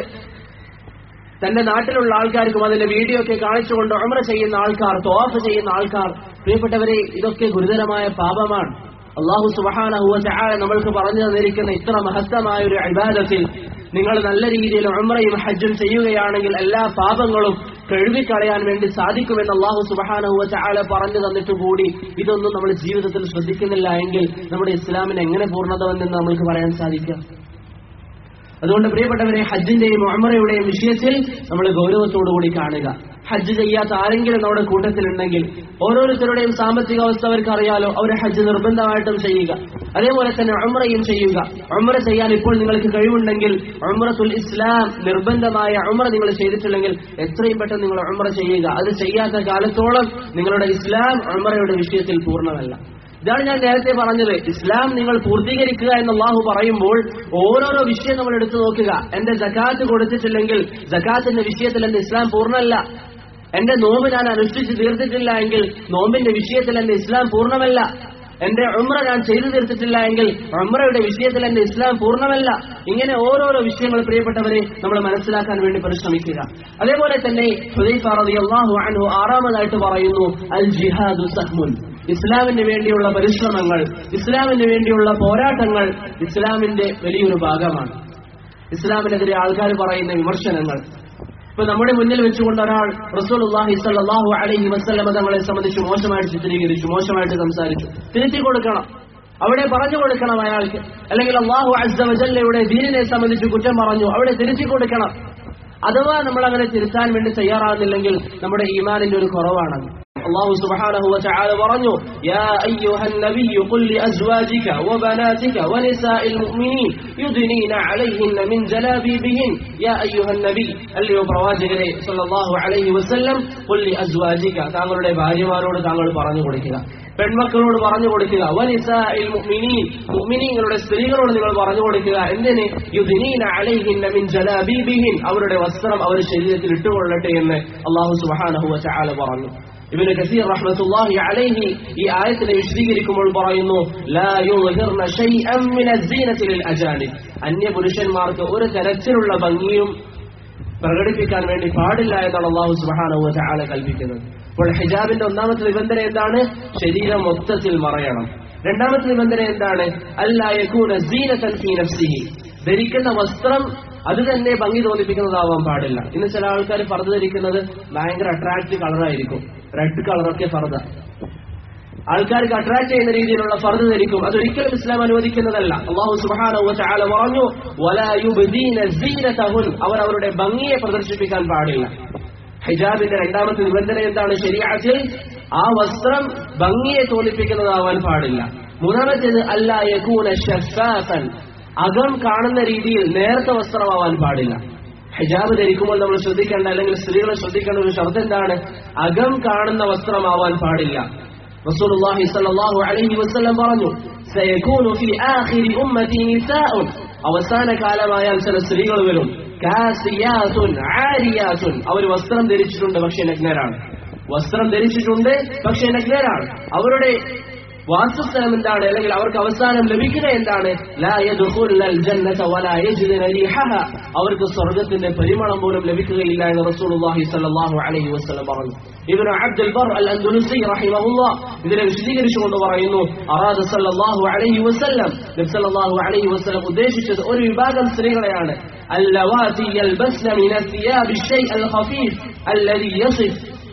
തന്റെ നാട്ടിലുള്ള ആൾക്കാർക്കും അതിന്റെ വീഡിയോ ഒക്കെ കാണിച്ചുകൊണ്ട് ഉമ്ര ചെയ്യുന്ന ആൾക്കാർ തോഫ് ചെയ്യുന്ന ആൾക്കാർ പ്രിയപ്പെട്ടവരെ ഇതൊക്കെ ഗുരുതരമായ പാപമാണ് അള്ളാഹു സുബഹാനഹുവ ചായ നമ്മൾക്ക് പറഞ്ഞു തന്നിരിക്കുന്ന ഇത്ര മഹത്തമായ ഒരു അഭിബാധത്തിൽ നിങ്ങൾ നല്ല രീതിയിൽ ഉമ്രയും ഹജ്ജും ചെയ്യുകയാണെങ്കിൽ എല്ലാ പാപങ്ങളും കഴുകിക്കളയാൻ വേണ്ടി സാധിക്കുമെന്ന് അള്ളാഹു സുബഹാനഹുവ ചായ പറഞ്ഞു തന്നിട്ട് കൂടി ഇതൊന്നും നമ്മൾ ജീവിതത്തിൽ ശ്രദ്ധിക്കുന്നില്ല എങ്കിൽ നമ്മുടെ ഇസ്ലാമിന് എങ്ങനെ പൂർണ്ണത വന്നെന്ന് നമ്മൾക്ക് പറയാൻ സാധിക്കുക അതുകൊണ്ട് പ്രിയപ്പെട്ടവരെ ഹജ്ജിന്റെയും ഉമറയുടെയും വിഷയത്തിൽ നമ്മൾ ഗൗരവത്തോടുകൂടി കാണുക ഹജ്ജ് ചെയ്യാത്ത ആരെങ്കിലും നമ്മുടെ കൂട്ടത്തിലുണ്ടെങ്കിൽ ഓരോരുത്തരുടെയും സാമ്പത്തിക അവസ്ഥ അവർക്ക് അറിയാലോ അവർ ഹജ്ജ് നിർബന്ധമായിട്ടും ചെയ്യുക അതേപോലെ തന്നെ ഉമ്രയും ചെയ്യുക ഉമ്ര ചെയ്യാൻ ഇപ്പോൾ നിങ്ങൾക്ക് കഴിവുണ്ടെങ്കിൽ ഉമ്രത്തുൽ ഇസ്ലാം നിർബന്ധമായ ഉമ്ര നിങ്ങൾ ചെയ്തിട്ടില്ലെങ്കിൽ എത്രയും പെട്ടെന്ന് നിങ്ങൾ ഉമ്ര ചെയ്യുക അത് ചെയ്യാത്ത കാലത്തോളം നിങ്ങളുടെ ഇസ്ലാം ഉമ്രയുടെ വിഷയത്തിൽ പൂർണ്ണമല്ല ഇതാണ് ഞാൻ നേരത്തെ പറഞ്ഞത് ഇസ്ലാം നിങ്ങൾ പൂർത്തീകരിക്കുക എന്ന് അള്ളാഹു പറയുമ്പോൾ ഓരോരോ വിഷയം നമ്മൾ എടുത്തു നോക്കുക എന്റെ ജക്കാത്ത് കൊടുത്തിട്ടില്ലെങ്കിൽ ജക്കാത്തിന്റെ വിഷയത്തിൽ എന്റെ ഇസ്ലാം പൂർണ്ണമല്ല എന്റെ നോമ്പ് ഞാൻ അനുഷ്ഠിച്ച് തീർത്തിട്ടില്ല എങ്കിൽ നോമ്പിന്റെ വിഷയത്തിൽ എന്റെ ഇസ്ലാം പൂർണ്ണമല്ല എന്റെ ഉമ്ര ഞാൻ ചെയ്തു തീർത്തിട്ടില്ല എങ്കിൽ ഉമ്രയുടെ വിഷയത്തിൽ എന്റെ ഇസ്ലാം പൂർണ്ണമല്ല ഇങ്ങനെ ഓരോരോ വിഷയങ്ങൾ പ്രിയപ്പെട്ടവരെ നമ്മൾ മനസ്സിലാക്കാൻ വേണ്ടി പരിശ്രമിക്കുക അതേപോലെ തന്നെ ഹുദൈഫ റളിയല്ലാഹു അൻഹു ആറാമതായിട്ട് പറയുന്നു അൽ ജിഹാദു സഹ്മുൻ ഇസ്ലാമിന് വേണ്ടിയുള്ള പരിശ്രമങ്ങൾ ഇസ്ലാമിന് വേണ്ടിയുള്ള പോരാട്ടങ്ങൾ ഇസ്ലാമിന്റെ വലിയൊരു ഭാഗമാണ് ഇസ്ലാമിനെതിരെ ആൾക്കാർ പറയുന്ന വിമർശനങ്ങൾ ഇപ്പൊ നമ്മുടെ മുന്നിൽ വെച്ചുകൊണ്ട് ഒരാൾ റസൂലുള്ളാഹി സ്വല്ലല്ലാഹു അലൈഹി വസല്ലമ തങ്ങളെ സംബന്ധിച്ച് മോശമായിട്ട് ചിത്രീകരിച്ചു മോശമായിട്ട് സംസാരിച്ചു തിരുത്തി കൊടുക്കണം അവിടെ പറഞ്ഞു കൊടുക്കണം അയാൾക്ക് അല്ലെങ്കിൽ അള്ളാഹു അസ്സവജല്ലയുടെ ദീനിനെ സംബന്ധിച്ച് കുറ്റം പറഞ്ഞു അവിടെ തിരുത്തി കൊടുക്കണം അഥവാ നമ്മൾ അങ്ങനെ തിരുത്താൻ വേണ്ടി തയ്യാറാകുന്നില്ലെങ്കിൽ നമ്മുടെ ഈമാനിന്റെ ഒരു കുറവാണ് الله سبحانه وتعالى പറഞ്ഞു يا أيها النبي قل لأزواجك وبناتك ونساء المؤمنين يدنين عليهن من جلابيبهن يا أيها النبي അല്ലയോ പ്രവാചകരെ സല്ലല്ലാഹു അലൈഹി വസല്ലം قل لأزواجك താങ്കളുടെ ഭാര്യമാരോട് താങ്കൾ പറഞ്ഞു കൊടുക്കുക പെൺമക്കളോട് പറഞ്ഞു കൊടുക്കുക വനിസാഇൽ മുഅ്മിനീൻ മുഅ്മിനീങ്ങളുടെ സ്ത്രീകളോട് നിങ്ങൾ പറഞ്ഞു കൊടുക്കുക എന്തിന് യുദ്നീന അലൈഹിന്ന മിൻ ജലാബീബിഹിൻ അവരുടെ വസ്ത്രം അവർ ശരീരത്തിൽ ഇട്ടുകൊള്ളട്ടെ എന്ന് അല്ലാഹു സുബ്ഹാനഹു വതആല പറഞ്ഞു ഇബ്നു കസീർ റഹ്മത്തുള്ളാഹി അലൈഹി ഈ ആയത്തിനെ വിശദീകരിക്കുമ്പോൾ പറയുന്നു ലാ യുദ്ഹിർന ശൈഅൻ മിന അസ്സീനത്തി ലിൽ അജാനിബ് അന്യ പുരുഷന്മാർക്ക് ഒരു തരത്തിലുള്ള ഭംഗിയും പ്രകടിപ്പിക്കാൻ വേണ്ടി പാടില്ല എന്നാണ് അള്ളാഹു സുബ്ഹാനഹു വതആല കൽപ്പിക്കുന്നത് അപ്പോൾ ഹിജാബിന്റെ ഒന്നാമത്തെ നിബന്ധന എന്താണ് ശരീരം മൊത്തത്തിൽ മറയണം രണ്ടാമത്തെ നിബന്ധന എന്താണ് അല്ലാ യകൂന സീനതൻ ഫീ നഫ്സിഹി ധരിക്കുന്ന വസ്ത്രം അത് തന്നെ ഭംഗി തോന്നിപ്പിക്കുന്നതാവാൻ പാടില്ല ഇന്ന് ചില ആൾക്കാർ ഫർദ് ധരിക്കുന്നത് ഭയങ്കര അട്രാക്റ്റീവ് കളറായിരിക്കും റെഡ് കളറൊക്കെ ഫർദ ആൾക്കാർക്ക് അട്രാക്ട് ചെയ്യുന്ന രീതിയിലുള്ള ഫർദ് ധരിക്കും അതൊരിക്കലും ഇസ്ലാം അനുവദിക്കുന്നതല്ല അള്ളാഹു സുബ്ഹാനഹു വതആല പറഞ്ഞു വലാ യുബ്ദീന സീനതഹുൻ അവർ അവരുടെ ഭംഗിയെ പ്രദർശിപ്പിക്കാൻ പാടില്ല ഹിജാബിന്റെ രണ്ടാമത്തെ നിബന്ധന എന്താണ് ശരിയാത്തിൽ ആ വസ്ത്രം ഭംഗിയെ തോന്നിപ്പിക്കുന്നതാവാൻ പാടില്ല മൂന്നാമത്തേത് അല്ല യകൂന ഷഫാഫൻ അകം കാണുന്ന രീതിയിൽ നേർത്ത വസ്ത്രമാവാൻ പാടില്ല ഹിജാബ് ധരിക്കുമ്പോൾ നമ്മൾ ശ്രദ്ധിക്കേണ്ട അല്ലെങ്കിൽ സ്ത്രീകൾ ശ്രദ്ധിക്കേണ്ട ഒരു ഷർത്ത് എന്താണ് അകം കാണുന്ന വസ്ത്രമാവാൻ പാടില്ല റസൂലുള്ളാഹി സ്വല്ലല്ലാഹു അലൈഹി വസല്ലം പറഞ്ഞു സയകൂനു ഫി ആഖിരി ഉമ്മതി നിസാഉൻ അവസാന കാലമായാൽ ചില സ്ത്രീകൾ വരും കാസിയാത്തുൻ ആരിയാത്തുൻ അവർ വസ്ത്രം ധരിച്ചിട്ടുണ്ട് പക്ഷെ നഗ്നരാണ് വസ്ത്രം ധരിച്ചിട്ടുണ്ട് പക്ഷെ നഗ്നരാണ് അവരുടെ വാസസ്ഥലം എന്താണ് അല്ലെങ്കിൽ അവർക്ക് അവസാനം ലഭിക്കുക എന്താണ് ലാ യദ്ഖുലുൽ ജന്നത വലാ യജിദുന റീഹഹ അവർക്ക് സ്വർഗ്ഗത്തിന്റെ പരിമളം പോലും ലഭിക്കുകയില്ല എന്ന് റസൂലുള്ളാഹി സ്വല്ലല്ലാഹു അലൈഹി വസല്ലം പറഞ്ഞു ഇബ്നു അബ്ദുൽ ബർ അൽ അൻദുലുസി റഹിമഹുല്ലാഹ് ഇതിനെ വിശദീകരിച്ചുകൊണ്ട് പറയുന്നു അറാദ സല്ലല്ലാഹു അലൈഹി വസല്ലം നബി സല്ലല്ലാഹു അലൈഹി വസല്ലം ഉദ്ദേശിച്ചത് ഒരു വിഭാഗം സ്ത്രീകളെയാണ് اللواتي يلبسن من الثياب الشيء الخفيف الذي يصف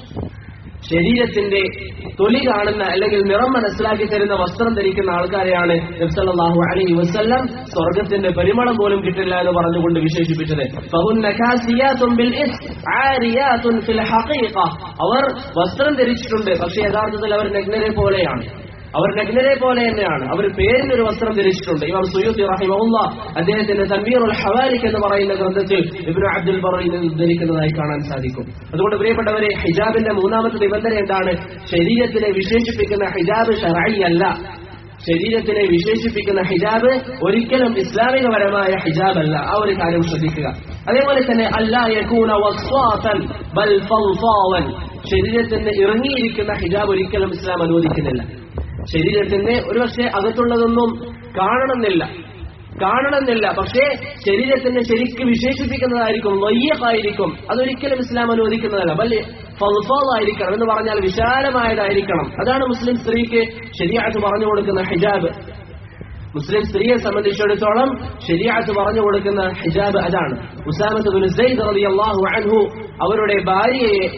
ശരീരത്തിന്റെ തൊലി കാണുന്ന അല്ലെങ്കിൽ നിറം മനസ്സിലാക്കി തരുന്ന വസ്ത്രം ധരിക്കുന്ന ആൾക്കാരെയാണ് നബ്സല്ലാഹു അലൈഹി വസ്ല്ലം സ്വർഗത്തിന്റെ പരിമളം പോലും കിട്ടില്ല എന്ന് പറഞ്ഞുകൊണ്ട് വിശേഷിപ്പിച്ചത് ഫഹുന്ന കാസിയാത്തുൻ ബിൽ ഇസ്, ആരിയാത്തുൻ ഫിൽ ഹഖീഖ. അവർ വസ്ത്രം ധരിച്ചിട്ടുണ്ട് പക്ഷെ യഥാർത്ഥത്തിൽ അവർ നഗ്നരെ പോലെയാണ് അവർ നഗ്നരെ പോലെ തന്നെയാണ് അവർ പേരിന് ഒരു വസ്ത്രം ധരിച്ചിട്ടുണ്ട് ഇമാം സുയൂത്തി റഹിമഹുല്ല അദ്ദേഹത്തിന്റെ തൻവീറുൽ ഹവാലിക് എന്ന് പറയുന്ന ഗ്രന്ഥത്തിൽ ഇബ്നു അബ്ദുൽ ബറയിൽ നിന്ന് ഉദ്ധരിക്കുന്നതായി കാണാൻ സാധിക്കും അതുകൊണ്ട് പ്രിയപ്പെട്ടവരെ ഹിജാബിന്റെ മൂന്നാമത്തെ നിബന്ധന എന്താണ് ശരീരത്തിനെ വിശേഷിപ്പിക്കുന്ന ഹിജാബ് ഷറഈ അല്ല ശരീരത്തിനെ വിശേഷിപ്പിക്കുന്ന ഹിജാബ് ഒരിക്കലും ഇസ്ലാമികപരമായ ഹിജാബ് അല്ല ആ ഒരു കാര്യം ശ്രദ്ധിക്കുക അതേപോലെ തന്നെ അല്ലാ യകൂന വസ്വാതൻ ബൽ ഫൽഫാവൻ ശരീരത്തിന് ഇറങ്ങിയിരിക്കുന്ന ഹിജാബ് ഒരിക്കലും ഇസ്ലാം അനുവദിക്കുന്നില്ല ശരീരത്തിന്റെ ഒരുപക്ഷെ അകത്തുള്ളതൊന്നും കാണണമെന്നില്ല കാണണമെന്നില്ല പക്ഷേ ശരീരത്തിന് ശരിക്ക് വിശേഷിപ്പിക്കുന്നതായിരിക്കും വയ്യക്കായിരിക്കും അതൊരിക്കലും ഇസ്ലാം അനുവദിക്കുന്നതല്ല വല്യ ഫൽഫാദായിരിക്കണം എന്ന് പറഞ്ഞാൽ വിശാലമായതായിരിക്കണം അതാണ് മുസ്ലിം സ്ത്രീക്ക് ശരിയായിട്ട് പറഞ്ഞു കൊടുക്കുന്ന ഹിജാബ് മുസ്ലിം സ്ത്രീയെ സംബന്ധിച്ചിടത്തോളം ശരിയാത്ത് പറഞ്ഞു കൊടുക്കുന്ന ഹിജാബ് അതാണ് ഉസാമത്ത് ബിൻ സെയ്ദ് റളിയല്ലാഹു അൻഹു അവരുടെ ഭാര്യയെ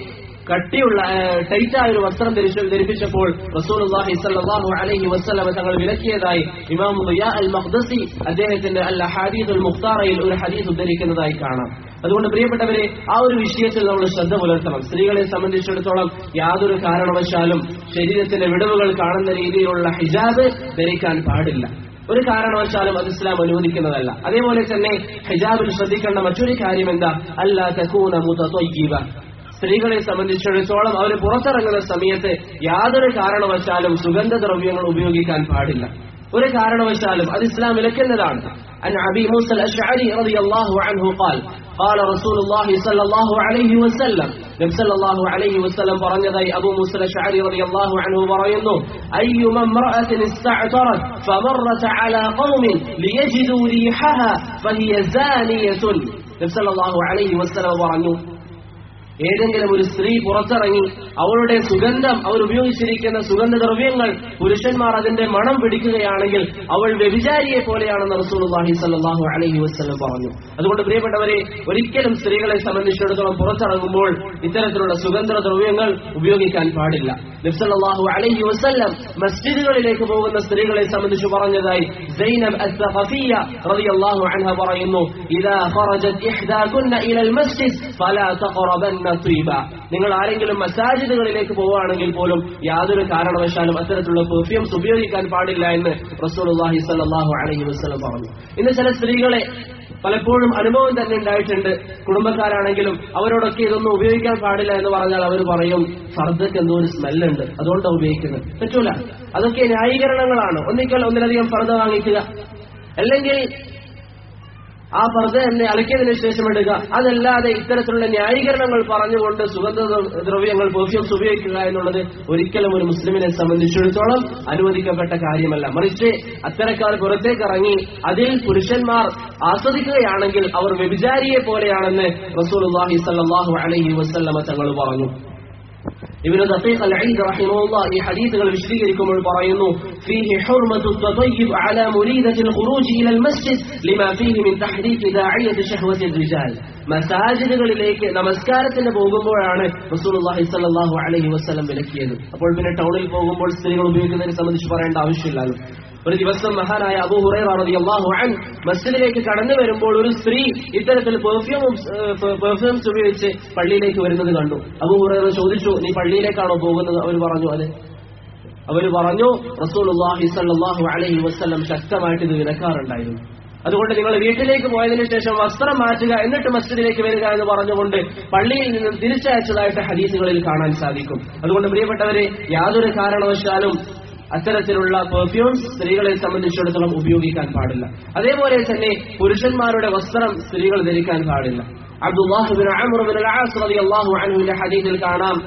കട്ടിയുള്ള ടൈറ്റായ ഒരു വസ്ത്രം ധരിച്ചു ധരിപ്പിച്ചപ്പോൾ റസൂലുള്ളാഹി സ്വല്ലല്ലാഹു അലൈഹി വസല്ലം തങ്ങൾ വിലക്കിയതായി ഇമാം റിയാ അൽ മഖ്ദസി അദ്ദേഹത്തിന്റെ അൽ ഹദീദുൽ മുഖ്താറയിൽ ഒരു ഹദീസ് ഉദ്ധരിക്കുന്നതായി കാണാം അതുകൊണ്ട് പ്രിയപ്പെട്ടവരെ ആ ഒരു വിഷയത്തിൽ നമ്മൾ ശ്രദ്ധ പുലർത്തണം സ്ത്രീകളെ സംബന്ധിച്ചിടത്തോളം യാതൊരു കാരണവശാലും ശരീരത്തിന്റെ വിടവുകൾ കാണുന്ന രീതിയിലുള്ള ഹിജാബ് ധരിക്കാൻ പാടില്ല ഒരു കാരണവശാലും അത് ഇസ്ലാം അനുവദിക്കുന്നതല്ല അതേപോലെ തന്നെ ഹിജാബിൽ ശ്രദ്ധിക്കേണ്ട മറ്റൊരു കാര്യം എന്താ അല്ലാ തക്കൂന മുതത്വയ്യീബ സ്ത്രീകളെ സംബന്ധിച്ചിടത്തോളം അവർ പുറത്തിറങ്ങുന്ന സമയത്ത് യാതൊരു കാരണവശാലും സുഗന്ധദ്രവ്യങ്ങൾ ഉപയോഗിക്കാൻ പാടില്ല ഒരു കാരണവശാലും അത് ഇസ്ലാം വിലക്കുന്നതാണ് عن أبي موسى الأشعري رضي الله عنه قال قال رسول الله صلى الله عليه وسلم നബി സല്ലല്ലാഹു അലൈഹി വസല്ലം പറഞ്ഞതായി അബൂ മൂസ അശ്അരി റളിയല്ലാഹു അൻഹു പറയുന്നു അയ്യുമ ഇംറഅത്തിൻ ഇസ്തഅതറത് ഫമറത് അലാ ഖൗമിൻ ലിയജിദു റീഹഹ ഫഹിയ സാനിയത്തുൻ നബി സല്ലല്ലാഹു അലൈഹി വസല്ലം പറഞ്ഞു ഏതെങ്കിലും ഒരു സ്ത്രീ പുറത്തിറങ്ങി അവളുടെ സുഗന്ധം അവർ ഉപയോഗിച്ചിരിക്കുന്ന സുഗന്ധദ്രവ്യങ്ങൾ പുരുഷന്മാർ അതിന്റെ മണം പിടിക്കുകയാണെങ്കിൽ അവൾ വ്യഭിചാരിയെ പോലെയാണെന്ന് റസൂലുള്ളാഹി സ്വല്ലല്ലാഹു അലൈഹി വസല്ലം പറഞ്ഞു അതുകൊണ്ട് പ്രിയപ്പെട്ടവരെ ഒരിക്കലും സ്ത്രീകളെ സംബന്ധിച്ചിടത്തോളം പുറത്തിറങ്ങുമ്പോൾ ഇത്തരത്തിലുള്ള സുഗന്ധദ്രവ്യങ്ങൾ ഉപയോഗിക്കാൻ പാടില്ല നബ്സല്ലാഹു അലൈഹി വസല്ലം മസ്ജിദുകളിലേക്ക് പോകുന്ന സ്ത്രീകളെ സംബന്ധിച്ച് പറഞ്ഞതായി സൈനബ് അസ്സഖഫിയ റളിയല്ലാഹു അൻഹ പറയുന്നു ഇദാ ഖറജത് ഇഹ്ദാകുന്ന ഇലൽ മസ്ജിദ് ഫലാ തഖറബന്ന തീബ നിങ്ങൾ ആരെങ്കിലും മസാജിദുകളിലേക്ക് പോവുകയാണെങ്കിൽ പോലും യാതൊരു കാരണവശാലും അത്തരത്തിലുള്ള പെർഫ്യൂംസ് ഉപയോഗിക്കാൻ പാടില്ല എന്ന് റസൂലുള്ളാഹി സ്വല്ലല്ലാഹു അലൈഹി വസല്ലം പറഞ്ഞു ഇന്ന് ചില സ്ത്രീകളെ പലപ്പോഴും അനുഭവം തന്നെ ഉണ്ടായിട്ടുണ്ട് കുടുംബക്കാരാണെങ്കിലും അവരോടൊക്കെ ഇതൊന്നും ഉപയോഗിക്കാൻ പാടില്ല എന്ന് പറഞ്ഞാൽ അവർ പറയും ഫർദക്ക് എന്തോ ഒരു സ്മെല്ലുണ്ട് അതുകൊണ്ടാണ് ഉപയോഗിക്കുന്നത് പറ്റൂല അതൊക്കെ ന്യായീകരണങ്ങളാണ് ഒന്നിക്കൽ ഒന്നിലധികം ഫർദ വാങ്ങിക്കുക അല്ലെങ്കിൽ ആ പർദ്ദ എന്നെ അലക്കിയതിനു ശേഷം എടുക്കുക അതല്ലാതെ ഇത്തരത്തിലുള്ള ന്യായീകരണങ്ങൾ പറഞ്ഞുകൊണ്ട് സുഗന്ധ ദ്രവ്യങ്ങൾ പെർഫ്യൂംസ് ഉപയോഗിക്കുക എന്നുള്ളത് ഒരിക്കലും ഒരു മുസ്ലിമിനെ സംബന്ധിച്ചിടത്തോളം അനുവദിക്കപ്പെട്ട കാര്യമല്ല മറിച്ച് അത്തരക്കാർ പുറത്തേക്ക് ഇറങ്ങി അതിൽ പുരുഷന്മാർ ആസ്വദിക്കുകയാണെങ്കിൽ അവർ വ്യഭിചാരിയെ പോലെയാണെന്ന് റസൂലുള്ളാഹി സ്വല്ലല്ലാഹു അലൈഹി വസല്ലമ തങ്ങൾ പറഞ്ഞു ഇബ്നു ദഖീഖ് അൽ-ഈദ് റഹിമഹുല്ലാ ഈ ഹദീസുകൾ വിശദീകരിക്കുമ്പോൾ പറയുന്നു ഫീഹി ഹുർമത്തു തതയ്യിബ് അലാ മുരീദത്തി الخروج الى المسجد لما فيه من تحريك داعيه شهوه الرجال മസാജിദുകളിലേക്ക് നമസ്കാരത്തിന് പോകുമ്പോഴാണ് റസൂലുള്ളാഹി സ്വല്ലല്ലാഹു അലൈഹി വസല്ലം വിലക്കിയത് അപ്പോൾ പിന്നെ ടൗണിൽ പോകുമ്പോൾ സ്ത്രീകൾ ഉപയോഗിക്കുന്നതിനെ സംബന്ധിച്ച് പറയേണ്ട ആവശ്യമില്ലല്ലോ ഒരു ദിവസം മഹാനായ അബൂ ഹുറൈറ റളിയല്ലാഹു അൻ മസ്ജിദിലേക്ക് കടന്നു വരുമ്പോൾ ഒരു സ്ത്രീ ഇത്തരത്തിൽ പെർഫ്യൂം പെർഫ്യൂംസ് ഉപയോഗിച്ച് പള്ളിയിലേക്ക് വരുന്നത് കണ്ടു അബൂ ഹുറൈറ ചോദിച്ചു നീ പള്ളിയിലേക്കാണോ പോകുന്നത് അവർ പറഞ്ഞു അതെ അവർ പറഞ്ഞു റസൂലുള്ളാഹി സ്വല്ലല്ലാഹു അലൈഹി വസല്ലം ശക്തമായിട്ട് ഇത് വിലക്കാറുണ്ടായിരുന്നു അതുകൊണ്ട് നിങ്ങൾ വീട്ടിലേക്ക് പോയതിനു ശേഷം വസ്ത്രം മാറ്റുക എന്നിട്ട് മസ്ജിദിലേക്ക് വരിക എന്ന് പറഞ്ഞുകൊണ്ട് പള്ളിയിൽ നിന്ന് തിരിച്ചയച്ചതായിട്ട് ഹദീസുകളിൽ കാണാൻ സാധിക്കും അതുകൊണ്ട് പ്രിയപ്പെട്ടവരെ യാതൊരു കാരണവശാലും അത്തരത്തിലുള്ള പെർഫ്യൂംസ് സ്ത്രീകളെ സംബന്ധിച്ചിടത്തോളം ഉപയോഗിക്കാൻ പാടില്ല അതേപോലെ തന്നെ പുരുഷന്മാരുടെ വസ്ത്രം സ്ത്രീകൾ ധരിക്കാൻ പാടില്ല അബ്ദുല്ലാഹുബിൻ അമറുബിൻ റളിയല്ലാഹു അൻഹുവിന്റെ ഹദീസിൽ കാണാം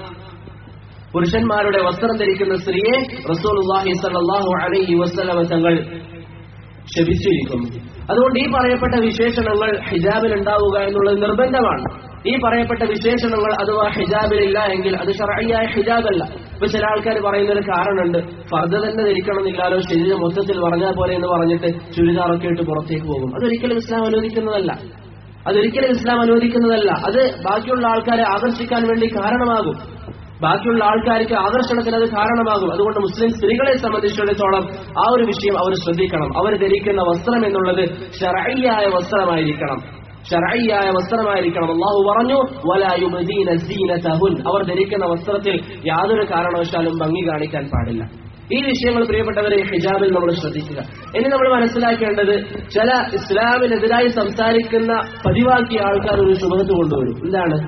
പുരുഷന്മാരുടെ വസ്ത്രം ധരിക്കുന്ന സ്ത്രീയെ റസൂലുള്ളാഹി സ്വല്ലല്ലാഹു അലൈഹി വസല്ലമ തങ്ങൾ ശപിച്ചിരിക്കുന്നു അതുകൊണ്ട് ഈ പറയപ്പെട്ട വിശേഷണങ്ങൾ ഹിജാബിൽ ഉണ്ടാവുക എന്നുള്ളത് നിർബന്ധമാണ് ഈ പറയപ്പെട്ട വിശേഷണങ്ങൾ അഥവാ ഹിജാബിലില്ല എങ്കിൽ അത് ഷറയ്യായ ഹിജാബല്ല ഇപ്പൊ ചില ആൾക്കാർ പറയുന്ന ഒരു കാരണമുണ്ട് ഫർദ തന്നെ ധരിക്കണമെന്നില്ലാലോ ശരീരം മൊത്തത്തിൽ പറഞ്ഞാൽ പോലെ എന്ന് പറഞ്ഞിട്ട് ചുരിദാറൊക്കെ ഇട്ട് പുറത്തേക്ക് പോകും അതൊരിക്കലും ഇസ്ലാം അനുവദിക്കുന്നതല്ല അതൊരിക്കലും ഇസ്ലാം അനുവദിക്കുന്നതല്ല അത് ബാക്കിയുള്ള ആൾക്കാരെ ആകർഷിക്കാൻ വേണ്ടി കാരണമാകും ബാക്കിയുള്ള ആൾക്കാർക്ക് ആകർഷണത്തിന് അത് കാരണമാകും അതുകൊണ്ട് മുസ്ലിം സ്ത്രീകളെ സംബന്ധിച്ചിടത്തോളം ആ ഒരു വിഷയം അവർ ശ്രദ്ധിക്കണം അവർ ധരിക്കുന്ന വസ്ത്രം എന്നുള്ളത് ഷറയ്യായ വസ്ത്രമായിരിക്കണം ഷറയ്യായ വസ്ത്രമായിരിക്കണം അള്ളാഹു പറഞ്ഞു വലായുബദീന സീനതഹുൻ അവർ ധരിക്കുന്ന വസ്ത്രത്തിൽ യാതൊരു കാരണവശാലും ഭംഗി കാണിക്കാൻ പാടില്ല ഈ വിഷയങ്ങൾ പ്രിയപ്പെട്ടവരെ ഹിജാബിൽ നമ്മൾ ശ്രദ്ധിക്കുക ഇനി നമ്മൾ മനസ്സിലാക്കേണ്ടത് ചില ഇസ്ലാമിനെതിരായി സംസാരിക്കുന്ന പതിവാക്കിയ ആൾക്കാർ ഒരു ശുഭത്ത് കൊണ്ടുവരും എന്താണ്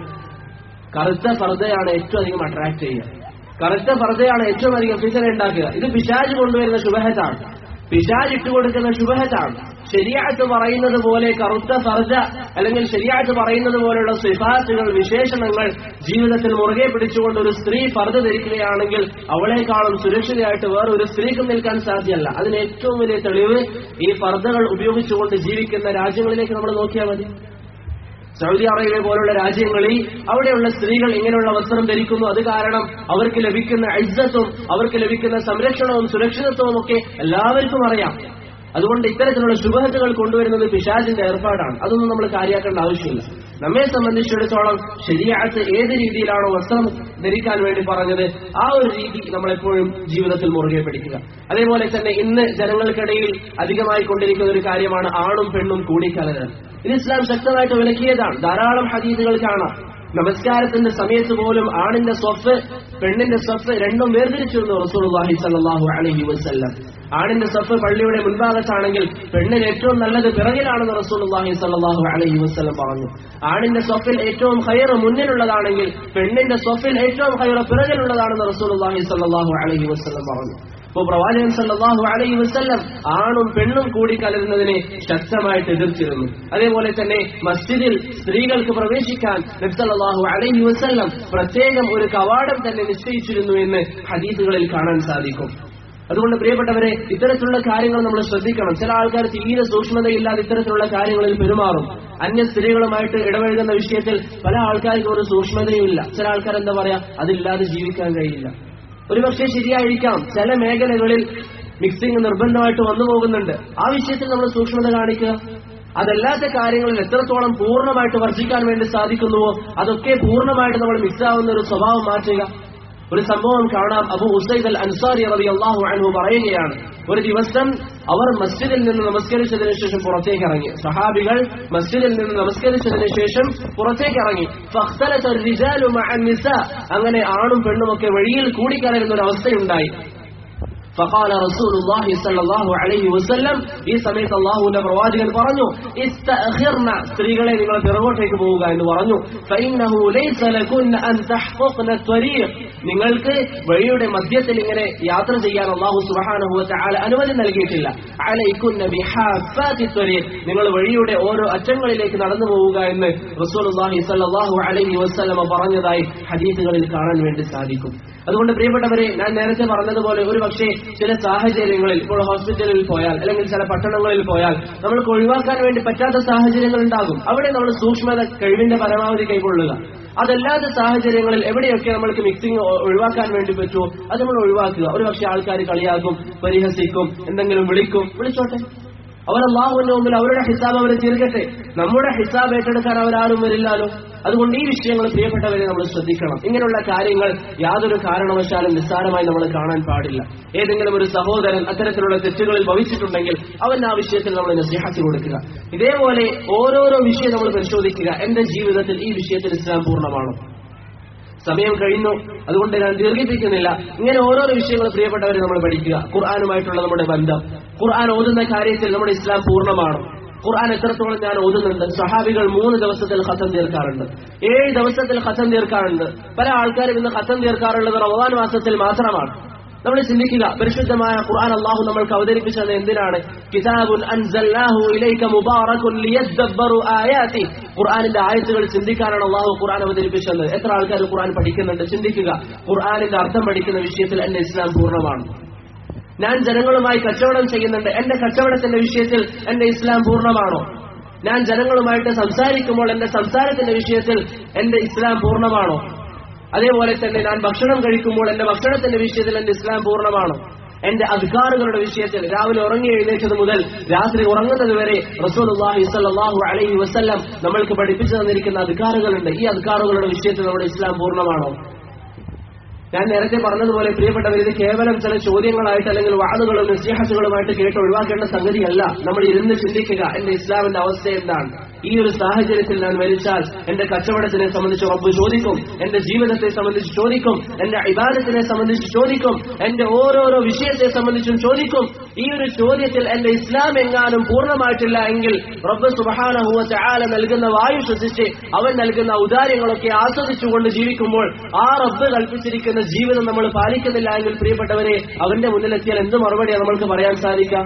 കറുത്ത പർദ്ദയാണ് ഏറ്റവും അധികം അട്രാക്ട് ചെയ്യുക കറുത്ത പർദ്ദയാണ് ഏറ്റവും അധികം ഫിസന ഉണ്ടാക്കുക ഇത് പിശാജ് കൊണ്ടുവരുന്ന ശുഭഹത്താണ് പിശാജ് ഇട്ടുകൊടുക്കുന്ന ശുഭഹത്താണ് ശരിയാത്ത് പറയുന്നത് പോലെ കറുത്ത ഫർജ അല്ലെങ്കിൽ ശരിയാത്ത് പറയുന്നത് പോലെയുള്ള സിഫാത്തുകൾ വിശേഷണങ്ങൾ ജീവിതത്തിൽ മുറുകെ പിടിച്ചുകൊണ്ട് ഒരു സ്ത്രീ ഫർദ ധരിക്കുകയാണെങ്കിൽ അവളെക്കാളും സുരക്ഷിതയായിട്ട് വേറെ ഒരു സ്ത്രീക്കും നിൽക്കാൻ സാധ്യമല്ല അതിന് ഏറ്റവും വലിയ തെളിവ് ഈ ഫർദകൾ ഉപയോഗിച്ചുകൊണ്ട് ജീവിക്കുന്ന രാജ്യങ്ങളിലേക്ക് നമ്മൾ നോക്കിയാൽ മതി സൗദി അറേബ്യ പോലുള്ള രാജ്യങ്ങളിൽ അവിടെയുള്ള സ്ത്രീകൾ ഇങ്ങനെയുള്ള വസ്ത്രം ധരിക്കുന്നു അത് കാരണം അവർക്ക് ലഭിക്കുന്ന ഐസത്തും അവർക്ക് ലഭിക്കുന്ന സംരക്ഷണവും സുരക്ഷിതത്വവും ഒക്കെ എല്ലാവർക്കും അറിയാം അതുകൊണ്ട് ഇത്തരത്തിലുള്ള ശുഭഹത്തുകൾ കൊണ്ടുവരുന്നത് പിശാചിന്റെ ഏർപ്പാടാണ് അതൊന്നും നമ്മൾ കാര്യമാക്കേണ്ട ആവശ്യമില്ല നമ്മെ സംബന്ധിച്ചിടത്തോളം ശരിയാത്ത് ഏത് രീതിയിലാണോ വസ്ത്രം ധരിക്കാൻ വേണ്ടി പറഞ്ഞത് ആ ഒരു രീതി നമ്മളെപ്പോഴും ജീവിതത്തിൽ മുറുകെ പിടിക്കുക അതേപോലെ തന്നെ ഇന്ന് ജനങ്ങൾക്കിടയിൽ അധികമായി കൊണ്ടിരിക്കുന്ന ഒരു കാര്യമാണ് ആണും പെണ്ണും കൂടിക്കലരൽ ഇത് ഇസ്ലാം ശക്തമായിട്ട് വിലക്കിയതാണ് ധാരാളം ഹദീദുകൾ കാണാം നമസ്കാരത്തിന്റെ സമയത്ത് പോലും ആണിന്റെ സ്വഫ് പെണ്ണിന്റെ സ്വഫ് രണ്ടും വേർതിരിച്ചിരുന്നു റസൂലുള്ളാഹി സല്ലല്ലാഹു അലൈഹി വസല്ലം ആണിന്റെ സ്വഫ് പള്ളിയുടെ മുൻഭാഗത്താണെങ്കിൽ പെണ്ണിന് ഏറ്റവും നല്ലത് പിറകിലാണെന്ന് റസൂലുള്ളാഹി സല്ലല്ലാഹു അലൈഹി വസല്ലം പറഞ്ഞു ആണിന്റെ സ്വഫിൽ ഏറ്റവും ഹയർ മുന്നിലുള്ളതാണെങ്കിൽ പെണ്ണിന്റെ സ്വഫിൽ ഏറ്റവും ഹയർ പിറകിലുള്ളതാണെന്ന് റസൂലുള്ളാഹി സല്ലല്ലാഹു അലൈഹി വസല്ലം പറഞ്ഞു അപ്പോൾ പ്രവാചകൻ സല്ലല്ലാഹു അലൈഹി വസല്ലം ആണും പെണ്ണും കൂടി കലരുന്നതിനെ ശക്തമായിട്ട് എതിർത്തിരുന്നു അതേപോലെ തന്നെ മസ്ജിദിൽ സ്ത്രീകൾക്ക് പ്രവേശിക്കാൻ നബി സല്ലല്ലാഹു അലൈഹി വസല്ലം പ്രത്യേകം ഒരു കവാടം തന്നെ നിശ്ചയിച്ചിരുന്നു എന്ന് ഹദീസുകളിൽ കാണാൻ സാധിക്കും അതുകൊണ്ട് പ്രിയപ്പെട്ടവരെ ഇത്തരത്തിലുള്ള കാര്യങ്ങൾ നമ്മൾ ശ്രദ്ധിക്കണം ചില ആൾക്കാർ തീരെ സൂക്ഷ്മതയില്ലാതെ ഇത്തരത്തിലുള്ള കാര്യങ്ങളിൽ പെരുമാറും അന്യ സ്ത്രീകളുമായിട്ട് ഇടപഴകുന്ന വിഷയത്തിൽ പല ആൾക്കാർക്കും ഒരു സൂക്ഷ്മതയും ഇല്ല ചില ആൾക്കാർ എന്താ പറയാ അതില്ലാതെ ജീവിക്കാൻ കഴിയില്ല ഒരുപക്ഷെ ശരിയായിരിക്കാം ചില മേഖലകളിൽ മിക്സിംഗ് നിർബന്ധമായിട്ട് വന്നു പോകുന്നുണ്ട് ആ വിഷയത്തിൽ നമ്മൾ സൂക്ഷ്മത കാണിക്കുക അതല്ലാത്ത കാര്യങ്ങളിൽ എത്രത്തോളം പൂർണ്ണമായിട്ട് വർജിക്കാൻ വേണ്ടി സാധിക്കുന്നുവോ അതൊക്കെ പൂർണ്ണമായിട്ട് നമ്മൾ മിക്സ് ആവുന്ന ഒരു സ്വഭാവം മാറ്റുക ഒരു സംഭവം കാണാം അബു ഉസൈദ് അൽ അൻസാരി റബി അള്ളാഹു അൻഹു പറയുകയാണ് ഒരു ദിവസം അവർ മസ്ജിദിൽ നിന്ന് നമസ്കരിച്ചതിന് ശേഷം പുറത്തേക്ക് ഇറങ്ങി സഹാബികൾ മസ്ജിദിൽ നിന്ന് നമസ്കരിച്ചതിന് ശേഷം പുറത്തേക്ക് ഇറങ്ങി ഫഖ്തലത الرجال مع النساء അങ്ങനെ ആണും പെണ്ണുമൊക്കെ വഴിയിൽ കൂടിക്കലരുന്ന ഒരു അവസ്ഥയുണ്ടായി فقال رسول الله صلى الله عليه وسلم ഈ സമയത്ത് അള്ളാഹുവിന്റെ പ്രവാചകൻ പറഞ്ഞു ഇസ്തഅഖിർന സ്ത്രീകളെ നിങ്ങൾ പിറകോട്ടേക്ക് പോവുക എന്ന് പറഞ്ഞു فإنه ليس لكن أن تحققن الطريق നിങ്ങൾക്ക് വഴിയുടെ മധ്യത്തിൽ ഇങ്ങനെ യാത്ര ചെയ്യാൻ അള്ളാഹു സുബ്ഹാനഹു വതആല അനുമതി നൽകിയിട്ടില്ല അലൈകുന്ന ബിഹാഫാത്തി ത്വരീഖ് നിങ്ങൾ വഴിയുടെ ഓരോ അറ്റങ്ങളിലേക്ക് നടന്നു പോവുക എന്ന് റസൂലുള്ളാഹി സ്വല്ലല്ലാഹു അലൈഹി വസല്ലമ പറഞ്ഞതായി ഹദീസുകളിൽ കാണാൻ വേണ്ടി സാധിക്കും അതുകൊണ്ട് പ്രിയപ്പെട്ടവരെ ഞാൻ നേരത്തെ പറഞ്ഞതുപോലെ ഒരു പക്ഷേ ചില സാഹചര്യങ്ങളിൽ ഇപ്പോൾ ഹോസ്പിറ്റലിൽ പോയാൽ അല്ലെങ്കിൽ ചില പട്ടണങ്ങളിൽ പോയാൽ നമ്മൾക്ക് ഒഴിവാക്കാൻ വേണ്ടി പറ്റാത്ത സാഹചര്യങ്ങൾ ഉണ്ടാകും അവിടെ നമ്മൾ സൂക്ഷ്മത കഴിവിന്റെ പരമാവധി കൈക്കൊള്ളുക അതല്ലാത്ത സാഹചര്യങ്ങളിൽ എവിടെയൊക്കെ നമ്മൾക്ക് മിക്സിംഗ് ഒഴിവാക്കാൻ വേണ്ടി പറ്റുമോ അത് നമ്മൾ ഒഴിവാക്കുക ഒരു പക്ഷേ ആൾക്കാർ കളിയാക്കും പരിഹസിക്കും എന്തെങ്കിലും വിളിക്കും വിളിച്ചോട്ടെ അവർ അള്ളാഹുവിന്റെ മുമ്പിൽ അവരുടെ ഹിസാബ് അവരെ തീർക്കട്ടെ നമ്മുടെ ഹിസാബ് ഏറ്റെടുക്കാൻ അവരാരും വരില്ലാലോ അതുകൊണ്ട് ഈ വിഷയങ്ങൾ പ്രിയപ്പെട്ടവരെ നമ്മൾ ശ്രദ്ധിക്കണം ഇങ്ങനെയുള്ള കാര്യങ്ങൾ യാതൊരു കാരണവശാലും നിസ്സാരമായി നമ്മൾ കാണാൻ പാടില്ല ഏതെങ്കിലും ഒരു സഹോദരൻ അത്തരത്തിലുള്ള തെറ്റുകളിൽ ഭവിച്ചിട്ടുണ്ടെങ്കിൽ അവൻ ആ വിഷയത്തിൽ നമ്മൾ നസിഹാത്തി കൊടുക്കുക ഇതേപോലെ ഓരോരോ വിഷയം നമ്മൾ പരിശോധിക്കുക എന്റെ ജീവിതത്തിൽ ഈ വിഷയത്തിൽ ഇസ്ലാം പൂർണ്ണമാണോ സമയം കഴിഞ്ഞു അതുകൊണ്ട് ഞാൻ ദീർഘിപ്പിക്കുന്നില്ല ഇങ്ങനെ ഓരോരോ വിഷയങ്ങൾ പ്രിയപ്പെട്ടവരെ നമ്മൾ പഠിക്കുക ഖുർആാനുമായിട്ടുള്ള നമ്മുടെ ബന്ധം ഖുർആൻ ഓതുന്ന കാര്യത്തിൽ നമ്മുടെ ഇസ്ലാം പൂർണ്ണമാണ് ഖുർആൻ എത്രത്തോളം ഞാൻ ഓതുന്നുണ്ട് സഹാബികൾ മൂന്ന് ദിവസത്തിൽ ഖത്തം തീർക്കാറുണ്ട് ഏഴ് ദിവസത്തിൽ ഖത്തം തീർക്കാറുണ്ട് പല ആൾക്കാരും ഇന്ന് ഖത്തം തീർക്കാറുള്ളത് റമദാൻ മാസത്തിൽ മാത്രമാണ് നമ്മൾ ചിന്തിക്കുക പരിശുദ്ധമായ ഖുർആൻ അള്ളാഹു നമ്മൾക്ക് അവതരിപ്പിച്ചത് എന്തിനാണ് കിതാബുൻ അൻസൽനാഹു ഇലൈക മുബാറകുൻ ലിയദ്ദബ്ബറു ആയാതി ഖുർആനിന്റെ ആയത്തുകൾ ചിന്തിക്കാനാണ് അള്ളാഹു ഖുർആൻ അവതരിപ്പിച്ചത് എത്ര ആൾക്കാർ ഖുർആൻ പഠിക്കുന്നുണ്ട് ചിന്തിക്കുക ഖുർആനിന്റെ അർത്ഥം പഠിക്കുന്ന വിഷയത്തിൽ എന്റെ ഇസ്ലാം പൂർണ്ണമാണ് ഞാൻ ജനങ്ങളുമായി കച്ചവടം ചെയ്യുന്നുണ്ട് എന്റെ കച്ചവടത്തിന്റെ വിഷയത്തിൽ എന്റെ ഇസ്ലാം പൂർണ്ണമാണോ ഞാൻ ജനങ്ങളുമായിട്ട് സംസാരിക്കുമ്പോൾ എന്റെ സംസാരത്തിന്റെ വിഷയത്തിൽ എന്റെ ഇസ്ലാം പൂർണ്ണമാണോ അതേപോലെ തന്നെ ഞാൻ ഭക്ഷണം കഴിക്കുമ്പോൾ എന്റെ ഭക്ഷണത്തിന്റെ വിഷയത്തിൽ എന്റെ ഇസ്ലാം പൂർണ്ണമാണോ എന്റെ അധികാറുകളുടെ വിഷയത്തിൽ രാവിലെ ഉറങ്ങി എഴുന്നേറ്റത് മുതൽ രാത്രി ഉറങ്ങുന്നത് വരെ റസൂലുള്ളാഹി സ്വല്ലല്ലാഹു അലൈഹി വസല്ലം നമ്മൾക്ക് പഠിപ്പിച്ചു തന്നിരിക്കുന്ന അധികാറുകളുണ്ട് ഈ അധികാറുകളുടെ വിഷയത്തിൽ നമ്മുടെ ഇസ്ലാം പൂർണ്ണമാണോ ഞാൻ നേരത്തെ പറഞ്ഞതുപോലെ പ്രിയപ്പെട്ടവർ ഇത് കേവലം ചില ചോദ്യങ്ങളായിട്ട് അല്ലെങ്കിൽ വാദുകളും നസീഹത്തുകളുമായിട്ട് കേട്ട് ഒഴിവാക്കേണ്ട സംഗതിയല്ല നമ്മൾ ഇരുന്ന് ചിന്തിക്കുക എന്റെ ഇസ്ലാമിന്റെ അവസ്ഥ എന്താണ് ഈ ഒരു സാഹചര്യത്തിൽ ഞാൻ മരിച്ചാൽ എന്റെ കച്ചവടത്തിനെ സംബന്ധിച്ച് റബ്ബ് ചോദിക്കും എന്റെ ജീവിതത്തെ സംബന്ധിച്ച് ചോദിക്കും എന്റെ ഇബാദത്തിനെ സംബന്ധിച്ച് ചോദിക്കും എന്റെ ഓരോരോ വിഷയത്തെ സംബന്ധിച്ചും ചോദിക്കും ഈ ഒരു ചോദ്യത്തിൽ എന്റെ ഇസ്ലാം എങ്ങാനും പൂർണ്ണമായിട്ടില്ല എങ്കിൽ റബ്ബ് സുബഹാനഹുവ ചാല നൽകുന്ന വായു ശ്വസിച്ച് അവൻ നൽകുന്ന ഔദാര്യങ്ങളൊക്കെ ആസ്വദിച്ചുകൊണ്ട് ജീവിക്കുമ്പോൾ ആ റബ്ബ് കൽപ്പിച്ചിരിക്കുന്ന ജീവിതം നമ്മൾ പാലിക്കുന്നില്ല എങ്കിൽ പ്രിയപ്പെട്ടവരെ അവന്റെ മുന്നിലെത്തിയാൽ എന്ത് മറുപടിയാണ് നമ്മൾക്ക് പറയാൻ സാധിക്കാം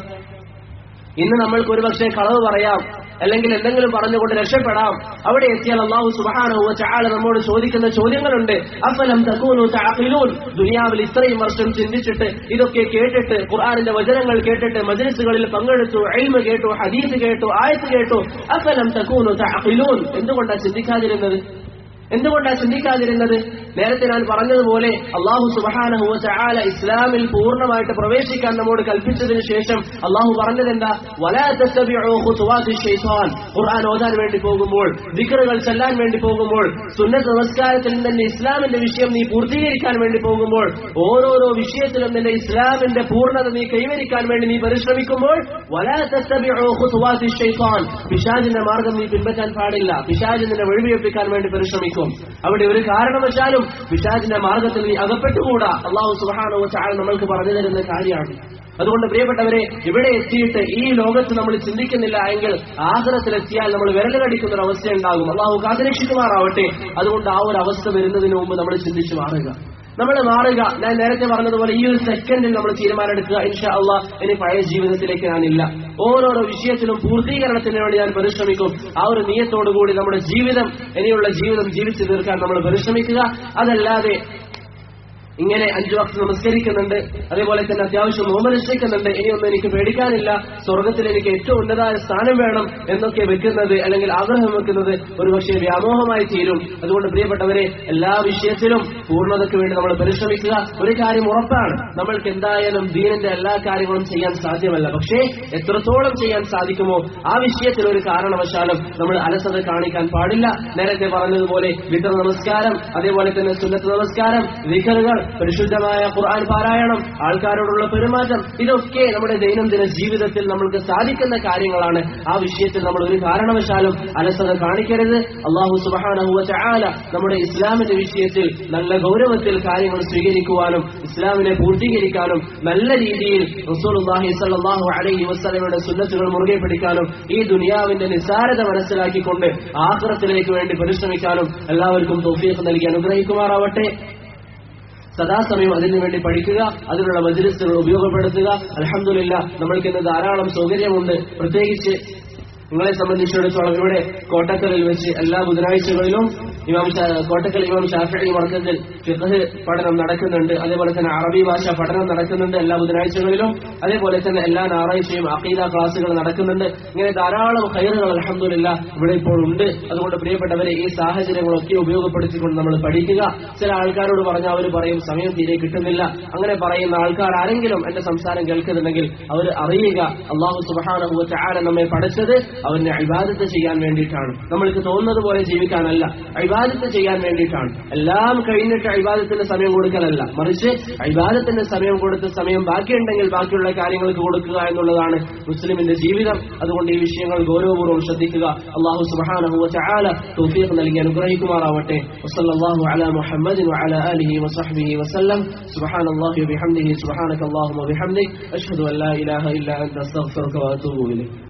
ഇന്ന് നമ്മൾക്ക് ഒരുപക്ഷെ കളവ് പറയാം അല്ലെങ്കിൽ എന്തെങ്കിലും പറഞ്ഞുകൊണ്ട് രക്ഷപ്പെടാം അവിടെ എത്തിയാൽ അള്ളാഹു സുബാനഹുവ ചാല നമ്മോട് ചോദിക്കുന്ന ചോദ്യങ്ങളുണ്ട് അഫലം തക്കൂനു താഖിലൂൻ ദുനിയാവിൽ ഇത്രയും വർഷം ചിന്തിച്ചിട്ട് ഇതൊക്കെ കേട്ടിട്ട് ഖുർആാനിന്റെ വചനങ്ങൾ കേട്ടിട്ട് മജ്ലിസുകളിൽ പങ്കെടുത്തു എൽമ കേട്ടു ഹദീസ് കേട്ടു ആയത്ത് കേട്ടു അഫലം തക്കൂനു താഖിലൂൻ എന്തുകൊണ്ടാണ് ചിന്തിക്കാതിരുന്നത് എന്തുകൊണ്ടാണ് ചിന്തിക്കാതിരുന്നത് നേരത്തെ ഞാൻ പറഞ്ഞതുപോലെ അള്ളാഹു സുബഹാനഹുവ ചാല ഇസ്ലാമിൽ പൂർണ്ണമായിട്ട് പ്രവേശിക്കാൻ നമ്മോട് കൽപ്പിച്ചതിന് ശേഷം അള്ളാഹു പറഞ്ഞതെന്താ വലാ തത്തബിഉ ഖുതുവാതി ശൈത്താൻ ഖുർആൻ ഓതാൻ വേണ്ടി പോകുമ്പോൾ ദിക്റുകൾ ചെല്ലാൻ വേണ്ടി പോകുമ്പോൾ സുന്നത്ത് നമസ്കാരത്തിൽ തന്നെ ഇസ്ലാമിന്റെ വിഷയം നീ പൂർത്തീകരിക്കാൻ വേണ്ടി പോകുമ്പോൾ ഓരോരോ വിഷയത്തിലും നിന്റെ ഇസ്ലാമിന്റെ പൂർണ്ണത നീ കൈവരിക്കാൻ വേണ്ടി നീ പരിശ്രമിക്കുമ്പോൾ വലാ തത്തബിഉ ഖുതുവാതി ശൈത്താൻ പിശാചിന്റെ മാർഗം നീ പിൻപറ്റാൻ പാടില്ല പിശാച് നിന്നെ വഴിവിയപ്പിക്കാൻ വേണ്ടി പരിശ്രമിക്കും അവിടെ ഒരു കാരണവശാലും പിശാചിന്റെ മാർഗത്തിൽ നീ അകപ്പെട്ടുകൂടാ അള്ളാഹു സുബ്ഹാനഹു വ തആല നമ്മൾക്ക് പറഞ്ഞു തരുന്ന കാര്യമാണ് അതുകൊണ്ട് പ്രിയപ്പെട്ടവരെ ഇവിടെ എത്തിയിട്ട് ഈ ലോകത്ത് നമ്മൾ ചിന്തിക്കുന്നില്ല എങ്കിൽ ആഹ്റത്തിലെത്തിയാൽ നമ്മൾ വിരലുകടിക്കുന്ന ഒരു അവസ്ഥ ഉണ്ടാകും അള്ളാഹു കാത്തിരക്ഷിക്കുമാറാവട്ടെ അതുകൊണ്ട് ആ ഒരു അവസ്ഥ വരുന്നതിന് മുമ്പ് നമ്മൾ ചിന്തിച്ചു മാറുക നമ്മൾ മാറുക ഞാൻ നേരത്തെ പറഞ്ഞതുപോലെ ഈ ഒരു സെക്കൻഡിൽ നമ്മൾ തീരുമാനമെടുക്കുക ഇൻഷാ അള്ളാഹ് ഇനി പഴയ ജീവിതത്തിലേക്ക് ഞാനില്ല ഓരോരോ വിഷയത്തിലും പൂർത്തീകരണത്തിന് വേണ്ടി ഞാൻ പരിശ്രമിക്കും ആ ഒരു നിയത്തോടുകൂടി നമ്മുടെ ജീവിതം ഇനിയുള്ള ജീവിതം ജീവിച്ചു തീർക്കാൻ നമ്മൾ പരിശ്രമിക്കുക അതല്ലാതെ ഇങ്ങനെ അഞ്ചു വക്ത് നമസ്കരിക്കുന്നുണ്ട് അതേപോലെ തന്നെ അത്യാവശ്യം നോമനുഷ്ഠിക്കുന്നുണ്ട് ഇനിയൊന്നും എനിക്ക് പേടിക്കാനില്ല സ്വർഗത്തിൽ എനിക്ക് ഏറ്റവും ഉന്നതായ സ്ഥാനം വേണം എന്നൊക്കെ വെക്കുന്നത് അല്ലെങ്കിൽ ആഗ്രഹം വെക്കുന്നത് ഒരുപക്ഷെ വ്യാമോഹമായി തീരും അതുകൊണ്ട് പ്രിയപ്പെട്ടവരെ എല്ലാ വിഷയത്തിലും പൂർണ്ണതയ്ക്ക് വേണ്ടി നമ്മൾ പരിശ്രമിക്കുക ഒരു കാര്യം ഉറപ്പാണ് നമ്മൾക്ക് എന്തായാലും ദീനിന്റെ എല്ലാ കാര്യങ്ങളും ചെയ്യാൻ സാധ്യമല്ല പക്ഷേ എത്രത്തോളം ചെയ്യാൻ സാധിക്കുമോ ആ വിഷയത്തിൽ ഒരു കാരണവശാലും നമ്മൾ അലസത കാണിക്കാൻ പാടില്ല നേരത്തെ പറഞ്ഞതുപോലെ വിതർ നമസ്കാരം അതേപോലെ തന്നെ സുന്നത്ത് നമസ്കാരം വിഖറുകൾ പരിശുദ്ധമായ ഖുർആൻ പാരായണം ആൾക്കാരോടുള്ള പെരുമാറ്റം ഇതൊക്കെ നമ്മുടെ ദൈനംദിന ജീവിതത്തിൽ നമ്മൾക്ക് സാധിക്കുന്ന കാര്യങ്ങളാണ് ആ വിഷയത്തിൽ നമ്മൾ ഒരു കാരണവശാലും അലസത കാണിക്കരുത് അള്ളാഹു സുബാനഹുവ ചാല നമ്മുടെ ഇസ്ലാമിന്റെ വിഷയത്തിൽ നല്ല ഗൗരവത്തിൽ കാര്യങ്ങൾ സ്വീകരിക്കുവാനും ഇസ്ലാമിനെ പൂർത്തീകരിക്കാനും നല്ല രീതിയിൽ റസൂലുള്ളാഹി സ്വല്ലല്ലാഹു അലൈഹി വസല്ലമയുടെ സുന്നത്തുകൾ മുറുകെ പിടിക്കാനും ഈ ദുനിയാവിന്റെ നിസ്സാരത മനസ്സിലാക്കിക്കൊണ്ട് ആഖിറത്തിലേക്ക് വേണ്ടി പരിശ്രമിക്കാനും എല്ലാവർക്കും തൗഫീഖ് നൽകി അനുഗ്രഹിക്കുമാറാവട്ടെ സദാസമയം അതിനു വേണ്ടി പഠിക്കുക അതിനുള്ള മജ്ലിസുകൾ ഉപയോഗപ്പെടുത്തുക അലഹമില്ല നമ്മൾക്ക് ഇന്ന് ധാരാളം സൗകര്യമുണ്ട് പ്രത്യേകിച്ച് നിങ്ങളെ സംബന്ധിച്ചിടത്തോളം ഇവിടെ കോട്ടക്കലിൽ വെച്ച് എല്ലാ ബുധനാഴ്ചകളിലും ഇമാം ഷാ- കോട്ടക്കൽ ഇമാം ഷാഫി വർക്കത്തിൽ ഫിഖ് പഠനം നടക്കുന്നുണ്ട് അതേപോലെ തന്നെ അറബി ഭാഷ പഠനം നടക്കുന്നുണ്ട് എല്ലാ ബുധനാഴ്ചകളിലും അതേപോലെ തന്നെ എല്ലാ ഞായറാഴ്ചയും അഖീദ ക്ലാസുകൾ നടക്കുന്നുണ്ട് ഇങ്ങനെ ധാരാളം ഹൈറുകൾ അലഹമില്ല ഇവിടെ ഇപ്പോൾ ഉണ്ട് അതുകൊണ്ട് പ്രിയപ്പെട്ടവരെ ഈ സാഹചര്യങ്ങളൊക്കെ ഉപയോഗപ്പെടുത്തിക്കൊണ്ട് നമ്മൾ പഠിക്കുക ചില ആൾക്കാരോട് പറഞ്ഞാൽ അവർ പറയും സമയം തീരെ കിട്ടുന്നില്ല അങ്ങനെ പറയുന്ന ആൾക്കാർ ആരെങ്കിലും എന്റെ സംസാരം കേൾക്കുന്നുണ്ടെങ്കിൽ അവർ അറിയുക അള്ളാഹു സുബാനഹു ചാര നമ്മെ പഠിച്ചത് അവന്റെ അഭിബാധത്ത് ചെയ്യാൻ വേണ്ടിയിട്ടാണ് നമ്മൾക്ക് തോന്നുന്നത് പോലെ ജീവിക്കാനല്ല അഭിബാധത്ത് ചെയ്യാൻ വേണ്ടിയിട്ടാണ് എല്ലാം കഴിഞ്ഞിട്ട് അഭിബാധത്തിന് സമയം കൊടുക്കലല്ല മറിച്ച് അഭിബാധത്തിന് സമയം കൊടുത്ത് സമയം ബാക്കിയുണ്ടെങ്കിൽ ബാക്കിയുള്ള കാര്യങ്ങൾക്ക് കൊടുക്കുക എന്നുള്ളതാണ് മുസ്ലിമിന്റെ ജീവിതം അതുകൊണ്ട് ഈ വിഷയങ്ങൾ ഗൗരവപൂർവ്വം ശ്രദ്ധിക്കുക അള്ളാഹു സുബാനഹു ചാല തൗഫീഖ് നൽകി അനുഗ്രഹിക്കുമാറാവട്ടെ വസല്ലല്ലാഹു അലാ മുഹമ്മദിൻ വഅലാ ആലിഹി വസഹ്ബിഹി വസല്ലം സുബ്ഹാനല്ലാഹി വബിഹംദിഹി സുബ്ഹാനക അല്ലാഹുമ്മ വബിഹംദിക് അഷ്ഹദു അൻ ലാ ഇലാഹ ഇല്ലാ അൻത അസ്തഗ്ഫിറുക വഅതൂബു ഇലൈക്